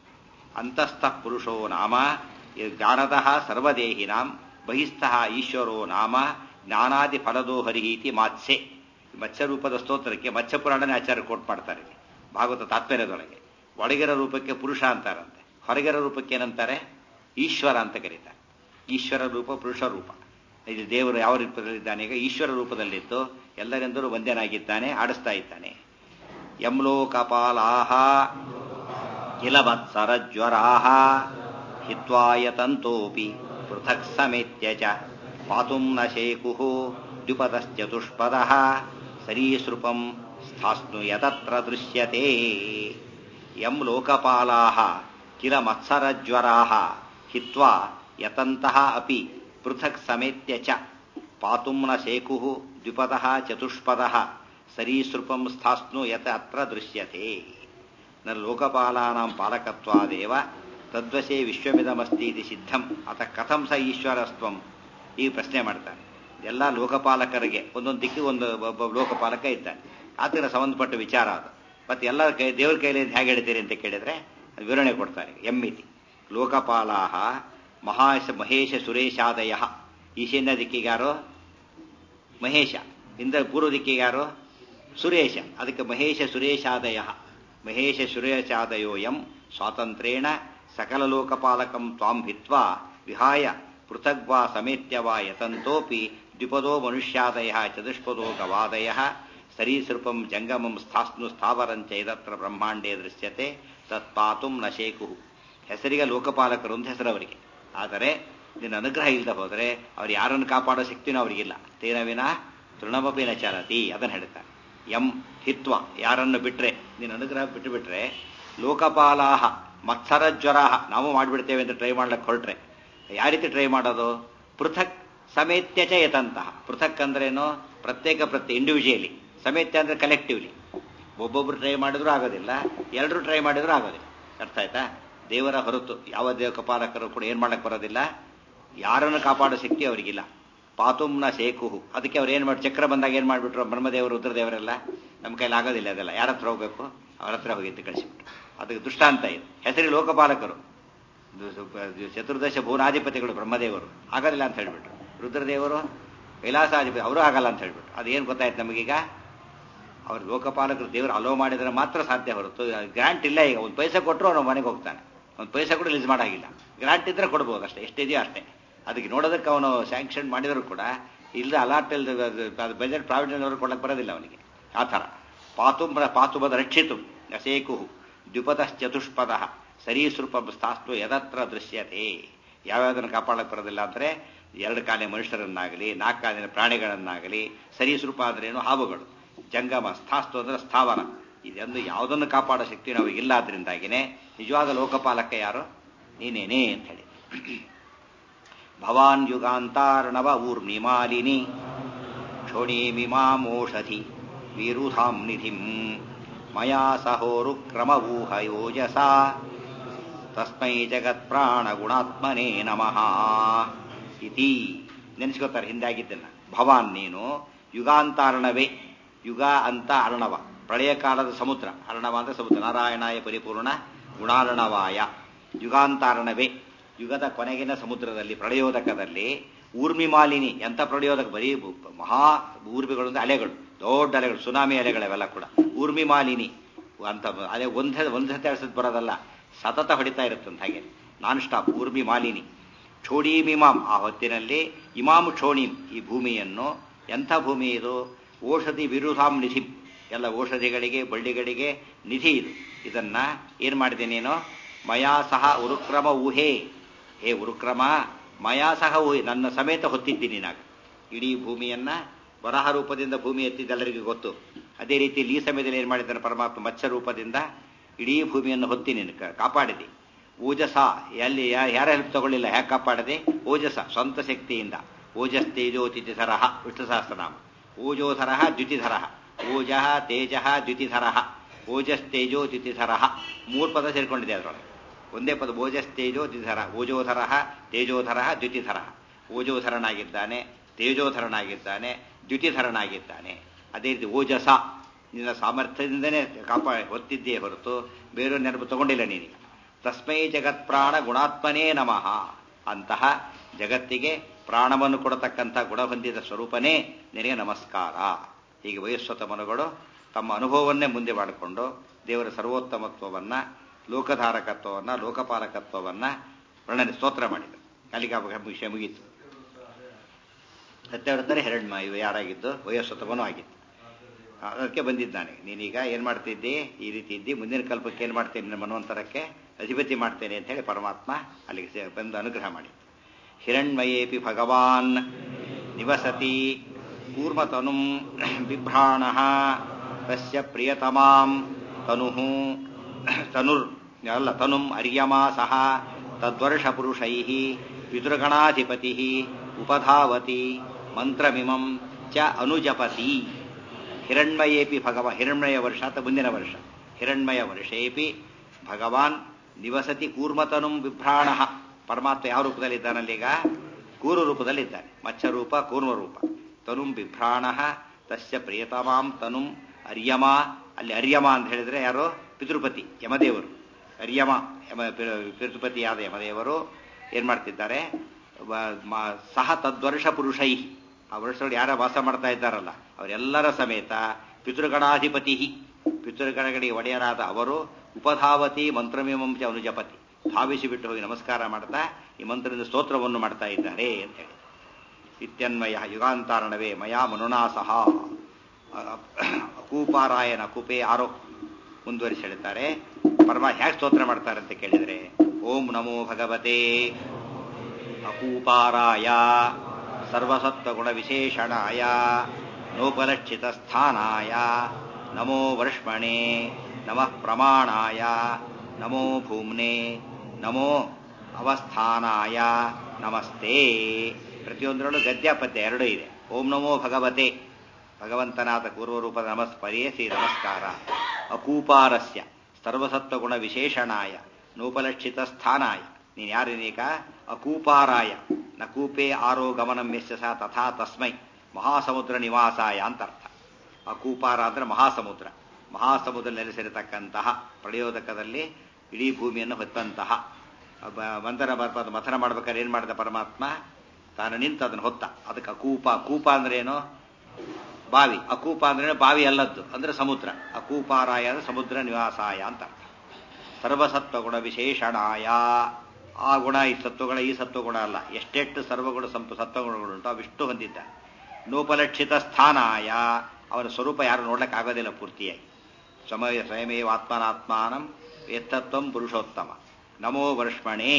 Speaker 1: ಅಂತಸ್ಥ ಪುರುಷೋ ನಾಮ ಜ್ಞಾನತಃ ಸರ್ವದೇಹಿನಾಂ ಬಹಿಸ್ಥಃ ಈಶ್ವರೋ ನಾಮ ಜ್ಞಾನಾದಿ ಫಲದೋ ಹರಿಹೀತಿ ಮಾತ್ಸೆ ಮತ್ಸ್ಯರೂಪದ ಸ್ತೋತ್ರಕ್ಕೆ ಮತ್ಸ್ಯಪುರಾಣನೇ ಆಚಾರ್ಯ ಕೋಟ್ ಮಾಡ್ತಾರೆ ಇಲ್ಲಿ. ಭಾಗವತ ತಾತ್ಪರ್ಯದೊಳಗೆ ಒಳಗಿರೋ ರೂಪಕ್ಕೆ ಪುರುಷ ಅಂತಾರಂತೆ ಹೊರಗಿರೋ ರೂಪಕ್ಕೆ ಏನಂತಾರೆ ಈಶ್ವರ ಅಂತ ಕರೀತಾರೆ ಈಶ್ವರ ರೂಪ ಪುರುಷ ರೂಪ ಇದು ದೇವರು ಯಾವ ರೂಪದಲ್ಲಿದ್ದಾನೆ ಈಗ ಈಶ್ವರ ರೂಪದಲ್ಲಿದ್ದು ಎಲ್ಲರಿಂದಲೂ ಒಂದೇನಾಗಿದ್ದಾನೆ ಆಡಿಸ್ತಾ ಇದ್ದಾನೆ ಯಮ್ಲೋಕಪಾಲಾಹ ಕಿಲ ವತ್ಸರಜ್ವರಾಹ ಹಿತ್ವಾಯತಂತೋಪಿ ಪೃಥಕ್ ಸಮೇತ್ಯ ಚ ಪಾತುಂ ನ ಶೇಕುಃ ದ್ವಿಪದಶ್ಚತುಷ್ಪದಃ ಸರೀಸೃಪಂ ಸ್ಥಾಸ್ನು ಯತತ್ರ ದೃಶ್ಯತೆ ಯಂ ಲೋಕಪಾಲಾಹ ಕಿಲ ಮತ್ಸರಜ್ವರಾಹ ಹಿತ್ವಾ ಯತಂತಃ ಅಪಿ ಪೃಥಕ್ ಸಮೇತ್ಯ ಚ ಪಾತುಂ ನ ಶೇಕುಃ ದ್ವಿಪದಃ ಚತುಷ್ಪದಃ ಸರೀಸೃಪಂ ಸ್ಥಾಸ್ನು ಯತ ಅತ್ರ ದೃಶ್ಯತೆ ನ ಲೋಕಪಾಲಾನಾಂ ಪಾಲಕತ್ವಾದೇವ ತದ್ವಶೇ ವಿಶ್ವಮಿದಮಸ್ತಿ ಇದು ಸಿದ್ಧಂ ಅತ ಕಥಂ ಸ ಈಶ್ವರಸ್ತ್ವಂ ಈ ಪ್ರಶ್ನೆ ಮಾಡ್ತಾನೆ ಎಲ್ಲ ಲೋಕಪಾಲಕರಿಗೆ ಒಂದೊಂದು ದಿಕ್ಕಿಗೆ ಒಂದು ಒಬ್ಬ ಲೋಕಪಾಲಕ ಇದ್ದಾನೆ ಆತನ ಸಂಬಂಧಪಟ್ಟ ವಿಚಾರ ಅದು ಮತ್ತೆ ಎಲ್ಲ ಕೈ ದೇವ್ರ ಕೈಲಿ ಹೇಗೆ ಹೇಳ್ತೀರಿ ಅಂತ ಕೇಳಿದ್ರೆ ಅದು ವಿವರಣೆ ಕೊಡ್ತಾರೆ ಎಮ್ಮಿತಿ ಲೋಕಪಾಲಾಹ ಮಹಾಶ ಮಹೇಶ ಸುರೇಶಾದಯ ಈಶಾನ್ಯ ದಿಕ್ಕಿಗಾರೋ ಮಹೇಶ ಇಂದ್ರ ಪೂರ್ವ ದಿಕ್ಕಿಗಾರೋ ಸುರೇಶ ಅದಕ್ಕೆ ಮಹೇಶ ಸುರೇಶಾದಯ ಮಹೇಶ ಶ್ರೇಯಚಾದಯೋಯಂ ಸ್ವಾತಂತ್ರ್ಯೇಣ ಸಕಲಲೋಕಪಾಲಕಂ ತ್ವಾಂ ಭಿತ್ವಾ ವಿಹಾಯ ಪೃಥಗ್ವಾ ಸಮೇತ್ಯವಾ ಯತಂತೋಪಿ ದ್ವಿಪದೋ ಮನುಷ್ಯಾದಯ ಚತುಷ್ಪದೋ ಗವಾದಯ ಸರೀಸೃಪಂ ಜಂಗಮಂ ಸ್ಥಾಸ್ನು ಸ್ಥಾವರಂಚ ಇದತ್ರ ಬ್ರಹ್ಮಾಂಡೇ ದೃಶ್ಯತೆ ತತ್ಪಾತುಂ ನ ಶೇಕು ಹೆಸರಿಗೆ ಲೋಕಪಾಲಕರು ಅಂತ ಹೆಸರವರಿಗೆ ಆದರೆ ನಿನ್ನ ಅನುಗ್ರಹ ಇಲ್ಲದೆ ಹೋದರೆ ಅವ್ರು ಯಾರನ್ನು ಕಾಪಾಡೋ ಶಕ್ತಿನೂ ಅವರಿಗಿಲ್ಲ ತೇನ ವಿನ ತೃಣಮಪಿ ನ ಚರತಿ ಅದನ್ನು ಹೇಳ್ತಾರೆ ಎಂ ಹಿತ್ವ ಯಾರನ್ನು ಬಿಟ್ರೆ ನಿನ್ನ ಅನುಗ್ರಹ ಬಿಟ್ಟು ಬಿಟ್ರೆ ಲೋಕಪಾಲಾಹ ಮತ್ಸರ ಜ್ವರಾಹ ನಾವು ಮಾಡಿಬಿಡ್ತೇವೆ ಅಂತ ಟ್ರೈ ಮಾಡ್ಲಿಕ್ಕೆ ಹೊರಟ್ರೆ ಯಾವ ರೀತಿ ಟ್ರೈ ಮಾಡೋದು ಪೃಥಕ್ ಸಮೇತ್ಯ ಚ ಯತಂತಹ ಪೃಥಕ್ ಅಂದ್ರೇನು ಪ್ರತ್ಯೇಕ ಪ್ರತ್ಯೇಕ ಇಂಡಿವಿಜುವಲಿ ಸಮೇತ್ಯ ಅಂದ್ರೆ ಕಲೆಕ್ಟಿವ್ಲಿ ಒಬ್ಬೊಬ್ರು ಟ್ರೈ ಮಾಡಿದ್ರು ಆಗೋದಿಲ್ಲ ಎಲ್ಲರೂ ಟ್ರೈ ಮಾಡಿದ್ರು ಆಗೋದಿಲ್ಲ ಅರ್ಥ ಆಯ್ತಾ ದೇವರ ಹೊರತು ಯಾವ ದೇವಕಪಾಲಕರು ಕೂಡ ಏನ್ ಮಾಡಕ್ ಬರೋದಿಲ್ಲ ಯಾರನ್ನು ಕಾಪಾಡೋ ಶಕ್ತಿ ಅವರಿಗಿಲ್ಲ ಪಾತುಂನ ಶೇಕುಹು ಅದಕ್ಕೆ ಅವ್ರು ಏನ್ ಮಾಡಿ ಚಕ್ರ ಬಂದಾಗ ಏನ್ ಮಾಡ್ಬಿಟ್ರು ಬ್ರಹ್ಮದೇವರು ರುದ್ರದೇವರೆಲ್ಲ ನಮ್ಮ ಕೈಲಿ ಆಗೋದಿಲ್ಲ ಅದೆಲ್ಲ ಯಾರ ಹತ್ರ ಹೋಗ್ಬೇಕು ಅವ್ರ ಹತ್ರ ಹೋಗಿದ್ದು ಕಳಿಸಿಬಿಟ್ರು ಅದಕ್ಕೆ ದೃಷ್ಟಾಂತ ಇದು ಹೆಸರಿ ಲೋಕಪಾಲಕರು ಚತುರ್ದಶ ಭೂನಾಧಿಪತಿಗಳು ಬ್ರಹ್ಮದೇವರು ಆಗೋದಿಲ್ಲ ಅಂತ ಹೇಳ್ಬಿಟ್ರು ರುದ್ರದೇವರು ಕೈಲಾಸಾಧಿಪತಿ ಅವರು ಆಗಲ್ಲ ಅಂತ ಹೇಳ್ಬಿಟ್ರು ಅದೇನು ಗೊತ್ತಾಯ್ತು ನಮಗೀಗ ಅವ್ರು ಲೋಕಪಾಲಕರು ದೇವರು ಅಲೋ ಮಾಡಿದ್ರೆ ಮಾತ್ರ ಸಾಧ್ಯ ಹೊರತು ಗ್ರಾಂಟ್ ಇಲ್ಲ ಈಗ ಒಂದು ಪೈಸೆ ಕೊಟ್ಟರು ಅವನು ಮನೆಗೆ ಹೋಗ್ತಾನೆ ಒಂದು ಪೈಸೆ ಕೂಡ ರಿಲೀಸ್ ಮಾಡಾಗಿಲ್ಲ ಗ್ರಾಂಟ್ ಇದ್ರೆ ಕೊಡ್ಬೋದು ಅಷ್ಟೇ ಎಷ್ಟಿದೆಯೋ ಅಷ್ಟೇ ಅದಕ್ಕೆ ನೋಡೋದಕ್ಕೆ ಅವನು ಸ್ಯಾಂಕ್ಷನ್ ಮಾಡಿದರೂ ಕೂಡ ಇಲ್ಲ ಅಲಾಟ್ ಇಲ್ದ ಬಜೆಟ್ ಪ್ರಾವಿಡೆಂಟ್ ಅವರು ಕೊಡಕ್ಕೆ ಬರೋದಿಲ್ಲ ಅವನಿಗೆ ಆ ಥರ ಪಾತು ಪಾತುಬದ ರಕ್ಷಿತು ಅಸೇಕು ದ್ವಿಪದಶ್ಚತುಷ್ಪದ ಸರೀಸೃಪ ಸ್ಥಾಸ್ತು ಯದತ್ರ ದೃಶ್ಯತೆ ಯಾವ್ಯಾವುದನ್ನು ಕಾಪಾಡಕ್ಕೆ ಬರೋದಿಲ್ಲ ಅಂದರೆ ಎರಡು ಕಾಲಿನ ಮನುಷ್ಯರನ್ನಾಗಲಿ ನಾಲ್ಕು ಕಾಲಿನ ಪ್ರಾಣಿಗಳನ್ನಾಗಲಿ ಸರೀಸೃಪ ಅಂದ್ರೇನು ಹಾವುಗಳು ಜಂಗಮ ಸ್ಥಾಸ್ತು ಅಂದ್ರೆ ಸ್ಥಾವರ ಇದೊಂದು ಯಾವುದನ್ನು ಕಾಪಾಡೋ ಶಕ್ತಿ ನಾವಿಗಿಲ್ಲ ಆದ್ರಿಂದಾಗಿನೇ ನಿಜವಾದ ಲೋಕಪಾಲಕ ಯಾರು ನೀನೇನೇ ಅಂತ ಹೇಳಿ ಭವಾನ್ ಯುಗಾಂತಾರ್ಣವ ಊರ್ಮಿಮಾಲಿನಿ ಕ್ಷೋಣೀಮಿಮಾಮೋಷಧಿ ವೀರುಧಾಂ ನಿಧಿಂ ಮಯಾ ಸಹೋರು ಕ್ರಮವೂಹಯೋಜಸ ತಸ್ಮೈ ಜಗತ್ಪ್ರಾಣಗುಣಾತ್ಮನೇ ನಮಃ ಇತಿ ನೆನೆಸ್ಕೋತಾರೆ ಹಿಂದೆ ಆಗಿದ್ದನ್ನ ಭವಾನ್ ನೀನು ಯುಗಾಂತಾರ್ಣವೇ ಯುಗ ಅಂತ ಅರ್ಣವ ಪ್ರಳಯ ಕಾಲದ ಸಮುದ್ರ ಅರ್ಣವ ಅಂತ ಸಮುದ್ರ ನಾರಾಯಣಾಯ ಪರಿಪೂರ್ಣ ಗುಣಾರ್ಣವಾಯ ಯುಗಾಂತಾರ್ಣವೇ ಯುಗದ ಕೊನೆಗಿನ ಸಮುದ್ರದಲ್ಲಿ ಪ್ರಳಯೋದಕದಲ್ಲಿ ಊರ್ಮಿ ಮಾಲಿನಿ ಎಂತ ಪ್ರಳಯೋದಕ ಬರೀ ಮಹಾ ಊರ್ಮಿಗಳು ಅಂದ್ರೆ ಅಲೆಗಳು ದೊಡ್ಡ ಅಲೆಗಳು ಸುನಾಮಿ ಅಲೆಗಳವೆಲ್ಲ ಕೂಡ ಊರ್ಮಿ ಮಾಲಿನಿ ಅಂತ ಅಲೆ ಒಂದ್ ಒಂದ್ ಸತಿ ಅಳಿಸದ್ ಬರೋದಲ್ಲ ಸತತ ಹೊಡಿತಾ ಇರುತ್ತಂತ ಹಾಗೆ ನಾನ್ ಸ್ಟಾಪ್ ಊರ್ಮಿ ಮಾಲಿನಿ ಛೋಡೀಮಿಮಾಮ್ ಆ ಹೊತ್ತಿನಲ್ಲಿ ಇಮಾಮ್ ಕ್ಷೋಣೀಮ್ ಈ ಭೂಮಿಯನ್ನು ಎಂಥ ಭೂಮಿ ಇದು ಔಷಧಿ ವಿರುಧಾಂ ನಿಧಿ ಎಲ್ಲ ಔಷಧಿಗಳಿಗೆ ಬಳ್ಳಿಗಳಿಗೆ ನಿಧಿ ಇದು ಇದನ್ನ ಏನ್ ಮಾಡಿದೆ ನೀನು ಮಯಾ ಸಹ ಉರುಕ್ರಮ ಊಹೆ ಹೇ ಉರುಕ್ರಮ ಮಯಾ ಸಹ ಊಹೆ ನನ್ನ ಸಮೇತ ಹೊತ್ತಿದ್ದೀನಿ ನಾಗ ಇಡೀ ಭೂಮಿಯನ್ನ ವರಹ ರೂಪದಿಂದ ಭೂಮಿ ಎತ್ತಿದ್ದೆಲ್ಲರಿಗೂ ಗೊತ್ತು ಅದೇ ರೀತಿ ಈ ಸಮಯದಲ್ಲಿ ಏನ್ ಮಾಡಿದ್ದಾನೆ ಪರಮಾತ್ಮ ಮತ್ಸ್ಯ ರೂಪದಿಂದ ಇಡೀ ಭೂಮಿಯನ್ನು ಹೊತ್ತಿ ನೀನು ಕಾಪಾಡಿದೆ ಓಜಸ ಎಲ್ಲಿ ಯಾರ ಹೆಲ್ಪ್ ತಗೊಳ್ಳಿಲ್ಲ ಹೇಗೆ ಕಾಪಾಡದೆ ಓಜಸ ಸ್ವಂತ ಶಕ್ತಿಯಿಂದ ಓಜಸ್ ತೇಜೋ ತಿಥಿಧರಃ ವಿಷ್ಣು ಸಹಸ್ರನಾಮ ಓಜೋಧರಃ ದ್ಯುತಿಧರಃ ಓಜಃ ತೇಜಃ ದ್ಯುತಿಧರಃ ಓಜಸ್ ತೇಜೋ ದ್ಯುತಿಧರಃ ಮೂರು ಪದ ಸೇರ್ಕೊಂಡಿದೆ ಅದರೊಳಗೆ ಒಂದೇ ಪದ ಓಜಸ್ ತೇಜೋ ದ್ಯುತಿಧರ ಓಜೋಧರಃ ತೇಜೋಧರಃ ದ್ಯುತಿಧರಃ ಓಜೋಧರನಾಗಿದ್ದಾನೆ ತೇಜೋಧರನಾಗಿದ್ದಾನೆ ದ್ಯುತಿಧರನಾಗಿದ್ದಾನೆ ಅದೇ ರೀತಿ ಓಜಸ ನಿನ್ನ ಸಾಮರ್ಥ್ಯದಿಂದನೇ ಕಾಪಾ ಹೊತ್ತಿದ್ದೇ ಹೊರತು ಬೇರೆ ನೆನಪು ತಗೊಂಡಿಲ್ಲ ನೀನೀಗ ತಸ್ಮೈ ಜಗತ್ಪ್ರಾಣ ಗುಣಾತ್ಮನೇ ನಮಃ ಅಂತಹ ಜಗತ್ತಿಗೆ ಪ್ರಾಣವನ್ನು ಕೊಡತಕ್ಕಂಥ ಗುಣ ಹೊಂದಿದ ಸ್ವರೂಪನೇ ನಿನಗೆ ನಮಸ್ಕಾರ ಹೀಗೆ ವಯಸ್ವತ ಮನುಗಳು ತಮ್ಮ ಅನುಭವವನ್ನೇ ಮುಂದೆ ಮಾಡಿಕೊಂಡು ದೇವರ ಸರ್ವೋತ್ತಮತ್ವವನ್ನ ಲೋಕಧಾರಕತ್ವವನ್ನ ಲೋಕಪಾಲಕತ್ವವನ್ನ ವರ್ಣನೆ ಸ್ತೋತ್ರ ಮಾಡಿದರು ಅಲ್ಲಿಗೆ ಆ ವಿಷಯ ಮುಗೀತು ಸತ್ಯ ಹೇಳ್ತಾರೆ ಹಿರಣ್ಯ ಇವು ಯಾರಾಗಿದ್ದು ವಯಸ್ವತವನೂ ಆಗಿತ್ತು ಅದಕ್ಕೆ ಬಂದಿದ್ದಾನೆ ನೀನೀಗ ಏನ್ ಮಾಡ್ತಿದ್ದಿ ಈ ರೀತಿ ಇದ್ದಿ ಮುಂದಿನ ಕಲ್ಪಕ್ಕೆ ಏನ್ ಮಾಡ್ತೇನೆ ನಿನ್ನ ಮನ್ವಂತರಕ್ಕೆ ಅಧಿಪತಿ ಮಾಡ್ತೇನೆ ಅಂತ ಹೇಳಿ ಪರಮಾತ್ಮ ಅಲ್ಲಿಗೆ ಬಂದು ಅನುಗ್ರಹ ಮಾಡಿ ಹಿರಣ್ಮಯೇಪಿ ಭಗವಾನ್ ನಿವಸತಿ ಕೂರ್ಮತನುಂ ಬಿಭ್ರಾಣ ತಸ್ಯ ಪ್ರಿಯತಮಾಂ ತನು ತನುರ್ ಅಲ್ಲ ತನುಂ ಅರ್ಯಮಾ ಸಹ ತದ್ವರ್ಷ ಪುರುಷೈ ಪಿತೃಗಣಾಧಿಪತಿ ಉಪಧಾವತಿ ಮಂತ್ರಮಿಮಂ ಚ ಅನುಜಪತಿ ಹಿರಣ್ಮಯೇಪಿ ಭಗವ ಹಿರಣ್ಮಯ ವರ್ಷ ಅಥವಾ ಮುಂದಿನ ವರ್ಷ ಹಿರಣ್ಮಯ ವರ್ಷೇಪಿ ಭಗವಾನ್ ನಿವಸತಿ ಕೂರ್ಮತನುಂ ಬಿಭ್ರಾಣ ಪರಮಾತ್ಮ ಯಾವ ರೂಪದಲ್ಲಿದ್ದಾನಲ್ಲೀಗ ಕೂರು ರೂಪದಲ್ಲಿದ್ದಾನೆ ಮತ್ಸ್ಯ ರೂಪ ಕೂರ್ಮ ರೂಪ ತನುಂ ಬಿಭ್ರಾಣ ತಸ್ಯ ಪ್ರಿಯತಮಾಂ ತನುಂ ಅರ್ಯಮ ಅಲ್ಲಿ ಅರ್ಯಮ ಅಂತ ಹೇಳಿದ್ರೆ ಯಾರು ಪಿತೃಪತಿ ಯಮದೇವರು ಅರ್ಯಮ ಯಮ ಪಿತೃಪತಿಯಾದ ಯಮದೇವರು ಏನ್ ಮಾಡ್ತಿದ್ದಾರೆ ಸಹ ತದ್ವರ್ಷ ಪುರುಷೈ ಆ ವರ್ಷಗಳು ಯಾರ ವಾಸ ಮಾಡ್ತಾ ಇದ್ದಾರಲ್ಲ ಅವರೆಲ್ಲರ ಸಮೇತ ಪಿತೃಗಣಾಧಿಪತಿ ಪಿತೃಗಣಗಡಿ ಒಡೆಯರಾದ ಅವರು ಉಪಧಾವತಿ ಮಂತ್ರಮಿಮಂ ಚ ಅನುಜಪತಿ ಭಾವಿಸಿ ಬಿಟ್ಟು ಹೋಗಿ ನಮಸ್ಕಾರ ಮಾಡ್ತಾ ಈ ಮಂತ್ರದ ಸ್ತೋತ್ರವನ್ನು ಮಾಡ್ತಾ ಇದ್ದಾರೆ ಅಂತ ಹೇಳಿ ಇತ್ಯನ್ವಯ ಯುಗಾಂತಾರಣವೇ ಮಯಾ ಮನುನಾ ಸಹ ಅಕೂಪಾರಾಯಣ ಕುಪೆ ಆರೋ ಮುಂದುವರಿಸಿ ಹೇಳ್ತಾರೆ ಪರಮ ಹ್ಯಾಕ್ ಸ್ತೋತ್ರ ಮಾಡ್ತಾರೆ ಅಂತ ಕೇಳಿದರೆ ಓಂ ನಮೋ ಭಗವತೆ ಅಕೂಪಾರಾಯ ಸರ್ವಸತ್ವಗುಣ ವಿಶೇಷಣಾಯ ನೋಪಲಕ್ಷಿತ ಸ್ಥಾನಾಯ ನಮೋ ವರ್ಷಮಣೆ ನಮಃ ಪ್ರಮಾಣಾಯ ನಮೋ ಭೂಮ್ನೆ ನಮೋ ಅವಸ್ಥಾನಾಯ ನಮಸ್ತೆ ಪ್ರತಿಯೊಂದರಲ್ಲೂ ಗದ್ಯ ಪದ್ಯ ಎರಡೂ ಇದೆ ಓಂ ನಮೋ ಭಗವತೆ ಭಗವಂತನಾದ ಪೂರ್ವರೂಪದ ನಮಸ್ಪರ್ಯೆ ಶ್ರೀ ನಮಸ್ಕಾರ ಅಕೂಪಾರಸ್ಯ ಸರ್ವಸತ್ವಗುಣ ವಿಶೇಷಣಾಯ ನೋಪಲಕ್ಷಿತ ಸ್ಥಾನಾಯ ನೀನು ಯಾರಿನೀಗ ಅಕೂಪಾರಾಯ ನಕೂಪೆ ಆರೋ ಗಮನಂ ಯಶ್ಚ ಸಹ ತಥಾ ತಸ್ಮೈ ಮಹಾಸಮುದ್ರ ನಿವಾಸಾಯ ಅಂತ ಅರ್ಥ ಅಕೂಪಾರ ಅಂದ್ರೆ ಮಹಾಸಮುದ್ರ ಮಹಾಸಮುದ್ರ ನೆಲೆಸಿರತಕ್ಕಂತಹ ಪ್ರಯೋದಕದಲ್ಲಿ ಇಡೀ ಭೂಮಿಯನ್ನು ಹೊತ್ತಂತಹ ಮಂಥನ ಬರ್ಬಾರ್ದು ಮಥನ ಮಾಡ್ಬೇಕಾದ್ರೆ ಏನ್ ಮಾಡಿದ ಪರಮಾತ್ಮ ತಾನು ನಿಂತು ಅದನ್ನು ಹೊತ್ತ ಅದಕ್ಕೆ ಅಕೂಪ ಕೂಪ ಅಂದ್ರೆ ಏನು ಬಾವಿ ಅಕೂಪ ಅಂದ್ರೆ ಬಾವಿ ಅಲ್ಲದ್ದು ಅಂದ್ರೆ ಸಮುದ್ರ ಅಕೂಪಾರಾಯ ಅಂದ್ರೆ ಸಮುದ್ರ ನಿವಾಸಾಯ ಅಂತ ಅರ್ಥ ಸರ್ವಸತ್ವಗುಣ ವಿಶೇಷಣಾಯ ಆ ಗುಣ ಈ ಸತ್ವಗಳ ಈ ಸತ್ವಗುಣ ಅಲ್ಲ ಎಷ್ಟೆಷ್ಟು ಸರ್ವಗುಣ ಸಂಪ ಸತ್ವಗುಣಗಳುಂಟು ಅವಿಷ್ಟು ಹೊಂದಿದ್ದ ನೋಪಲಕ್ಷಿತ ಸ್ಥಾನಾಯ ಅವನ ಸ್ವರೂಪ ಯಾರು ನೋಡ್ಲಿಕ್ಕೆ ಆಗೋದಿಲ್ಲ ಪೂರ್ತಿಯಾಗಿ ಸಮಯ ಸ್ವಯಮೇವ ಆತ್ಮನಾತ್ಮಾನಂ ಎತ್ತತ್ವಂ ಪುರುಷೋತ್ತಮ ನಮೋ ವರ್ಷಮಣೆ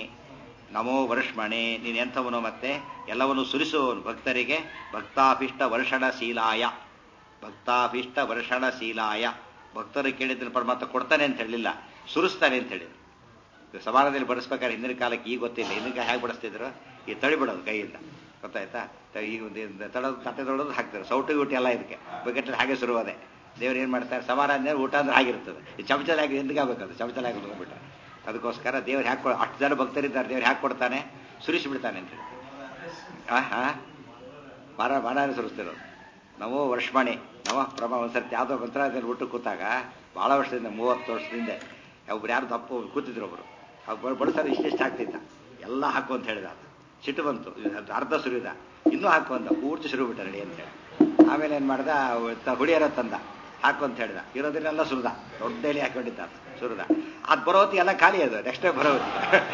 Speaker 1: ನಮೋ ವರ್ಷಮಣೆ ನೀನು ಎಂಥವನು ಮತ್ತೆ ಎಲ್ಲವನ್ನು ಸುರಿಸುವವನು ಭಕ್ತರಿಗೆ ಭಕ್ತಾಭಿಷ್ಟ ವರ್ಷಣಶೀಲಾಯ ಭಕ್ತಾಭಿಷ್ಟ ವರ್ಷಣಶೀಲಾಯ ಭಕ್ತರು ಕೇಳಿದ್ರೆ ಪರಮಾತ್ಮ ಕೊಡ್ತಾನೆ ಅಂತ ಹೇಳಿಲ್ಲ ಸುರಿಸ್ತಾನೆ ಅಂತ ಹೇಳಿದ್ರು ಸಮಾನದಲ್ಲಿ ಬಡಿಸ್ಬೇಕಾದ್ರೆ ಹಿಂದಿನ ಕಾಲಕ್ಕೆ ಈಗ ಗೊತ್ತಿಲ್ಲ ಹಿಂದಿನ ಹೇಗೆ ಬಡಿಸ್ತಿದ್ರು ಈ ತಳಿ ಬಿಡೋದು ಕೈಯಿಂದ ಗೊತ್ತಾಯ್ತಾ ಈಗ ತಡೋದು ತಟ್ಟೆ ತೊಡೋದು ಹಾಕ್ತಾರೆ ಸೌಟು ಊಟ ಎಲ್ಲ ಇದಕ್ಕೆ ಬಕೆಟಲ್ಲಿ ಹಾಗೆ ಶುರುವಾದೆ ದೇವ್ರು ಏನು ಮಾಡ್ತಾರೆ ಸಮಾರಾಧನೆ ಊಟ ಅಂದ್ರೆ ಆಗಿರ್ತದೆ ಈ ಚಮಚಲ್ ಹಾಕಿ ಹಿಂದಿಗೆ ಆಗ್ಬೇಕದು ಚಮಚಲ್ ಹಾಕಿ ಹೋಗ್ಬಿಟ್ರೆ ಅದಕ್ಕೋಸ್ಕರ ದೇವ್ರು ಹ್ಯಾಕೆ ಅಷ್ಟು ಜನ ಭಕ್ತರಿದ್ದಾರೆ ದೇವ್ರು ಹ್ಯಾಕೆ ಕೊಡ್ತಾನೆ ಸುರಿಸಿಬಿಡ್ತಾನೆ ಅಂತ ಹೇಳಿ ಆ ಹಾ ಮರ ಮರ ಸುರಿಸ್ತಿರೋದು ನಮೋ ವರ್ಷಮಣೆ ನವ ಪ್ರಭಾ ಒಂದ್ಸರ್ತಿ ಯಾವುದೋ ಮಂತ್ರಾಲಯದಲ್ಲಿ ಊಟ ಕೂತಾಗ ಭಾಳ ವರ್ಷದಿಂದ ಮೂವತ್ತು ವರ್ಷದಿಂದ ಒಬ್ರು ಯಾರು ದಪ್ಪ ಕೂತಿದ್ರು ಒಬ್ರು ಅವ್ರು ಬಡಿಸೋರು ಇಷ್ಟಿಷ್ಟು ಹಾಕ್ತಿದ್ದ ಎಲ್ಲ ಹಾಕು ಅಂತ ಹೇಳಿದ ಸಿಟ್ಟು ಬಂತು ಅರ್ಧ ಸುರಿದ ಇನ್ನೂ ಹಾಕು ಅಂತ ಪೂರ್ತಿ ಸುರು ಬಿಟ್ಟ ರೆಡಿ ಅಂತೇಳಿ ಆಮೇಲೆ ಏನು ಮಾಡ್ದ ಹುಡಿಯರ ತಂದ ಹಾಕು ಅಂತ ಹೇಳಿದ ಇರೋದನ್ನೆಲ್ಲ ಸುರಿದ ದೊಡ್ಡ ಎಲೆ ಹಾಕೊಂಡಿದ್ದ ಸುರಿದ ಅದು ಬರೋತಿ ಎಲ್ಲ ಖಾಲಿ ಅದು ನೆಕ್ಸ್ಟ್ ಟೈಮ್ ಬರೋತಿ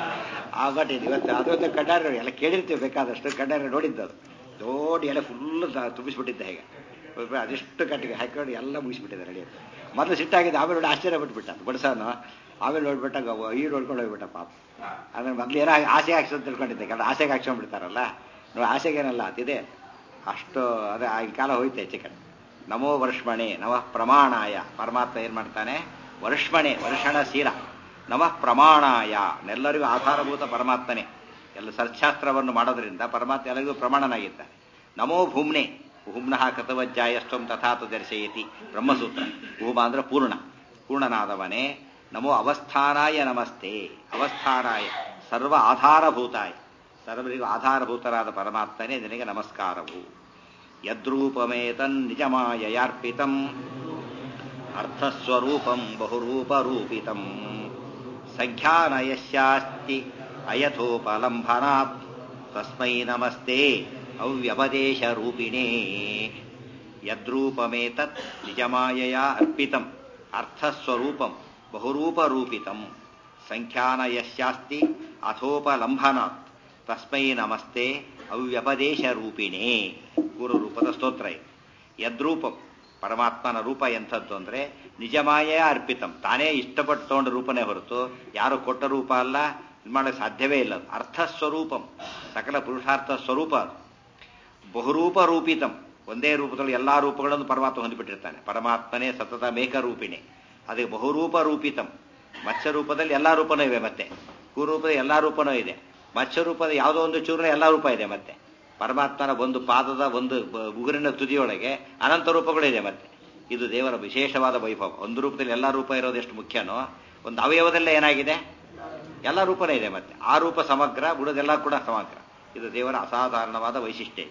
Speaker 1: ಆ ಬಟ್ ಇದು ಇವತ್ತು ಅದೊಂದು ಕಡ್ಡಾರ ಎಲ್ಲ ಕೇಳಿರ್ತೀವಿ ಬೇಕಾದಷ್ಟು ಕಡ್ಡಾರ ನೋಡಿದ್ದು ಅದು ದೊಡ್ಡ ಎಲೆ ಫುಲ್ ತುಂಬಿಸ್ಬಿಟ್ಟಿದ್ದ ಹೇಗೆ ಅದೆಷ್ಟು ಕಟ್ಟಿಗೆ ಹಾಕೊಂಡು ಎಲ್ಲ ಮುಗಿಸ್ಬಿಟ್ಟಿದೆ ರೆಡಿ ಅಂತ ಮೊದಲು ಸಿಟ್ಟಾಗಿದೆ ಆಮೇಲೆ ನೋಡಿ ಆಶ್ಚರ್ಯ ಪಟ್ಬಿಟ್ಟ ಬಡ್ಸೋನು ಆಮೇಲೆ ನೋಡ್ಬಿಟ್ಟಾಗ ಈ ನೋಡ್ಕೊಂಡು ಹೋಗ್ಬಿಟ್ಟ ಪಾಪ ಅಂದ್ರೆ ಮೊದಲು ಏನೋ ಆಸೆ ಹಾಕ್ಸೋ ಅಂತ ತಿಳ್ಕೊಂಡಿದ್ದೆ കാരണം ಆಸೆಗೆ ಹಾಕ್ಸ್ಕೊಂಡ್ಬಿಡ್ತಾರಲ್ಲ ನೋಡಿ ಆಸೆಗೇನಲ್ಲ ಅದಿದೆ ಅಷ್ಟು ಅದೇ ಆ ಕಾಲ ಹೋಯ್ತೆ ಚಿಕನ್ ನಮೋ ವರ್ಷಮಣೆ ನವಃ ಪ್ರಮಾಣಾಯ ಪರಮಾತ್ಮ ಏನ್ ಮಾಡ್ತಾನೆ ವರ್ಷಮಣೆ ವರ್ಷಣ ಶೀಲ ನಮಃ ಪ್ರಮಾಣಾಯ ಎಲ್ಲರಿಗೂ ಆಧಾರಭೂತ ಪರಮಾತ್ಮನೇ ಎಲ್ಲ ಸತ್ಶಾಸ್ತ್ರವನ್ನು ಮಾಡೋದ್ರಿಂದ ಪರಮಾತ್ಮ ಎಲ್ಲರಿಗೂ ಪ್ರಮಾಣನಾಗಿದ್ದಾನೆ ನಮೋ ಭೂಮ್ನೆ ಭೂಮ್ನಃ ಕೃತವಜ್ಜಾಯಸ್ತ್ವಂ ತಥಾತು ದರ್ಶಯತಿ ಬ್ರಹ್ಮಸೂತ್ರ ಭೂಮ ಅಂದ್ರೆ ಪೂರ್ಣ ಪೂರ್ಣನಾದವನೇ ನಮೋ ಅವಸ್ಥಾನಾಯ ನಮಸ್ತೆ ಅವಸ್ಥಾನಾಯ ಸರ್ವ ಆಧಾರಭೂತಾಯ ಸರ್ವರಿಗೂ ಆಧಾರಭೂತರಾದ ಪರಮಾತ್ಮನೇ ನಿನಗೆ ನಮಸ್ಕಾರವು ಯದ್ರೂಪಮೇತನ್ ನಿಜಮಾಯಯಾರ್ಪಿತಂ ಅರ್ಥಸ್ವರೂಪಂ ಬಹುರೂಪರೂಪಿತಂ ಸಂಖ್ಯಾನಯಸ್ಯಾಸ್ತಿ ಅಯಥೋಪಲಂಭನಾತ್ ತಸ್ಮೈ ನಮಸ್ತೆ ಅವ್ಯವದೇಶ ರೂಪಿಣೇ ಯದ್ರೂಪಮೇತತ್ ನಿಜಮಾಯಯ ಅರ್ಪಿತಂ ಅರ್ಥಸ್ವರೂಪಂ ಬಹುರೂಪರೂಪಿತಂ ಸಂಖ್ಯಾನಯಸ್ಯಾಸ್ತಿ ಅಥೋಪಲಂಭನಾತ್ ತಸ್ಮೈ ನಮಸ್ತೆ ಅವ್ಯಪದೇಶ ರೂಪಿಣೇ ಗುರುರೂಪದ ಸ್ತೋತ್ರ ಇದು ಯದ್ರೂಪಂ ಪರಮಾತ್ಮನ ರೂಪ ಎಂಥದ್ದು ಅಂದ್ರೆ ನಿಜಮಾಯ ಅರ್ಪಿತಂ ತಾನೇ ಇಷ್ಟಪಟ್ಟು ತಗೊಂಡ ರೂಪನೇ ಹೊರತು ಯಾರು ಕೊಟ್ಟ ರೂಪ ಅಲ್ಲ ಇದು ಮಾಡಕ್ಕೆ ಸಾಧ್ಯವೇ ಇಲ್ಲ ಅದು ಅರ್ಥ ಸ್ವರೂಪಂ ಸಕಲ ಪುರುಷಾರ್ಥ ಸ್ವರೂಪ ಅದು ಬಹುರೂಪ ರೂಪಿತಂ ಒಂದೇ ರೂಪದಲ್ಲಿ ಎಲ್ಲಾ ರೂಪಗಳನ್ನು ಪರಮಾತ್ಮ ಹೊಂದಿಬಿಟ್ಟಿರ್ತಾನೆ ಪರಮಾತ್ಮನೇ ಸತತ ಮೇಕ ರೂಪಿಣಿ ಅದಕ್ಕೆ ಬಹುರೂಪ ರೂಪಿತಂ ಮತ್ಸ್ಯ ರೂಪದಲ್ಲಿ ಎಲ್ಲಾ ರೂಪನೂ ಇವೆ ಮತ್ತೆ ಕೂರೂಪದ ಎಲ್ಲಾ ರೂಪನೂ ಇದೆ ಮತ್ಸ್ಯ ರೂಪದ ಯಾವುದೋ ಒಂದು ಚೂರ್ಣ ಎಲ್ಲಾ ರೂಪ ಇದೆ ಮತ್ತೆ ಪರಮಾತ್ಮನ ಒಂದು ಪಾದದ ಒಂದು ಉಗುರಿನ ತುದಿಯೊಳಗೆ ಅನಂತ ರೂಪಗಳಿದೆ ಮತ್ತೆ ಇದು ದೇವರ ವಿಶೇಷವಾದ ವೈಭವ ಒಂದು ರೂಪದಲ್ಲಿ ಎಲ್ಲಾ ರೂಪ ಇರೋದು ಎಷ್ಟು ಮುಖ್ಯನೋ ಒಂದು ಅವಯವದಲ್ಲೇ ಏನಾಗಿದೆ ಎಲ್ಲ ರೂಪನೇ ಇದೆ ಮತ್ತೆ ಆ ರೂಪ ಸಮಗ್ರ ಉಳಿದೆಲ್ಲ ಕೂಡ ಸಮಗ್ರ ಇದು ದೇವರ ಅಸಾಧಾರಣವಾದ ವೈಶಿಷ್ಟ್ಯ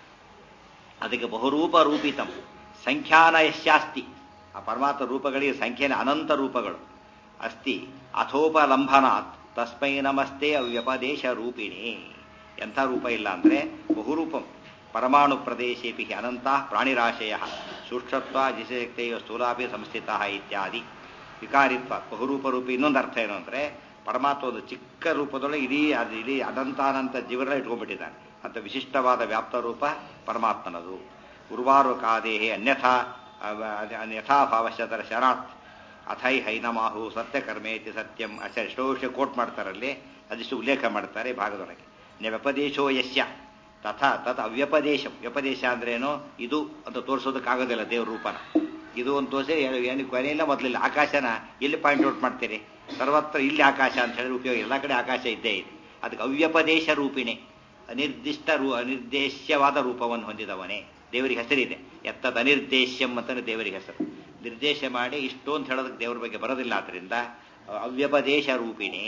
Speaker 1: ಅದಕ್ಕೆ ಬಹುರೂಪ ರೂಪಿತಂ ಸಂಖ್ಯಾನ ಯಶ್ಯಾಸ್ತಿ ಆ ಪರಮಾತ್ಮ ರೂಪಗಳಿಗೆ ಸಂಖ್ಯೆನ ಅನಂತ ರೂಪಗಳು ಅಸ್ತಿ ಅಥೋಪಲಂಭನಾತ್ ತಸ್ಮೈ ನಮಸ್ತೆ ಅವ್ಯಪದೇಶ ರೂಪಿಣಿ ಎಂಥ ರೂಪ ಇಲ್ಲ ಅಂದ್ರೆ ಬಹುರೂಪಂ ಪರಮಾಣು ಪ್ರದೇಶೇಪಿ ಅನಂತ ಪ್ರಾಣಿರಾಶಯ ಸೂಕ್ಷ್ಮತ್ವ ಜಿಶಕ್ತಿಯ ಸ್ಥೂಲಾಪಿ ಸಂಸ್ಥಿತ ಇತ್ಯಾದಿ ವಿಕಾರಿತ್ವ ಬಹುರೂಪರೂಪಿ ಇನ್ನೊಂದು ಅರ್ಥ ಏನು ಅಂದರೆ ಪರಮಾತ್ಮ ಒಂದು ಚಿಕ್ಕ ರೂಪದೊಳಗೆ ಇಡೀ ಅದು ಇಡೀ ಅನಂತಾನಂತ ಜೀವನ ಇಟ್ಕೊಂಡ್ಬಿಟ್ಟಿದ್ದಾನೆ ಅಂತ ವಿಶಿಷ್ಟವಾದ ವ್ಯಾಪ್ತ ರೂಪ ಪರಮಾತ್ಮನದು ಉರ್ವಾರುಕಾದೇಹಿ ಅನ್ಯಥಾ ಅನ್ಯಥಾಭಾವಶ್ಯ ದರ್ಶನಾತ್ ಅಥೈ ಹೈನಮಾಹು ಸತ್ಯಕರ್ಮೇತಿ ಸತ್ಯಂ ಅಚ ಎಷ್ಟೋ ವಿಷಯ ಕೋಟ್ ಮಾಡ್ತಾರಲ್ಲಿ ಅದಿಷ್ಟು ಉಲ್ಲೇಖ ಮಾಡ್ತಾರೆ ಈ ಭಾಗದೊಳಗೆ ವ್ಯಪದೇಶೋ ಯಸ್ಯ ತಥಾ ತತ್ ಅವ್ಯಪದೇಶ ವ್ಯಪದೇಶ ಅಂದ್ರೇನು ಇದು ಅಂತ ತೋರಿಸೋದಕ್ಕಾಗೋದಿಲ್ಲ ದೇವ್ರ ರೂಪನ ಇದು ಒಂದು ತೋರಿಸಿ ಏನು ಕೊನೆಯಿಲ್ಲ ಮೊದಲಿಲ್ಲ ಆಕಾಶನ ಎಲ್ಲಿ ಪಾಯಿಂಟ್ ಔಟ್ ಮಾಡ್ತೀರಿ ಸರ್ವತ್ರ ಇಲ್ಲಿ ಆಕಾಶ ಅಂತ ಹೇಳಿದ್ರೆ ಉಪಯೋಗ ಎಲ್ಲ ಕಡೆ ಆಕಾಶ ಇದ್ದೇ ಇದೆ ಅದಕ್ಕೆ ಅವ್ಯಪದೇಶ ರೂಪಿಣೆ ಅನಿರ್ದಿಷ್ಟ ರೂ ಅನಿರ್ದೇಶ್ಯವಾದ ರೂಪವನ್ನು ಹೊಂದಿದವನೇ ದೇವರಿಗೆ ಹೆಸರಿದೆ ಎತ್ತದ ಅನಿರ್ದೇಶ್ಯಂ ಅಂತಾನೆ ದೇವರಿಗೆ ಹೆಸರು ನಿರ್ದೇಶ ಮಾಡಿ ಇಷ್ಟು ಅಂತ ಹೇಳೋದಕ್ಕೆ ದೇವರ ಬಗ್ಗೆ ಬರೋದಿಲ್ಲ ಆದ್ರಿಂದ ಅವ್ಯಪದೇಶ ರೂಪಿಣಿ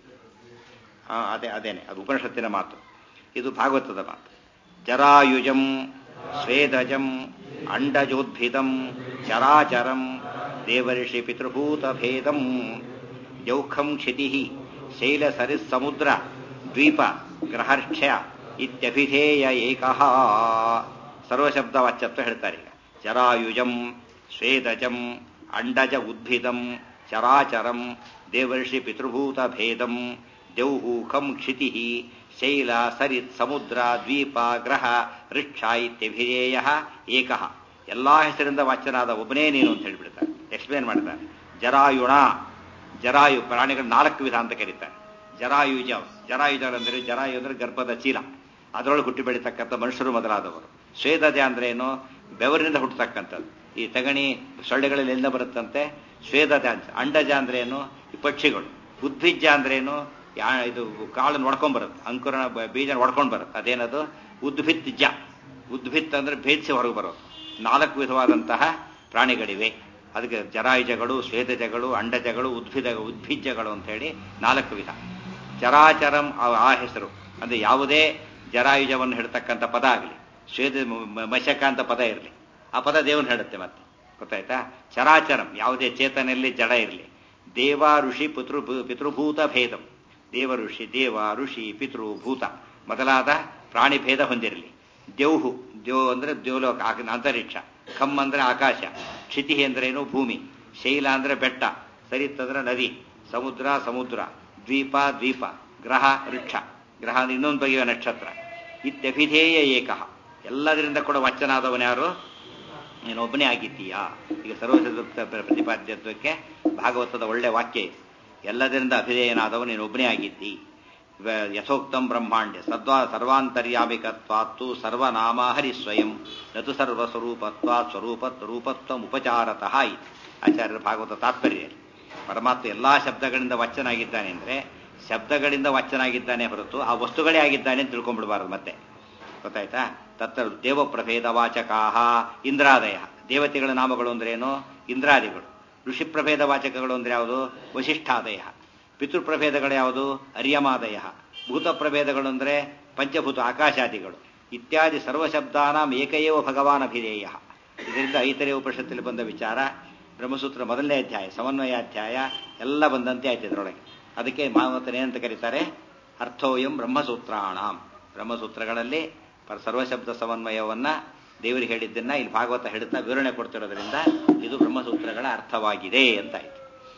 Speaker 1: ಅದೇ ಅದೇನೆ ಅದು ಉಪನಿಷತ್ತಿನ ಮಾತು ಇದು ಭಾಗವತದ ಮಾತು ಜರಾಯುಜಂ ಸ್ವೇದಜಂ ಅಂಡಜೋದ್ಭಿದಂ ಚರಾಚರಂ ದೇವರ್ಷಿ ಪಿತೃಭೂತ ಭೇದಂ ಜೌಖಂ ಕ್ಷಿತಿ ಶೈಲ ಸರಿಸ್ ಸಮುದ್ರ ದ್ವೀಪ ಗ್ರಹರ್ಕ್ಷ್ಯ ಇತ್ಯಭಿಧೇಯ ಏಕಃ ಸರ್ವಶಬ್ದ ವಾಚ್ಯತ್ವ ಹೇಳ್ತಾರೆ ಈಗ ಜರಾಯುಜಂ ಸ್ವೇದಜಂ ಅಂಡಜ ಉದ್ಭಿದಂ ಚರಾಚರಂ ದೇವರ್ಷಿ ಪಿತೃಭೂತ ಭೇದಂ ದೌಹು ಖಂ ಕ್ಷಿತಿ ಶೈಲ ಸರಿತ್ ಸಮುದ್ರ ದ್ವೀಪ ಗ್ರಹ ರಿಕ್ಷ ಇತ್ಯಭಿಧೇಯ ಏಕಃ ಎಲ್ಲಾ ಹೆಸರಿಂದ ವಾಚ್ಯನಾದ ಒಬ್ಬನೇ ನೀನು ಅಂತ ಹೇಳ್ಬಿಡ್ತಾರೆ ಎಕ್ಸ್ಪ್ಲೇನ್ ಮಾಡ್ತಾರೆ ಜರಾಯುಣ ಜರಾಯು ಪ್ರಾಣಿಗಳು ನಾಲ್ಕು ವಿಧ ಅಂತ ಕರೀತಾರೆ ಜರಾಯುಜ ಜರಾಯುಜ ಅಂದ್ರೆ ಜರಾಯು ಅಂದ್ರೆ ಗರ್ಭದ ಚೀಲ ಅದರೊಳಗೆ ಹುಟ್ಟಿ ಬೆಳೀತಕ್ಕಂಥ ಮನುಷ್ಯರು ಮೊದಲಾದವರು ಸ್ವೇದಜ ಅಂದ್ರೆ ಏನು ಬೆವರಿನಿಂದ ಹುಟ್ಟತಕ್ಕಂಥದ್ದು ಈ ತಗಣಿ ಸೊಳ್ಳೆಗಳಲ್ಲಿ ಎಲ್ಲಿಂದ ಬರುತ್ತಂತೆ ಸ್ವೇದಜ ಅಂಡಜ ಅಂದ್ರೆ ಏನು ಈ ಪಕ್ಷಿಗಳು ಉದ್ಭಿಜ್ಜ ಅಂದ್ರೆ ಏನು ಇದು ಕಾಳು ನೋಡ್ಕೊಂಡ್ ಬರುತ್ತೆ ಅಂಕುರ ಬೀಜ ಹೊಡ್ಕೊಂಡ್ ಬರುತ್ತೆ ಅದೇನದು ಉದ್ಭಿತ್ ಜ ಉದ್ಭಿತ್ ಅಂದ್ರೆ ಭೇದಿಸಿ ಹೊರಗೆ ಬರೋದು ನಾಲ್ಕು ವಿಧವಾದಂತಹ ಪ್ರಾಣಿಗಳಿವೆ ಅದಕ್ಕೆ ಜರಾಯುಜಗಳು ಶ್ವೇತಜಗಳು ಅಂಡಜಗಳು ಉದ್ಭಿದ ಉದ್ಭಿಜ್ಜಗಳು ಅಂತ ಹೇಳಿ ನಾಲ್ಕು ವಿಧ ಚರಾಚರಂ ಆ ಹೆಸರು ಅಂದ್ರೆ ಯಾವುದೇ ಜರಾಯುಜವನ್ನು ಹೇಳ್ತಕ್ಕಂಥ ಪದ ಆಗಲಿ ಶ್ವೇತ ಮಶಕ ಅಂತ ಪದ ಇರಲಿ ಆ ಪದ ದೇವನ್ ಹೇಳುತ್ತೆ ಮತ್ತೆ ಗೊತ್ತಾಯ್ತಾ ಚರಾಚರಂ ಯಾವುದೇ ಚೇತನಲ್ಲಿ ಜಡ ಇರಲಿ ದೇವ ಋಷಿ ಪಿತೃ ಪಿತೃಭೂತ ಭೇದಂ ದೇವ ಋಷಿ ದೇವ ಋಷಿ ಪಿತೃ ಭೂತ ಮೊದಲಾದ ಪ್ರಾಣಿ ಭೇದ ಹೊಂದಿರಲಿ ದೇವ್ಹು ದೇವ್ ಅಂದ್ರೆ ದೇವಲೋಕ ಅಂತರಿಕ್ಷ ಖಮ್ ಅಂದ್ರೆ ಆಕಾಶ ಕ್ಷಿತಿ ಅಂದ್ರೇನು ಭೂಮಿ ಶೈಲ ಅಂದ್ರೆ ಬೆಟ್ಟ ಸರಿತ್ ಅಂದ್ರೆ ನದಿ ಸಮುದ್ರ ಸಮುದ್ರ ದ್ವೀಪ ದ್ವೀಪ ಗ್ರಹ ವೃಕ್ಷ ಗ್ರಹ ಇನ್ನೊಂದು ಬಗೆಯ ನಕ್ಷತ್ರ ಇತ್ಯಭಿಧೇಯ ಏಕಃ ಎಲ್ಲದರಿಂದ ಕೂಡ ವಚನಾದವನು ಯಾರು ನೀನೊಬ್ಬನೇ ಆಗಿದ್ದೀಯಾ ಈಗ ಸರ್ವಸೃಪ್ತ ಪ್ರತಿಪಾದ್ಯತ್ವಕ್ಕೆ ಭಾಗವತದ ಒಳ್ಳೆ ವಾಕ್ಯ ಇದೆ ಎಲ್ಲದರಿಂದ ಅಭಿಧೇಯನಾದವ ನೀನೊಬ್ಬನೇ ಆಗಿದ್ದಿ ಯಥೋಕ್ತಂ ಬ್ರಹ್ಮಾಂಡ್ಯ ಸದ್ವಾ ಸರ್ವಾಂತರ್ಯಾಮಿಕತ್ವಾತ್ತು ಸರ್ವನಾಮ ಹರಿ ಸ್ವಯಂ ನತು ಸರ್ವಸ್ವರೂಪತ್ವಾ ಸ್ವರೂಪತ್ ರೂಪತ್ವ ಉಪಚಾರತಃ ಇತಿ ಆಚಾರ್ಯರ ಭಾಗವತ ತಾತ್ಪರ್ಯ ಪರಮಾತ್ಮ ಎಲ್ಲಾ ಶಬ್ದಗಳಿಂದ ವಚನಾಗಿದ್ದಾನೆ ಅಂದ್ರೆ ಶಬ್ದಗಳಿಂದ ವಚನಾಗಿದ್ದಾನೆ ಹೊರತು ಆ ವಸ್ತುಗಳೇ ಆಗಿದ್ದಾನೆ ಅಂತ ತಿಳ್ಕೊಂಡ್ಬಿಡಬಾರದು ಮತ್ತೆ ಗೊತ್ತಾಯ್ತಾ ತತ್ರ ದೇವ ಪ್ರಭೇದ ವಾಚಕಾಹ ಇಂದ್ರಾದಯ ದೇವತೆಗಳ ನಾಮಗಳು ಅಂದ್ರೇನು ಇಂದ್ರಾದಿಗಳು ಋಷಿ ಪ್ರಭೇದ ವಾಚಕಗಳು ಅಂದ್ರೆ ಯಾವುದು ವಶಿಷ್ಠಾದಯ ಪಿತೃಪ್ರಭೇದಗಳು ಯಾವುದು ಅರ್ಯಮಾದಯ ಭೂತ ಪ್ರಭೇದಗಳು ಅಂದ್ರೆ ಪಂಚಭೂತ ಆಕಾಶಾದಿಗಳು ಇತ್ಯಾದಿ ಸರ್ವಶಬ್ದಾನಾಂ ಏಕಯೇವ ಭಗವಾನ್ ಅಭಿಧೇಯ ಇದರಿಂದ ಐತರೇಯ ಉಪನಿಷತ್ತಲ್ಲಿ ಬಂದ ವಿಚಾರ ಬ್ರಹ್ಮಸೂತ್ರ ಮೊದಲನೇ ಅಧ್ಯಾಯ ಸಮನ್ವಯಾಧ್ಯಾಯ ಎಲ್ಲ ಬಂದಂತೆ ಆಯ್ತು ಇದರೊಳಗೆ ಅದಕ್ಕೆ ಮಾನವತನೇ ಅಂತ ಕರೀತಾರೆ ಅರ್ಥೋಯಂ ಬ್ರಹ್ಮಸೂತ್ರಾಣಾಂ ಬ್ರಹ್ಮಸೂತ್ರಗಳಲ್ಲಿ ಸರ್ವಶಬ್ದ ಸಮನ್ವಯವನ್ನ ದೇವರಿಗೆ ಹೇಳಿದ್ದನ್ನ ಇಲ್ಲಿ ಭಾಗವತ ಹೇಳ್ತಾ ವಿವರಣೆ ಕೊಡ್ತಿರೋದ್ರಿಂದ ಇದು ಬ್ರಹ್ಮಸೂತ್ರಗಳ ಅರ್ಥವಾಗಿದೆ ಅಂತಾಯ್ತು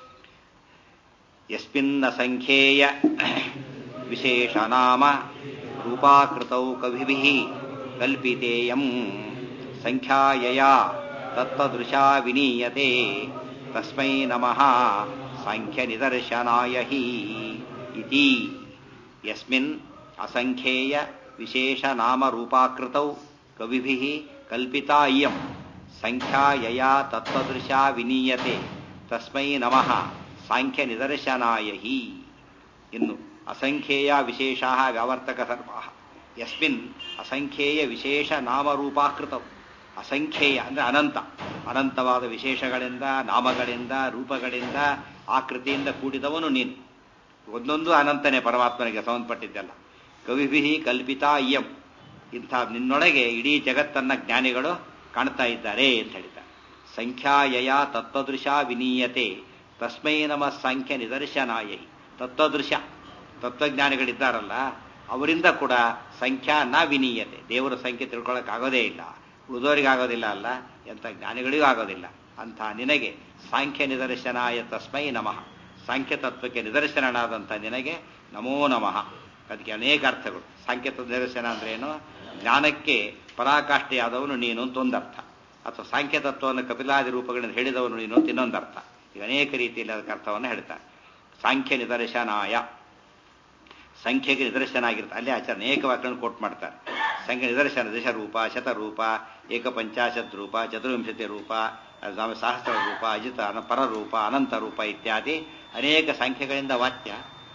Speaker 1: ಯಸ್ಮಿನ್ನ ಸಂಖ್ಯೇಯ ವಿಶೇಷ ನಾಮ ರೂಪಾಕೃತೌ ಕವಿಭಿ ಕಲ್ಪಿತೇಯಂ ಸಂಖ್ಯಾಯಯ ತತ್ತದೃಶಾ ವಿನೀಯತೆ ತಸ್ಮೈ ನಮಃ ಸಾಂಖ್ಯ ನಿದರ್ಶನಾಯ ಹಿ ಇತಿ ಯಸ್ಮಿನ್ ಅಸಂಖ್ಯೇಯ ವಿಶೇಷ ನಾಮ ರೂಪಾಕೃತೌ ಕವಿಭಿ ಕಲ್ಪಿತಾ ಇಯಂ ಸಂಖ್ಯಾಯಯ ತತ್ವದೃಶಾ ವಿನೀಯತೆ ತಸ್ಮೈ ನಮಃ ಸಾಂಖ್ಯ ನಿದರ್ಶನಾಯ ಹಿ ಇನ್ನು ಅಸಂಖ್ಯೇಯ ವಿಶೇಷ ವ್ಯಾವರ್ತಕ ಸರ್ವ ಯಸ್ಮಿನ್ ಅಸಂಖ್ಯೇಯ ವಿಶೇಷ ನಾಮರೂಪಾಕೃತವು ಅಸಂಖ್ಯೇಯ ಅಂದ್ರೆ ಅನಂತ ಅನಂತವಾದ ವಿಶೇಷಗಳಿಂದ ನಾಮಗಳಿಂದ ರೂಪಗಳಿಂದ ಆಕೃತಿಯಿಂದ ಕೂಡಿದವನು ನೀನು ಒಂದೊಂದು ಅನಂತನೇ ಪರಮಾತ್ಮನಿಗೆ ಸಂಬಂಧಪಟ್ಟಿದ್ದೆಲ್ಲ ಕವಿಭಿ ಕಲ್ಪಿತಾ ಇಯಂ ಇಂಥ ನಿನ್ನೊಳಗೆ ಇಡೀ ಜಗತ್ತನ್ನ ಜ್ಞಾನಿಗಳು ಕಾಣ್ತಾ ಇದ್ದಾರೆ ಅಂತ ಹೇಳಿದ್ದಾರೆ ಸಂಖ್ಯಾಯಯ ತತ್ವದೃಶ ವಿನೀಯತೆ ತಸ್ಮೈ ನಮ ಸಾಂಖ್ಯ ನಿದರ್ಶನಾಯ ತತ್ವದೃಶ ತತ್ವಜ್ಞಾನಿಗಳಿದ್ದಾರಲ್ಲ ಅವರಿಂದ ಕೂಡ ಸಂಖ್ಯಾ ನ ವಿನೀಯತೆ ದೇವರ ಸಂಖ್ಯೆ ತಿಳ್ಕೊಳ್ಳೋಕ್ಕಾಗೋದೇ ಇಲ್ಲ ಉಳಿದವರಿಗೆ ಆಗೋದಿಲ್ಲ ಅಲ್ಲ ಎಂಥ ಜ್ಞಾನಿಗಳಿಗೂ ಆಗೋದಿಲ್ಲ ಅಂಥ ನಿನಗೆ ಸಾಂಖ್ಯ ನಿದರ್ಶನಾಯ ತಸ್ಮೈ ನಮಃ ಸಾಂಖ್ಯ ತತ್ವಕ್ಕೆ ನಿದರ್ಶನನಾದಂಥ ನಿನಗೆ ನಮೋ ನಮಃ ಅದಕ್ಕೆ ಅನೇಕ ಅರ್ಥಗಳು ಸಾಂಖ್ಯ ನಿದರ್ಶನ ಅಂದ್ರೆ ಏನು ಜ್ಞಾನಕ್ಕೆ ಪರಾಕಾಷ್ಠೆಯಾದವನು ನೀನು ಅಂತ ಒಂದರ್ಥ ಅಥವಾ ಸಾಂಖ್ಯ ತತ್ವವನ್ನು ಕಪಿಲಾದಿ ರೂಪಗಳಿಂದ ಹೇಳಿದವನು ನೀನು ಅಂತ ಇನ್ನೊಂದರ್ಥ ಈಗ ಅನೇಕ ರೀತಿಯಲ್ಲಿ ಅದಕ್ಕೆ ಅರ್ಥವನ್ನು ಹೇಳ್ತಾರೆ ಸಾಂಖ್ಯ ನಿದರ್ಶನಾಯ ಸಂಖ್ಯೆಗೆ ನಿದರ್ಶನ ಆಗಿರುತ್ತೆ ಅಲ್ಲಿ ಆಚಾರ ಅನೇಕ ವಾಕ್ಯಗಳನ್ನು ಕೋಟ್ ಮಾಡ್ತಾರೆ ಸಂಖ್ಯೆ ನಿದರ್ಶನ ದಶರೂಪ ಶತರೂಪ ಏಕಪಂಚಾಶತ್ ರೂಪ ಚತುರ್ವಿಂಶತಿ ರೂಪ ಸಹಸ್ರ ರೂಪ ಅಜಿತ ಪರರೂಪ ಅನಂತ ರೂಪ ಇತ್ಯಾದಿ ಅನೇಕ ಸಂಖ್ಯೆಗಳಿಂದ ವಾಕ್ಯ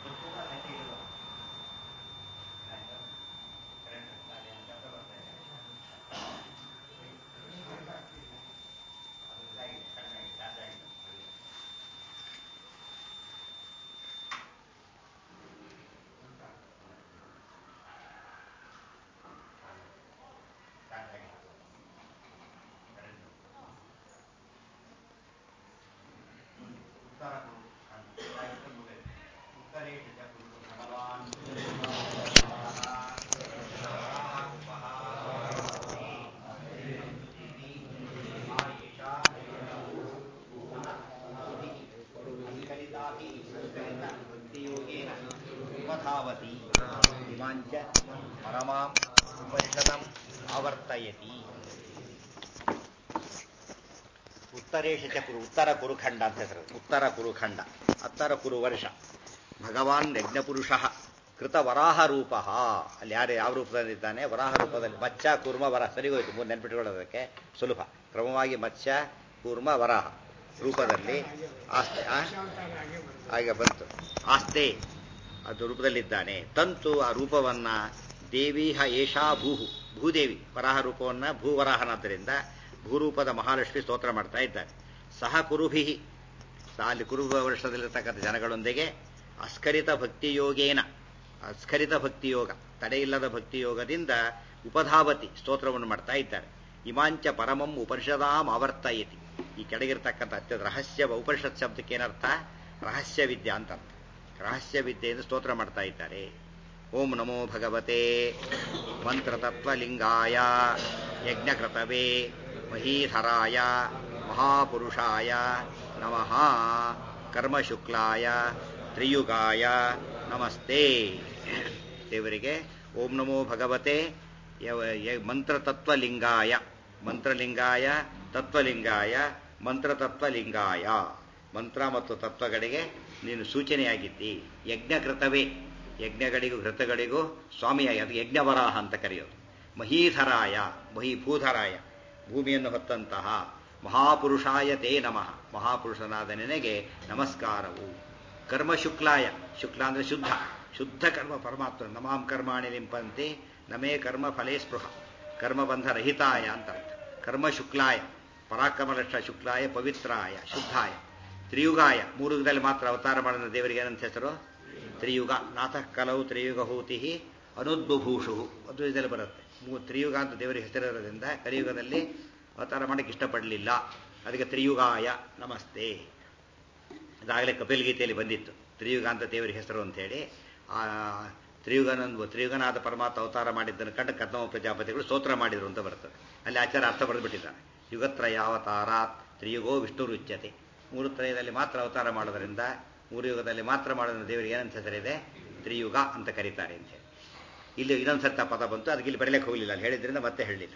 Speaker 1: ಉಪಧಾವತಿ ಹಿಮಾಂಚ ಪರಮಾಂ ಉಪನಿಷದಂ ಆವರ್ತಯತಿ ಉತ್ತರೇಶ ಚ ಕುರು ಉತ್ತರ ಕುರುಖಂಡ ಅಂತ ಹೆಸರು ಉತ್ತರ ಕುರುಖಂಡ ಉತ್ತರ ಕುರು ವರ್ಷ ಭಗವಾನ್ ಯಜ್ಞಪುರುಷ ಕೃತ ವರಾಹ ರೂಪ ಅಲ್ಲಿ ಯಾರು ಯಾವ ರೂಪದಲ್ಲಿದ್ದಾನೆ ವರಾಹ ರೂಪದಲ್ಲಿ ಮತ್ಸ್ಯ ಕೂರ್ಮ ವರ ಸರಿಗೋಯ್ತು ಮೂರು ನೆನ್ಪಿಟ್ಕೊಳ್ಳೋದಕ್ಕೆ ಸುಲಭ ಕ್ರಮವಾಗಿ ಮತ್ಸ್ಯ ಕೂರ್ಮ ವರಾಹ ರೂಪದಲ್ಲಿ ಆಸ್ತೆ ಆ? ಹಾಗೆ ಬಂತು ಆಸ್ತೆ ಅದು ರೂಪದಲ್ಲಿದ್ದಾನೆ ತಂತು ಆ ರೂಪವನ್ನ ದೇವೀಹ ಏಷಾ ಭೂಹು ಭೂದೇವಿ ವರಾಹ ರೂಪವನ್ನ ಭೂವರಾಹನಾದ್ದರಿಂದ ಭೂರೂಪದ ಮಹಾಲಕ್ಷ್ಮಿ ಸ್ತೋತ್ರ ಮಾಡ್ತಾ ಇದ್ದಾರೆ ಸಹ ಕುರುಭಿ ಅಲ್ಲಿ ಕುರು ವರ್ಷದಲ್ಲಿರ್ತಕ್ಕಂಥ ಜನಗಳೊಂದಿಗೆ ಅಸ್ಖರಿತ ಭಕ್ತಿಯೋಗೇನ ಅಸ್ಖರಿತ ಭಕ್ತಿಯೋಗ ತಡೆಯಿಲ್ಲದ ಭಕ್ತಿಯೋಗದಿಂದ ಉಪಧಾವತಿ ಸ್ತೋತ್ರವನ್ನು ಮಾಡ್ತಾ ಇದ್ದಾರೆ ಇಮಾಂಚ ಪರಮಂ ಉಪನಿಷದಾಂ ಆವರ್ತಯತಿ ಈ ಕೆಳಗಿರ್ತಕ್ಕಂಥ ಅತ್ಯಂತ ರಹಸ್ಯ ಉಪನಿಷತ್ ಶಬ್ದಕ್ಕೆ ಏನರ್ಥ ರಹಸ್ಯ ವಿದ್ಯಾ ಅಂತ ಅರ್ಥ ರಹಸ್ಯ ವಿದ್ಯೆಯಿಂದ ಸ್ತೋತ್ರ ಮಾಡ್ತಾ ಇದ್ದಾರೆ ಓಂ ನಮೋ ಭಗವತೆ ಮಂತ್ರತತ್ವಲಿಂಗಾಯ ಯಜ್ಞಕೃತವೇ ಮಹೀಧರಾಯ ಮಹಾಪುರುಷಾಯ ನಮಃ ಕರ್ಮಶುಕ್ಲಾಯ ತ್ರಿಯುಗಾಯ ನಮಸ್ತೆ ದೇವರಿಗೆ ಓಂ ನಮೋ ಭಗವತೆ ಯವ- ಯ- ಮಂತ್ರತತ್ವಲಿಂಗಾಯ ಮಂತ್ರಲಿಂಗಾಯ ತತ್ವಲಿಂಗಾಯ ಮಂತ್ರತತ್ವಲಿಂಗಾಯ ಮಂತ್ರ ಮತ್ತು ತತ್ವಗಳಿಗೆ ನೀನು ಸೂಚನೆಯಾಗಿದ್ದಿ ಯಜ್ಞಕೃತವೇ ಯಜ್ಞಗಳಿಗೂ ಘೃತಗಳಿಗೂ ಸ್ವಾಮಿಯಾಗಿ ಅದು ಯಜ್ಞವರಾಹ ಅಂತ ಕರೆಯೋದು ಮಹೀಧರಾಯ ಮಹೀಭೂಧರಾಯ ಭೂಮಿಯನ್ನು ಹೊತ್ತಂತಹ ಮಹಾಪುರುಷಾಯ ತೇ ನಮಃ ಮಹಾಪುರುಷನಾದ ನಿನಗೆ ನಮಸ್ಕಾರವು ಕರ್ಮ ಶುಕ್ಲಾಯ ಶುಕ್ಲ ಅಂದ್ರೆ ಶುದ್ಧ ಶುದ್ಧ ಕರ್ಮ ಪರಮಾತ್ಮ ನಮಾಂ ಕರ್ಮಾಣಿ ಲಿಂಪಂತೆ ನಮೇ ಕರ್ಮ ಫಲೇ ಸ್ಪೃಹ ಕರ್ಮಬಂಧ ರಹಿತಾಯ ಅಂತ ಅರ್ಥ ಕರ್ಮ ಶುಕ್ಲಾಯ ಪರಾಕ್ರಮ ಲಕ್ಷ ಶುಕ್ಲಾಯ ಪವಿತ್ರಾಯ ಶುದ್ಧಾಯ ತ್ರಿಯುಗಾಯ ಮೂರು ಯುಗದಲ್ಲಿ ಮಾತ್ರ ಅವತಾರ ಮಾಡಿದ ದೇವರಿಗೆ ಏನಂತ ಹೆಸರು ತ್ರಿಯುಗ ನಾಥಃ ಕಲವು ತ್ರಿಯುಗ ಹೂತಿ ಅನುದ್ಬಭೂಷು ಅದು ಇದರಲ್ಲಿ ಬರುತ್ತೆ ಮೂ ತ್ರಿಯುಗ ಅಂತ ದೇವರಿಗೆ ಹೆಸರಿರೋದ್ರಿಂದ ಕಲಿಯುಗದಲ್ಲಿ ಅವತಾರ ಮಾಡಕ್ಕೆ ಇಷ್ಟಪಡಲಿಲ್ಲ ಅದಕ್ಕೆ ತ್ರಿಯುಗಾಯ ನಮಸ್ತೆ ಇದಾಗಲೇ ಕಪಿಲ್ ಗೀತೆಯಲ್ಲಿ ಬಂದಿತ್ತು ತ್ರಿಯುಗ ಅಂತ ದೇವರ ಹೆಸರು ಅಂತೇಳಿ ಆ ತ್ರಿಯುಗನೊಂದು ತ್ರಿಯುಗನಾದ ಪರಮಾತ್ಮ ಅವತಾರ ಮಾಡಿದ್ದನ್ನು ಕಂಡು ಕದ್ಮವ ಪ್ರಜಾಪತಿಗಳು ಸ್ತೋತ್ರ ಮಾಡಿದರು ಅಂತ ಬರ್ತದೆ ಅಲ್ಲಿ ಆಚಾರ ಅರ್ಥ ಬರೆದ್ಬಿಟ್ಟಿದ್ದಾರೆ ಯುಗತ್ರಯ ಅವತಾರಾತ್ ತ್ರಿಯುಗೋ ವಿಷ್ಣು ರುಚ್ಯತೆ ಮೂರು ತ್ರಯದಲ್ಲಿ ಮಾತ್ರ ಅವತಾರ ಮಾಡೋದ್ರಿಂದ ಮೂರು ಯುಗದಲ್ಲಿ ಮಾತ್ರ ಮಾಡೋದ್ರಿಂದ ದೇವರಿಗೆ ಏನಂತ ಹೆಸರಿದೆ ತ್ರಿಯುಗ ಅಂತ ಕರೀತಾರೆ ಅಂತ ಹೇಳಿ ಇಲ್ಲಿ ಇನ್ನೊಂದು ಸರ್ತ ಪದ ಬಂತು ಅದಕ್ಕೆ ಇಲ್ಲಿ ಬರಲಿಕ್ಕೆ ಹೋಗಲಿಲ್ಲ ಅಲ್ಲಿ ಹೇಳಿದ್ರಿಂದ ಮತ್ತೆ ಹೇಳಲಿಲ್ಲ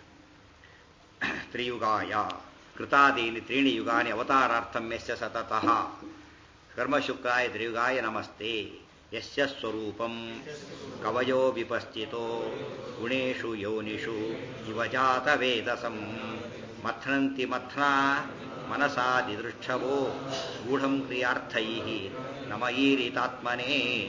Speaker 1: ತ್ರಿಯುಗಾಯ ಕೃತಾದೀನಿ ತ್ರೀಣಿ ಯುಗಾನಿ ಅವತಾರಾರ್ಥಂ ಯಶ್ಚ ಸತತಃ ಕರ್ಮಶುಕ್ರಾಯ ತ್ರಿಯುಗಾಯ ನಮಸ್ತೆ ಯಸ್ಯ ಸ್ವರೂಪಂ ಕವಯೋ ವಿಪಶ್ಚಿತೋ ಗುಣೇಶು ಯೋನಿಷು ಯುವಜಾತ ವೇದಸಂ ಮಥ್ನಂತಿ ಮಥ್ನಾ ಮನಸಾ ದಿದೃಕ್ಷವೋ ಗೂಢಂ ಕ್ರಿಯಾರ್ಥೈ ನಮಯೀರಿತಾತ್ಮನೇ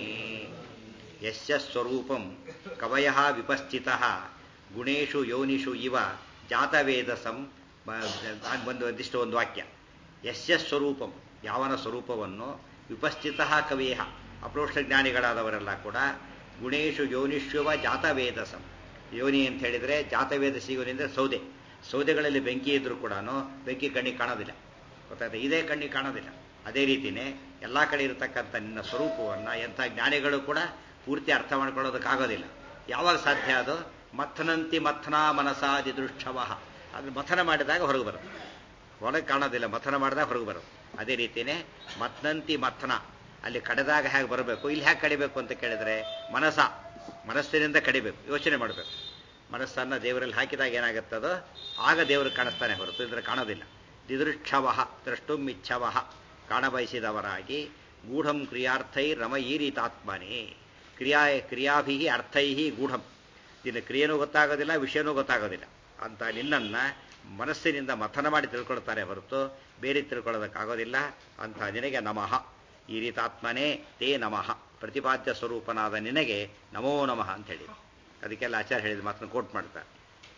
Speaker 1: ಯಸ್ಯ ಸ್ವರೂಪಂ ಕವಯ ವಿಪಶ್ಚಿತ ಗುಣೇಶು ಯೋನಿಷು ಇವ ಜಾತವೇದಸಂ ಒಂದು ಒಂದಿಷ್ಟು ಒಂದು ವಾಕ್ಯ ಯಸ್ಯ ಸ್ವರೂಪಂ ಯಾವನ ಸ್ವರೂಪವನ್ನು ವಿಪಶ್ಚಿತ ಕವಿಯ ಅಪ್ರೋಷ್ಟ ಜ್ಞಾನಿಗಳಾದವರೆಲ್ಲ ಕೂಡ ಗುಣೇಶು ಯೋನಿಷ್ಯುವ ಜಾತವೇದಸಂ ಯೋನಿ ಅಂತ ಹೇಳಿದರೆ ಜಾತವೇದ ಸಿಗೋನಿ ಅಂದರೆ ಸೌದೆ ಸೌದೆಗಳಲ್ಲಿ ಬೆಂಕಿ ಇದ್ರೂ ಕೂಡ ಬೆಂಕಿ ಕಣ್ಣಿಗೆ ಕಾಣೋದಿಲ್ಲ ಗೊತ್ತಾಯ್ತಾ ಇದೇ ಕಣ್ಣಿಗೆ ಕಾಣೋದಿಲ್ಲ ಅದೇ ರೀತಿಯೇ ಎಲ್ಲ ಕಡೆ ಇರತಕ್ಕಂಥ ನಿನ್ನ ಸ್ವರೂಪವನ್ನು ಎಂಥ ಜ್ಞಾನಿಗಳು ಕೂಡ ಪೂರ್ತಿ ಅರ್ಥ ಮಾಡ್ಕೊಳ್ಳೋದಕ್ಕಾಗೋದಿಲ್ಲ ಯಾವಾಗ ಸಾಧ್ಯ ಅದು ಮಥನಂತಿ ಮಥನ ಮನಸಾದಿ ದೃಷ್ಟವ ಅದು ಮಥನ ಮಾಡಿದಾಗ ಹೊರಗೆ ಬರುತ್ತೆ ಒಳಗೆ ಕಾಣೋದಿಲ್ಲ ಮಥನ ಮಾಡಿದಾಗ ಹೊರಗೆ ಬರುತ್ತೆ ಅದೇ ರೀತಿಯೇ ಮಥನಂತಿ ಮಥನ ಅಲ್ಲಿ ಕಡೆದಾಗ ಹೇಗೆ ಬರಬೇಕು ಇಲ್ಲಿ ಹೇಗೆ ಕಡಿಬೇಕು ಅಂತ ಕೇಳಿದ್ರೆ ಮನಸ ಮನಸ್ಸಿನಿಂದ ಕಡಿಬೇಕು ಯೋಚನೆ ಮಾಡಬೇಕು ಮನಸ್ಸನ್ನು ದೇವರಲ್ಲಿ ಹಾಕಿದಾಗ ಏನಾಗುತ್ತದೋ ಆಗ ದೇವರು ಕಾಣಿಸ್ತಾನೆ ಹೊರತು ಇದ್ರೆ ಕಾಣೋದಿಲ್ಲ ದಿದೃಕ್ಷವ ದ್ರಷ್ಟುಂ ಇಚ್ಛವ ಕಾಣಬಯಸಿದವರಾಗಿ ಗೂಢಂ ಕ್ರಿಯಾರ್ಥೈ ರಮ ಈ ರೀತಾತ್ಮನೇ ಕ್ರಿಯಾ ಕ್ರಿಯಾಭಿ ಅರ್ಥೈ ಗೂಢಂ ನಿನ್ನ ಕ್ರಿಯೆನೂ ಗೊತ್ತಾಗೋದಿಲ್ಲ ವಿಷಯನೂ ಗೊತ್ತಾಗೋದಿಲ್ಲ ಅಂತ ನಿನ್ನನ್ನು ಮನಸ್ಸಿನಿಂದ ಮಥನ ಮಾಡಿ ತಿಳ್ಕೊಳ್ತಾರೆ ಹೊರತು ಬೇರೆ ತಿಳ್ಕೊಳ್ಳೋದಕ್ಕಾಗೋದಿಲ್ಲ ಅಂತ ನಿನಗೆ ನಮಃ ಈ ರೀತಾತ್ಮನೇ ತೇ ನಮಃ ಪ್ರತಿಪಾದ್ಯ ಸ್ವರೂಪನಾದ ನಿನಗೆ ನಮೋ ನಮಃ ಅಂತ ಹೇಳಿ ಅದಕ್ಕೆಲ್ಲ ಆಚಾರ್ಯ ಹೇಳಿದ ಮಾತನ್ನು ಕೋಟ್ ಮಾಡ್ತಾರೆ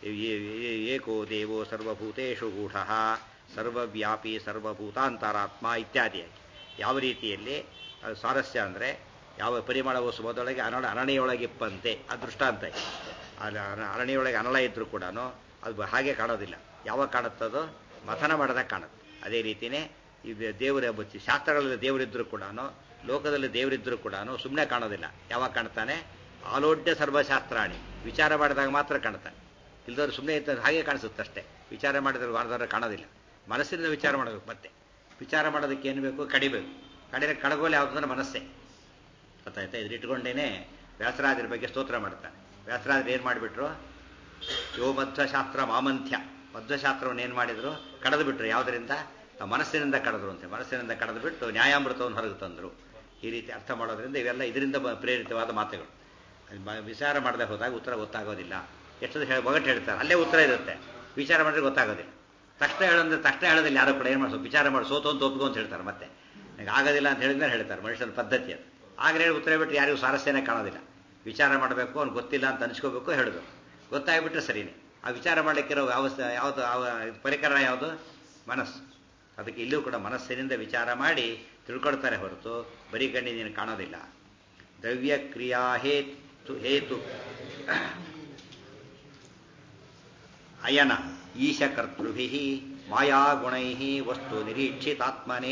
Speaker 1: ಏಕೋ ದೇವೋ ಸರ್ವಭೂತೇಶು ಗೂಢ ಸರ್ವವ್ಯಾಪಿ ಸರ್ವಭೂತಾಂತರಾತ್ಮ ಇತ್ಯಾದಿಯಾಗಿ ಯಾವ ರೀತಿಯಲ್ಲಿ ಅದು ಸ್ವಾರಸ್ಯ ಅಂದರೆ ಯಾವ ಪರಿಮಳವು ಸುಮದೊಳಗೆ ಅನಳ ಅರಣೆಯೊಳಗಿಪ್ಪಂತೆ ಆ ದೃಷ್ಟಾಂತ ಇದೆ. ಅಲ್ಲಿ ಅರ- ಅರಣೆಯೊಳಗೆ ಅನಳ ಇದ್ರೂ ಕೂಡ ಅದು ಹಾಗೆ ಕಾಣೋದಿಲ್ಲ ಯಾವಾಗ ಕಾಣುತ್ತದೋ ಮಥನ ಮಾಡಿದಾಗ ಕಾಣುತ್ತೆ ಅದೇ ರೀತಿಯೇ ಈ ದೇವರ ಬಚ್ಚಿ ಶಾಸ್ತ್ರಗಳಲ್ಲಿ ದೇವರಿದ್ದರೂ ಕೂಡ ಲೋಕದಲ್ಲಿ ದೇವರಿದ್ದರೂ ಕೂಡ ಸುಮ್ಮನೆ ಕಾಣೋದಿಲ್ಲ ಯಾವಾಗ ಕಾಣ್ತಾನೆ ಆಲೋಡ್ಯ ಸರ್ವಶಾಸ್ತ್ರಾಣಿ ವಿಚಾರ ಮಾಡಿದಾಗ ಮಾತ್ರ ಕಾಣ್ತಾನೆ ಇಲ್ದವ್ರು ಸುಮ್ಮನೆ ಇದ್ದ ಹಾಗೆ ಕಾಣಿಸುತ್ತಷ್ಟೇ ವಿಚಾರ ಮಾಡಿದ್ರೆ ವಾರದವ್ರೆ ಕಾಣೋದಿಲ್ಲ ಮನಸ್ಸಿನಿಂದ ವಿಚಾರ ಮಾಡಬೇಕು ಮತ್ತೆ ವಿಚಾರ ಮಾಡೋದಕ್ಕೆ ಏನು ಬೇಕು ಕಡಿಬೇಕು ಕಡಿದ್ರೆ ಕಡಗೋಲು ಯಾವುದಂದ್ರೆ ಮನಸ್ಸೇ ಗೊತ್ತಾಯ್ತಾ ಇದ್ರ ಇಟ್ಕೊಂಡೇನೆ ವ್ಯಾಸರಾಜರ ಬಗ್ಗೆ ಸ್ತೋತ್ರ ಮಾಡ್ತಾನೆ ವ್ಯಾಸರಾಜರು ಏನು ಮಾಡಿಬಿಟ್ರು ಯೋ ಮಧ್ವಶಾಸ್ತ್ರ ಮಾಮಂಥ್ಯ ಮಧ್ವಶಾಸ್ತ್ರವನ್ನು ಏನು ಮಾಡಿದ್ರು ಕಳೆದು ಬಿಟ್ರು ಯಾವುದರಿಂದ ಆ ಮನಸ್ಸಿನಿಂದ ಕಳೆದ್ರು ಅಂತೆ ಮನಸ್ಸಿನಿಂದ ಕಳೆದು ಬಿಟ್ಟು ನ್ಯಾಯಾಮೃತವನ್ನು ಹೊರಗೆ ತಂದರು ಈ ರೀತಿ ಅರ್ಥ ಮಾಡೋದ್ರಿಂದ ಇವೆಲ್ಲ ಇದರಿಂದ ಬ- ಪ್ರೇರಿತವಾದ ಮಾತುಗಳು ಅದು ಮ- ವಿಚಾರ ಮಾಡದೆ ಹೋದಾಗ ಉತ್ತರ ಗೊತ್ತಾಗೋದಿಲ್ಲ ಎಷ್ಟೊಂದು ಹೇಳಿ ಒಗಟ್ಟು ಹೇಳ್ತಾರೆ ಅಲ್ಲೇ ಉತ್ತರ ಇರುತ್ತೆ ವಿಚಾರ ಮಾಡಿದ್ರೆ ಗೊತ್ತಾಗೋದಿಲ್ಲ ತಕ್ಷಣ ಹೇಳಂದ್ರೆ ತಕ್ಷಣ ಹೇಳೋದಿಲ್ಲ ಯಾರು ಕೂಡ ಏನು ಮಾಡಿಸೋ ವಿಚಾರ ಮಾಡಿ ಸೋತು ಅಂತ ಒಪ್ಪಿಕೊ ಅಂತ ಹೇಳ್ತಾರೆ ಮತ್ತೆ ನನಗೆ ಆಗೋದಿಲ್ಲ ಅಂತ ಹೇಳಿದ್ಮೇಲೆ ಹೇಳ್ತಾರೆ ಮನುಷ್ಯನ ಪದ್ಧತಿ ಅದು ಆಗಲೇ ಹೇಳಿ ಉತ್ತರ ಬಿಟ್ಟು ಯಾರಿಗೂ ಸ್ವಾರಸ್ಯನೇ ಕಾಣೋದಿಲ್ಲ ವಿಚಾರ ಮಾಡಬೇಕು ಅವ್ನು ಗೊತ್ತಿಲ್ಲ ಅಂತ ಅನ್ಸ್ಕೋಬೇಕು ಹೇಳೋದು ಗೊತ್ತಾಗ್ಬಿಟ್ರೆ ಸರಿನೇ ಆ ವಿಚಾರ ಮಾಡಲಿಕ್ಕಿರೋ ವ್ಯವಸ್ಥೆ ಯಾವುದು ಅವ- ಪರಿಕರ ಯಾವುದು ಮನಸ್ಸು ಅದಕ್ಕೆ ಇಲ್ಲೂ ಕೂಡ ಮನಸ್ಸಿನಿಂದ ವಿಚಾರ ಮಾಡಿ ತಿಳ್ಕೊಳ್ತಾರೆ ಹೊರತು ಬರೀ ಕಣ್ಣಿನ ಕಾಣೋದಿಲ್ಲ ದ್ರವ್ಯ ಕ್ರಿಯಾ ಹೇತು ಹೇತು ಅಯನ ಈಶಕರ್ತೃಭಿ ಮಾಯಾಗುಣೈ ವಸ್ತು ನಿರೀಕ್ಷಿತಾತ್ಮನೇ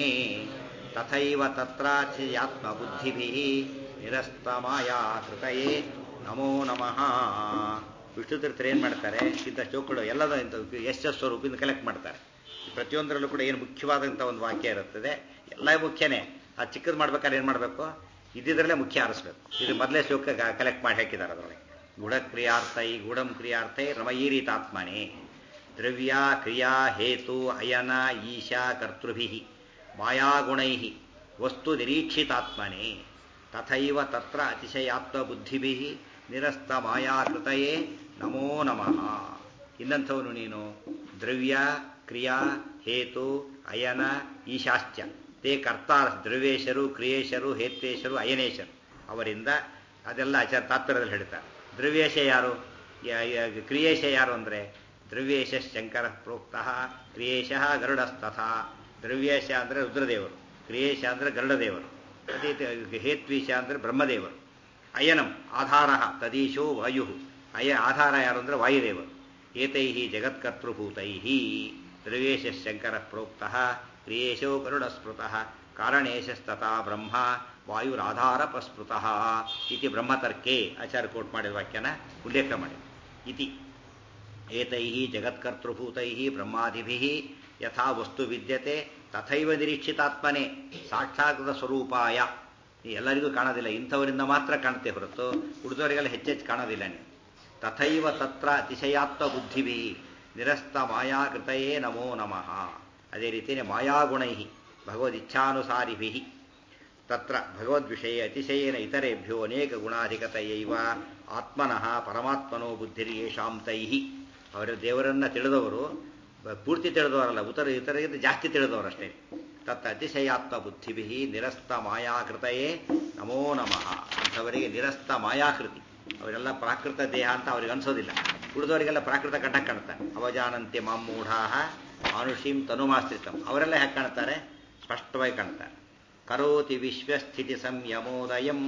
Speaker 1: ತಥೈವ ತತ್ರಾತ್ಮಬುದ್ಧಿಭಿ ನಿರಸ್ತ ಮಾಯಾ ಕೃತಯೇ ನಮೋ ನಮಃ ವಿಷ್ಣು ತೀರ್ಥರು ಏನು ಮಾಡ್ತಾರೆ ಇಂಥ ಚೌಕಳು ಎಲ್ಲದ ಇಂಥ ಎಸ್ ಎಸ್ ಸ್ವರೂಪಿಂದ ಕಲೆಕ್ಟ್ ಮಾಡ್ತಾರೆ ಈ ಪ್ರತಿಯೊಂದರಲ್ಲೂ ಕೂಡ ಏನು ಮುಖ್ಯವಾದಂಥ ಒಂದು ವಾಕ್ಯ ಇರುತ್ತದೆ ಎಲ್ಲ ಮುಖ್ಯನೇ ಆ ಚಿಕ್ಕದು ಮಾಡ್ಬೇಕಾದ್ರೆ ಏನು ಮಾಡಬೇಕು ಇದ್ದಿದ್ರಲ್ಲೇ ಮುಖ್ಯ ಆರಿಸ್ಬೇಕು ಇದು ಮೊದಲೇ ಶ್ಲೋಕ ಕಲೆಕ್ಟ್ ಮಾಡಿ ಹಾಕಿದ್ದಾರೆ ಅದರೊಳಗೆ ಗುಣಕ್ರಿಯಾರ್ಥೈ ಗುಣಂ ಕ್ರಿಯಾರ್ಥೈ ರಮಯೀರಿತಾತ್ಮನೇ ದ್ರವ್ಯ ಕ್ರಿಯಾ ಹೇತು ಅಯನ ಈಶಾ ಕರ್ತೃಭಿ ಮಾಯಾಗುಣೈ ವಸ್ತು ನಿರೀಕ್ಷಿತಾತ್ಮನೇ ತಥೈವ ತತ್ರ ಅತಿಶಯಾತ್ಮಬುದ್ಧಿಭಿ ನಿರಸ್ತ ಮಾಯಾಕೃತಯೇ ನಮೋ ನಮಃ ಇನ್ನಂಥವನು ನೀನು ದ್ರವ್ಯ ಕ್ರಿಯಾ ಹೇತು ಅಯನ ಈಶಾಶ್ಚ ತೇ ಕರ್ತಾರ ದ್ರವ್ಯೇಶರು ಕ್ರಿಯೇಶರು ಹೇತ್ವೇಶರು ಅಯನೇಶರು ಅವರಿಂದ ಅದೆಲ್ಲ ಆಚಾರ ತಾತ್ಪರ್ಯದಲ್ಲಿ ಹೇಳ್ತಾರೆ ದ್ರವ್ಯೇಶ ಯಾರು ಯ- ಯ- ಕ್ರಿಯೇಶ ಯಾರು ಅಂದರೆ ದ್ರವ್ಯೇಶ ಶಂಕರ ಪ್ರೋಕ್ತಃ ಕ್ರಿಯೇಶ ಗರುಡಸ್ತಥ ದ್ರವ್ಯೇಶ ಅಂದರೆ ರುದ್ರದೇವರು ಕ್ರಿಯೇಶ ಅಂದರೆ ಗರುಡದೇವರು ಅದೇ ರೀತಿ ಹೇತ್ವೀಶ ಅಂದರೆ ಬ್ರಹ್ಮದೇವರು ಅಯನಂ ಆಧಾರ ತದೀಶೋ ವಾಯು ಅಯ ಆಧಾರ ಯಾರು ಅಂದರೆ ವಾಯುದೇವರು ಏತೈ ಜಗತ್ಕರ್ತೃಭೂತೈ ದ್ರವ್ಯೇಶ ಶಂಕರ ಪ್ರೋಕ್ತಃ ಕ್ರಿಯೇಶೋ ಗರುಡಸ್ಮೃತಃ ಕಾರಣೇಶಸ್ತಥಾ ಬ್ರಹ್ಮ ವಾಯುರಾಧಾರ ಪ್ರಸ್ಮೃತಃ ಇತಿ ಬ್ರಹ್ಮತರ್ಕೆ ಆಚಾರ್ಯ ಕೋಟ್ ಮಾಡಿದ ವಾಕ್ಯನ ಉಲ್ಲೇಖ ಮಾಡಿ ಇತಿ ಏತೈ ಜಗತ್ಕರ್ತೃಭೂತೈ ಬ್ರಹ್ಮಾದಿಭಿ ಯಥಾ ವಸ್ತು ವಿದ್ಯತೆ ತಥೈವ ನಿರೀಕ್ಷಿತಾತ್ಮನೆ ಸಾಕ್ಷಾತ್ಕೃತ ಸ್ವರೂಪಾಯ ಈ ಎಲ್ಲರಿಗೂ ಕಾಣೋದಿಲ್ಲ ಇಂಥವರಿಂದ ಮಾತ್ರ ಕಾಣುತ್ತೆ ಹೊರತು ಉಳಿದವರಿಗೆಲ್ಲ ಹೆಚ್ಚೆಚ್ಚು ಕಾಣೋದಿಲ್ಲ ನೀವು ತಥೈವ ತತ್ರ ಅತಿಶಯಾತ್ಮ ಬುದ್ಧಿಭಿ ನಿರಸ್ತ ಮಾಯಾಕೃತಯೇ ನಮೋ ನಮಃ ಅದೇ ರೀತಿಯೇ ಮಾಯಾಗುಣೈ ಭಗವದಿಚ್ಛಾನುಸಾರಿಭಿ ತತ್ರ ಭಗವದ್ವಿಷಯ ಅತಿಶಯೇನ ಇತರೇಭ್ಯೋ ಅನೇಕ ಗುಣಾಧಿಕತೆಯೈವ ಆತ್ಮನಃ ಪರಮಾತ್ಮನೋ ಬುದ್ಧಿರ್ಯೇಷಾಂ ತೈಹಿ ಅವರ ದೇವರನ್ನ ತಿಳಿದವರು ಬ- ಪೂರ್ತಿ ತಿಳಿದವರಲ್ಲ ಉತ್ತರ ಇತರಗಿಂತ ಜಾಸ್ತಿ ತಿಳಿದವರಷ್ಟೇ ತತ್ತ ಅತಿಶಯಾತ್ಮ ಬುದ್ಧಿಭಿ ನಿರಸ್ತ ಮಾಯಾಕೃತಯೇ ನಮೋ ನಮಃ ಅಂಥವರಿಗೆ ನಿರಸ್ತ ಮಾಯಾಕೃತಿ ಅವರೆಲ್ಲ ಪ್ರಾಕೃತ ದೇಹ ಅಂತ ಅವ್ರಿಗೆ ಅನ್ಸೋದಿಲ್ಲ ಉಳಿದವರಿಗೆಲ್ಲ ಪ್ರಾಕೃತ ಕಂಡ ಕಾಣ್ತಾರೆ ಅವಜಾನಂತೆ ಮಾಮೂಢಾ ಮಾನುಷೀಂ ತನುಮಾಶ್ರಿತಂ ಅವರೆಲ್ಲ ಹೇಗೆ ಕಾಣ್ತಾರೆ ಸ್ಪಷ್ಟವಾಗಿ ಕಾಣ್ತಾರೆ ಕರೋತಿ ವಿಶ್ವಸ್ಥಿತಿ ಸಂಯಮೋದಯಂ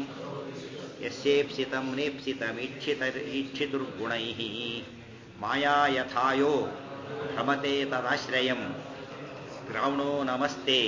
Speaker 1: ಯಸ್ಯೇಪ್ಸಿತಂ ನೇಪ್ಸಿತಮೀಕ್ಷಿತ ಈಕ್ಷಿತುರ್ಗುಣೈ ಮಾಯಾ ಯಥಾಯೋ ಭ್ರಮತೆ ತದಾಶ್ರಯಂ ಗ್ರಾವಣೋ ನಮಸ್ತೆ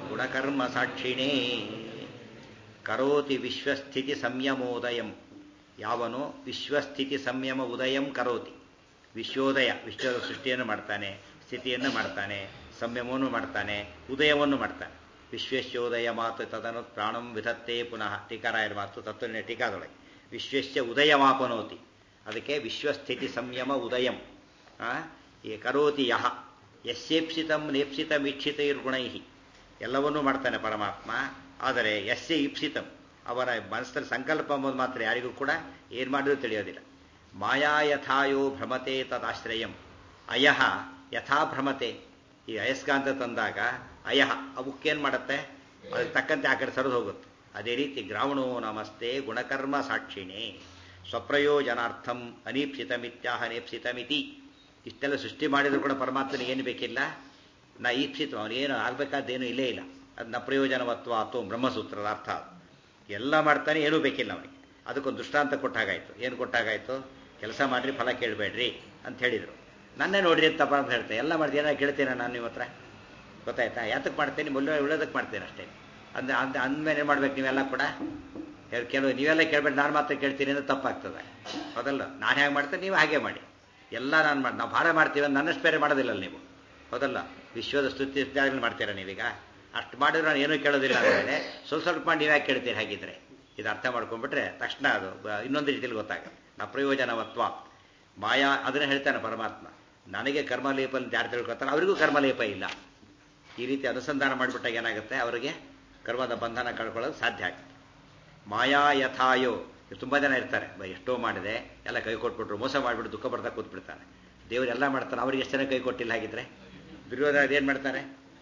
Speaker 1: ಗುಣಕರ್ಮ ಸಾಕ್ಷಿಣೇ ಕರೋತಿ ವಿಶ್ವಸ್ಥಿತಿ ಸಂಯಮೋದಯಂ ಯಾವನು ವಿಶ್ವಸ್ಥಿತಿ ಸಂಯಮ ಉದಯಂ ಕರೋತಿ ವಿಶ್ವೋದಯ ವಿಶ್ವದ ಸೃಷ್ಟಿಯನ್ನು ಮಾಡ್ತಾನೆ ಸ್ಥಿತಿಯನ್ನು ಮಾಡ್ತಾನೆ ಸಂಯಮವನ್ನು ಮಾಡ್ತಾನೆ ಉದಯವನ್ನು ಮಾಡ್ತಾನೆ ವಿಶ್ವೇಶ್ವೋದಯ ಮಾತು ತದನು ಪ್ರಾಣಂ ವಿಧತ್ತೆ ಪುನಃ ಟೀಕಾರಾಯರ ಮಾತು ತತ್ವನ್ಯ ಟೀಕಾದೊಳಗೆ ವಿಶ್ವಸ್ಯ ಉದಯ ಮಾಪನೋತಿ ಅದಕ್ಕೆ ವಿಶ್ವಸ್ಥಿತಿ ಸಂಯಮ ಉದಯಂ ಆ, ಈ ಕರೋತಿ ಯಹ ಯಸ್ಯೇಪ್ಸಿತಂ ನೇಪ್ಸಿತಮೀಕ್ಷಿತೈರ್ಗುಣೈ ಎಲ್ಲವನ್ನೂ ಮಾಡ್ತಾನೆ ಪರಮಾತ್ಮ ಆದರೆ ಯಸ್ಯ ಈಪ್ಸಿತಂ ಅವರ ಮನಸ್ಸಲ್ಲಿ ಸಂಕಲ್ಪ ಎಂಬುದು ಮಾತ್ರ ಯಾರಿಗೂ ಕೂಡ ಏನು ಮಾಡಿದ್ರು ತಿಳಿಯೋದಿಲ್ಲ ಮಾಯಾ ಯಥಾಯೋ ಭ್ರಮತೆ ತದಾಶ್ರಯಂ ಅಯಃ ಯಥಾ ಭ್ರಮತೆ ಈ ಅಯಸ್ಕಾಂತ ತಂದಾಗ ಅಯಃ ಅವಕ್ಕೇನು ಮಾಡುತ್ತೆ ಅದಕ್ಕೆ ತಕ್ಕಂತೆ ಆ ಕಡೆ ಸರಿದು ಹೋಗುತ್ತೆ ಅದೇ ರೀತಿ ಗ್ರಾವಣೋ ನಮಸ್ತೆ ಗುಣಕರ್ಮ ಸಾಕ್ಷಿಣೆ ಸ್ವಪ್ರಯೋಜನಾರ್ಥಂ ಅನೀಪ್ಸಿತಮಿತ್ಯಾಹ ನೇಪ್ಸಿತಮಿತಿ ಇಷ್ಟೆಲ್ಲ ಸೃಷ್ಟಿ ಮಾಡಿದ್ರು ಕೂಡ ಪರಮಾತ್ಮನಿಗೆ ಏನು ಬೇಕಿಲ್ಲ ನಾ ಈಪ್ಸಿತ ಅವನೇನು ಆಗ್ಬೇಕಾದ್ದೇನು ಇಲ್ಲೇ ಇಲ್ಲ ಅದು ನ ಪ್ರಯೋಜನವತ್ವ ಅಥವಾ ಬ್ರಹ್ಮಸೂತ್ರದ ಅರ್ಥ ಅದು. ಎಲ್ಲ ಮಾಡ್ತಾನೆ ಏನೂ ಬೇಕಿಲ್ಲ ಅವನಿಗೆ ಅದಕ್ಕೊಂದು ದೃಷ್ಟಾಂತ ಕೊಟ್ಟಾಗಾಯ್ತು ಏನು ಕೊಟ್ಟಾಗಾಯ್ತು ಕೆಲಸ ಮಾಡ್ರಿ ಫಲ ಕೇಳಬೇಡ್ರಿ ಅಂತ ಹೇಳಿದರು ನನ್ನೇ ನೋಡ್ರಿ ಅಂತ ಅಂತ ಹೇಳ್ತೇನೆ ಎಲ್ಲ ಮಾಡ್ತೀನಿ ಏನಾರು ಕೇಳ್ತೇನೆ ನಾನು ನಿಮ್ಮ ಹತ್ರ ಗೊತ್ತಾಯ್ತಾ ಯಾತಕ್ಕೆ ಮಾಡ್ತೇನೆ ಮುಲ್ಲ ಉಳ್ಳೋದಕ್ಕೆ ಮಾಡ್ತೇನೆ ಅಷ್ಟೇ ಅಂದ್ರೆ ಅಂದ ಅಂದಮೇಲೆ ಏನು ಮಾಡ್ಬೇಕು ನೀವೆಲ್ಲ ಕೂಡ ಯಾರು ಕೆಲವು ನೀವೆಲ್ಲ ಕೇಳ್ಬೇಡಿ ನಾನು ಮಾತ್ರ ಕೇಳ್ತೀನಿ ಅಂದ್ರೆ ತಪ್ಪಾಗ್ತದೆ ಹೌದಲ್ಲ ನಾನು ಹೇಗೆ ಮಾಡ್ತೇನೆ ನೀವು ಹಾಗೆ ಮಾಡಿ ಎಲ್ಲ ನಾನು ಮಾಡಿ ನಾವು ಭಾಳ ಮಾಡ್ತೀವಿ ಅಂತ ನನ್ನಷ್ಟು ಬೇರೆ ಮಾಡೋದಿಲ್ಲ ನೀವು ಹೌದಲ್ಲ ವಿಶ್ವದ ಸ್ತುತಿ ಸ್ತುತಿಯಾಗಲಿ ಮಾಡ್ತೀರಾ ನೀವೀಗ ಅಷ್ಟು ಮಾಡಿದ್ರೆ ನಾನು ಏನೂ ಕೇಳೋದಿಲ್ಲ ಅಂದಮೇಲೆ ಸ್ವಲ್ಪ ಸ್ವಲ್ಪ ಮಾಡಿ ನೀವ್ಯಾಕೆ ಕೇಳ್ತೀರಿ ಹಾಗಿದ್ರೆ ಇದು ಅರ್ಥ ಮಾಡ್ಕೊಂಡ್ಬಿಟ್ರೆ ತಕ್ಷಣ ಅದು ಬ- ಇನ್ನೊಂದು ರೀತಿಯಲ್ಲಿ ಗೊತ್ತಾಗುತ್ತೆ ನಾ ಪ್ರಯೋಜನವತ್ವ ಮಾಯಾ ಅದನ್ನ ಹೇಳ್ತಾನೆ ಪರಮಾತ್ಮ ನನಗೆ ಕರ್ಮಲೇಪ ಅಂತ ಯಾರು ತಿಳ್ಕೊತಾನೆ ಅವರಿಗೂ ಕರ್ಮಲೇಪ ಇಲ್ಲ ಈ ರೀತಿ ಅನುಸಂಧಾನ ಮಾಡಿಬಿಟ್ಟಾಗ ಏನಾಗುತ್ತೆ ಅವರಿಗೆ ಕರ್ಮದ ಬಂಧನ ಕಳ್ಕೊಳ್ಳೋದು ಸಾಧ್ಯ ಆಗುತ್ತೆ ಮಾಯಾ ಯಥಾಯೋ ತುಂಬ ಜನ ಇರ್ತಾರೆ ಬ- ಎಷ್ಟೋ ಮಾಡಿದೆ ಎಲ್ಲ ಕೈ ಕೊಟ್ಬಿಟ್ರು ಮೋಸ ಮಾಡಿಬಿಟ್ಟು ದುಃಖ ಪಡ್ತಾ ಕೂತ್ಬಿಡ್ತಾನೆ ದೇವರು ಎಲ್ಲ ಮಾಡ್ತಾನೆ ಅವ್ರಿಗೆ ಎಷ್ಟು ಜನ ಕೈ ಕೊಟ್ಟಿಲ್ಲ ಹಾಗಿದ್ರೆ ದುರ್ಯೋಧನ ಏನು ಮಾಡ್ತಾರೆ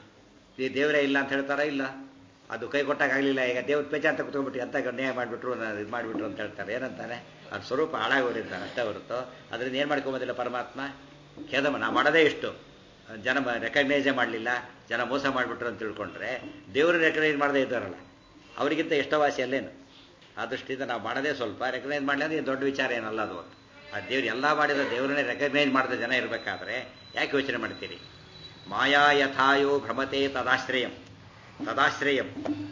Speaker 1: ಈ ದೇವರೇ ಇಲ್ಲ ಅಂತ ಹೇಳ್ತಾರಾ ಇಲ್ಲ ಅದು ಕೈ ಕೊಟ್ಟಾಗ ಆಗಲಿಲ್ಲ ಈಗ ದೇವ್ರ ಪೇಚ ಅಂತ ಕುತ್ಕೊಂಡ್ಬಿಟ್ಟು ಅಂತ ನ್ಯಾಯ ಮಾಡಿಬಿಟ್ರು ಇದು ಮಾಡಿಬಿಟ್ರು ಅಂತ ಹೇಳ್ತಾರೆ ಏನಂತಾನೆ ಅದು ಸ್ವರೂಪ ಹಾಳಾಗೋರಿರ್ತಾನೆ ಅಷ್ಟೇ ಹೊರತು ಅದರಿಂದ ಏನು ಮಾಡ್ಕೊಂಬೋದಿಲ್ಲ ಪರಮಾತ್ಮ ಖೇದಮ ನಾ ಮಾಡೋದೇ ಇಷ್ಟು ಜನ ರೆಕಗ್ನೈಸೇ ಮಾಡಲಿಲ್ಲ ಜನ ಮೋಸ ಮಾಡಿಬಿಟ್ರು ಅಂತ ತಿಳ್ಕೊಂಡ್ರೆ ದೇವರು ರೆಕಗ್ನೈಸ್ ಮಾಡದೇ ಇದ್ದಾರಲ್ಲ ಅವರಿಗಿಂತ ಎಷ್ಟೋ ವಾಸಿ ಅಲ್ಲೇನು ಆ ದೃಷ್ಟಿಯಿಂದ ನಾವು ಮಾಡೋದೇ ಸ್ವಲ್ಪ ರೆಕಗ್ನೈಸ್ ಮಾಡಲಿ ಅಂದ್ರೆ ಇದು ದೊಡ್ಡ ವಿಚಾರ ಏನಲ್ಲ ಅದು ಅಂತ ಆ ದೇವ್ರು ಎಲ್ಲ ಮಾಡಿದ ದೇವರನ್ನೇ ರೆಕಗ್ನೈಸ್ ಮಾಡಿದ ಜನ ಇರಬೇಕಾದ್ರೆ ಯಾಕೆ ಯೋಚನೆ ಮಾಡ್ತೀರಿ ಮಾಯಾ ಯಥಾಯೋ ಭ್ರಮತೆ ತದಾಶ್ರಯಂ ತದಾಶ್ರಯಂ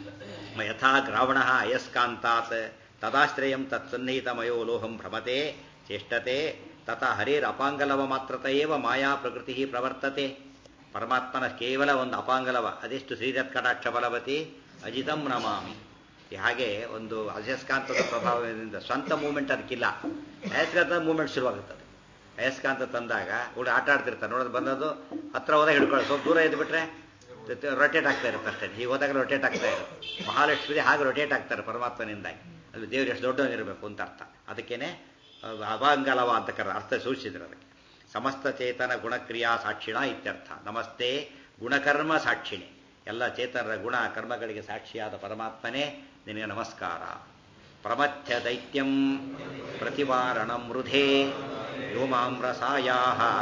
Speaker 1: ಯಥಾ ಗ್ರಾವಣ ಅಯಸ್ಕಾಂತಾತ್ ತದಾಶ್ರಯಂ ತತ್ಸನ್ನಿಹಿತಮಯೋ ಲೋಹಂ ಭ್ರಮತೆ ಚೇಷ್ಟತೆ ತಥಾ ಹರೇರ್ ಅಪಾಂಗಲವ ಮಾತ್ರತಯೇವ ಮಾಯಾ ಪ್ರಕೃತಿ ಪ್ರವರ್ತತೆ ಪರಮಾತ್ಮನ ಕೇವಲ ಒಂದು ಅಪಾಂಗಲವ ಅದೆಷ್ಟು ಶ್ರೀರತ್ ಕಟಾಕ್ಷ ಬಲವತಿ ಅಜಿತಂ ನಮಾಮಿ ಈ ಹಾಗೆ ಒಂದು ಅಯಸ್ಕಾಂತದ ಪ್ರಭಾವದಿಂದ ಸ್ವಂತ ಮೂವ್ಮೆಂಟ್ ಅದಕ್ಕಿಲ್ಲ ಅಯಸ್ಕಾಂತದ ಮೂವ್ಮೆಂಟ್ ಶುರುವಾಗುತ್ತದೆ ಅಯಸ್ಕಾಂತ ತಂದಾಗ ಹುಡುಗ ಆಟ ಆಡ್ತಿರ್ತಾರೆ ನೋಡೋದು ಬಂದದ್ದು ಹತ್ರ ಹೋದಾಗ ಹಿಡ್ಕೊಳ್ಳಿ ಸ್ವಲ್ಪ ದೂರ ಇದ್ದು ಬಿಟ್ರೆ ರೊಟೇಟ್ ಆಗ್ತಾ ಇರುತ್ತೆ ಅಷ್ಟೇ ಹೀಗೆ ಹೋದಾಗ ರೊಟೇಟ್ ಆಗ್ತಾ ಇರುತ್ತೆ ಮಹಾಲಕ್ಷ್ಮಿ ಹಾಗೆ ರೊಟೇಟ್ ಆಗ್ತಾರೆ ಪರಮಾತ್ಮನಿಂದಾಗಿ ಅಲ್ಲಿ ದೇವರು ಎಷ್ಟು ದೊಡ್ಡವನಿರಬೇಕು ಅಂತ ಅರ್ಥ ಅದಕ್ಕೇನೆ ಅಭಾಂಗಲವ ಅಂತ ಕರ ಅರ್ಥ ಸೂಚಿಸಿದ್ರು ಅದಕ್ಕೆ ಸಮಸ್ತ ಚೇತನ ಗುಣಕ್ರಿಯಾ ಸಾಕ್ಷಿಣ ಇತ್ಯರ್ಥ ನಮಸ್ತೆ ಗುಣಕರ್ಮ ಸಾಕ್ಷಿಣಿ ಎಲ್ಲ ಚೇತನರ ಗುಣ ಕರ್ಮಗಳಿಗೆ ಸಾಕ್ಷಿಯಾದ ಪರಮಾತ್ಮನೇ ನಿನಗೆ ನಮಸ್ಕಾರ ಪ್ರಮಥ್ಯ ದೈತ್ಯಂ ಪ್ರತಿವಾರಣಂ ಮೃಧೇ ವ್ಯೋಮಾಮ್ರಸಾಯಾ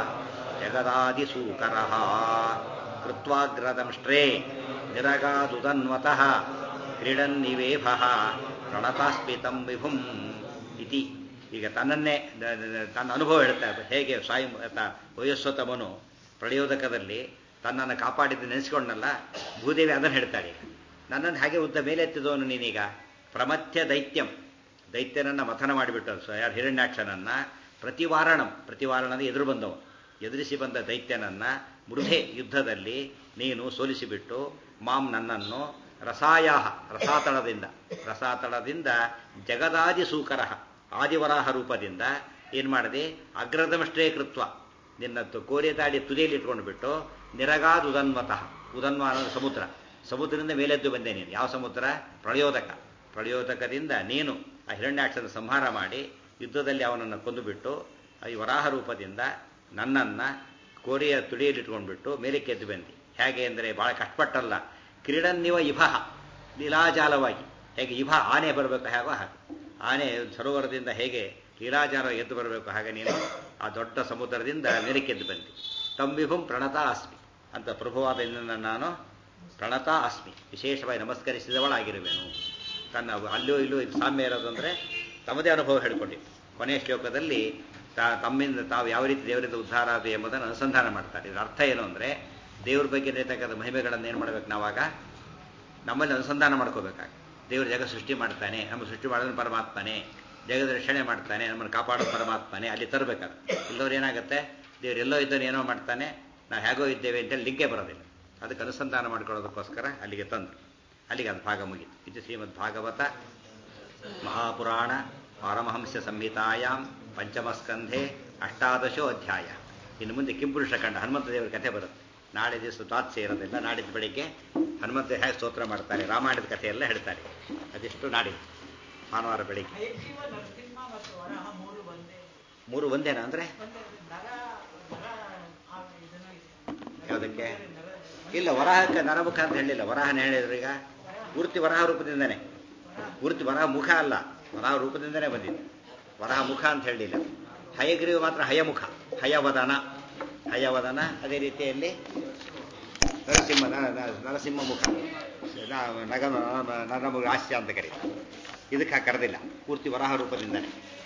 Speaker 1: ಜಗದಾದಿಸೂಕರ ಕೃತ್ವಾಗ್ರದಂಷ್ಟ್ರೇ ನಿರಗಾದುದನ್ವತಃ ಕ್ರೀಡನ್ನಿವೇಭ ಪ್ರಣತಾಸ್ಮಿತಂ ವಿಭುಂ ಇತಿ ಈಗ ತನ್ನನ್ನೇ ದ- ದ- ತನ್ನ ಅನುಭವ ಹೇಳ್ತಾ ಇದ್ದ ಹೇಗೆ ಸಾಯಿ ವಯಸ್ವತಮನು ಪ್ರಳಯೋದಕದಲ್ಲಿ ತನ್ನನ್ನು ಕಾಪಾಡಿದ್ದು ನೆನೆಸ್ಕೊಂಡಲ್ಲ ಭೂದೇವಿ ಅದನ್ನು ಹೇಳ್ತಾಳೆ ಈಗ ನನ್ನನ್ನು ಹಾಗೆ ಉದ್ದ ಮೇಲೆತ್ತಿದವನು ನೀನೀಗ ಪ್ರಮಥ್ಯ ದೈತ್ಯಂ ದೈತ್ಯನನ್ನ ಮಥನ ಮಾಡಿಬಿಟ್ಟು ಸ- ಯಾರು ಹಿರಣ್ಯಾಕ್ಷನನ್ನ ಪ್ರತಿವಾರಣಂ ಪ್ರತಿವಾರಣದ ಎದುರು ಬಂದವ ಎದುರಿಸಿ ಬಂದ ದೈತ್ಯನನ್ನ ಮೃಧೆ ಯುದ್ಧದಲ್ಲಿ ನೀನು ಸೋಲಿಸಿಬಿಟ್ಟು ಮಾಂ ನನ್ನನ್ನು ರಸಾಯಾಹ ರಸಾತಳದಿಂದ ರಸಾತಳದಿಂದ ಜಗದಾದಿ ಸೂಕರಃ ಆದಿವರಾಹ ರೂಪದಿಂದ ಏನು ಮಾಡಿದೆ ಅಗ್ರದಮಷ್ಟೇ ಕೃತ್ವ ನಿನ್ನ ತು- ಕೋರೆ ದಾಡಿ ತುದಿಯಲ್ಲಿ ಇಟ್ಕೊಂಡು ಬಿಟ್ಟು ನಿರಗಾದ್ ಉದನ್ವತಃ ಉದನ್ವ ಅನ್ನೋದು ಸಮುದ್ರ ಸಮುದ್ರದಿಂದ ಮೇಲೆದ್ದು ಬಂದೆ ನೀನು ಯಾವ ಸಮುದ್ರ ಪ್ರಳಯೋದಕ ಪ್ರಳಯೋದಕದಿಂದ ನೀನು ಆ ಹಿರಣ್ಯಾಕ್ಷನ ಸಂಹಾರ ಮಾಡಿ ಯುದ್ಧದಲ್ಲಿ ಅವನನ್ನು ಕೊಂದುಬಿಟ್ಟು ಈ ವರಾಹ ರೂಪದಿಂದ ನನ್ನನ್ನು ಕೋರಿಯ ತುಡಿಯಲ್ಲಿ ಇಟ್ಕೊಂಡ್ಬಿಟ್ಟು ಮೇಲಕ್ಕೆ ಎದ್ದು ಬಂದಿ ಹೇಗೆ ಅಂದರೆ ಭಾಳ ಕಷ್ಟಪಟ್ಟಲ್ಲ ಕ್ರೀಡನ್ನಿವ ಇಭಃ ಲೀಲಾಜಾಲವಾಗಿ ಹೇಗೆ ಇಭ ಆನೆ ಬರಬೇಕು ಹೇಗೋ ಹಾಗೆ ಆನೆ ಸರೋವರದಿಂದ ಹೇಗೆ ಲೀಲಾಜಾಲ ಎದ್ದು ಬರಬೇಕು ಹಾಗೆ ನೀನು ಆ ದೊಡ್ಡ ಸಮುದ್ರದಿಂದ ಮೇಲಕ್ಕೆ ಎದ್ದು ಬಂದಿ ತಂಬಿಹುಂ ಪ್ರಣತ ಅಸ್ಮಿ ಅಂತ ಪ್ರಭುವಾದ ನಿನ್ನನ್ನು ನಾನು ಪ್ರಣತ ಅಸ್ಮಿ ವಿಶೇಷವಾಗಿ ನಮಸ್ಕರಿಸಿದವಳಾಗಿರುವೆನು ತನ್ನ ಅಲ್ಲೂ ಇಲ್ಲೂ ಇದು ಸಾಮ್ಯ ಇರೋದು ಅಂದರೆ ತಮ್ಮದೇ ಅನುಭವ ಹೇಳಿಕೊಂಡಿದ್ದು ಕೊನೆಯ ಶ್ಲೋಕದಲ್ಲಿ ತಾ ತಮ್ಮಿಂದ ತಾವು ಯಾವ ರೀತಿ ದೇವರಿಂದ ಉದ್ಧಾರ ಆದ ಎಂಬುದನ್ನು ಅನುಸಂಧಾನ ಮಾಡ್ತಾರೆ ಇದರ ಅರ್ಥ ಏನು ಅಂದರೆ ದೇವ್ರ ಬಗ್ಗೆ ಇರತಕ್ಕಂಥ ಮಹಿಮೆಗಳನ್ನು ಏನು ಮಾಡಬೇಕು ನಾವಾಗ ನಮ್ಮಲ್ಲಿ ಅನುಸಂಧಾನ ಮಾಡ್ಕೋಬೇಕಾಗ ದೇವರು ಜಗ ಸೃಷ್ಟಿ ಮಾಡ್ತಾನೆ ನಮ್ಮ ಸೃಷ್ಟಿ ಮಾಡೋದನ್ನು ಪರಮಾತ್ಮನೇ ಜಗದ ರಕ್ಷಣೆ ಮಾಡ್ತಾನೆ ನಮ್ಮನ್ನು ಕಾಪಾಡೋ ಪರಮಾತ್ಮನೇ ಅಲ್ಲಿ ತರಬೇಕಾದ್ರೆ ಇಲ್ಲದವ್ರು ಏನಾಗುತ್ತೆ ದೇವ್ರು ಎಲ್ಲೋ ಇದ್ದವ್ರು ಏನೋ ಮಾಡ್ತಾನೆ ನಾವು ಹೇಗೋ ಇದ್ದೇವೆ ಅಂತೇಳಿ ಲಿಂಕೆ ಬರೋದಿಲ್ಲ ಅದಕ್ಕೆ ಅನುಸಂಧಾನ ಮಾಡ್ಕೊಳ್ಳೋದಕ್ಕೋಸ್ಕರ ಅಲ್ಲಿಗೆ ತಂದರು ಅಲ್ಲಿಗೆ ಅದು ಭಾಗ ಮುಗೀತು ಇದು ಶ್ರೀಮದ್ ಭಾಗವತ ಮಹಾಪುರಾಣ ಪಾರಮಹಂಸ ಸಂಹಿತಾಯಾಂ ಪಂಚಮಸ್ಕಂಧೆ ಅಷ್ಟಾದಶೋ ಅಧ್ಯಾಯ ಇನ್ನು ಮುಂದೆ ಕಿಂಪುರುಷ ಕಂಡ ಹನುಮಂತ ದೇವರ ಕಥೆ ಬರುತ್ತೆ ನಾಳೆ ದಿವಸ ದ್ವಾತ್ಸೆ ಇರೋದಿಲ್ಲ ನಾಡಿದ್ದು ಬೆಳಿಗ್ಗೆ ಹನುಮಂತ ಹೇಗೆ ಸ್ತೋತ್ರ ಮಾಡ್ತಾರೆ ರಾಮಾಯಣದ ಕಥೆಯೆಲ್ಲ ಹೇಳ್ತಾರೆ ಅದಿಷ್ಟು ನಾಡಿದ್ದು ಭಾನುವಾರ ಬೆಳಿಗ್ಗೆ
Speaker 2: ಹಯಗ್ರೀವ ನರಸಿಂಹ ಮತ್ತು ವರಹ ಮೂರು ಒಂದೇ
Speaker 1: ಮೂರು ಒಂದೇನಾ ಅಂದರೆ
Speaker 2: ಒಂದೇ ನರ ನರ ಆ ಇದನ್ನ ಇದೆ.
Speaker 1: ಯಾವುದಕ್ಕೆ
Speaker 2: ನರ-
Speaker 1: ಇಲ್ಲ ವರಾಹಕ್ಕೆ ನರಮುಖ ಅಂತ ಹೇಳಿಲ್ಲ ವರಾಹನ ಹೇಳಿದ್ರು ಈಗ ಪೂರ್ತಿ ವರಾಹ ರೂಪದಿಂದನೇ ಪೂರ್ತಿ ವರಾಹ ಮುಖ ಅಲ್ಲ ವರಾಹ ರೂಪದಿಂದನೇ ಬಂದಿದೆ ವರಾಹ ಮುಖ ಅಂತ ಹೇಳಿಲ್ಲ ಹಯಗ್ರೀವ ಮಾತ್ರ ಹಯಮುಖ ಹಯವದನ ಹಯವದನ ಅದೇ ರೀತಿಯಲ್ಲಿ ನರಸಿಂಹ ನ- ನ- ನರಸಿಂಹ ಮುಖ ನ- ನಗ ನರಮುಖ ಹಾಸ್ಯ ಅಂತ ಕರೀತಾರೆ ಇದಕ್ಕೆ ಕರೆದಿಲ್ಲ ಪೂರ್ತಿ ವರಾಹ ರೂಪದಿಂದನೇ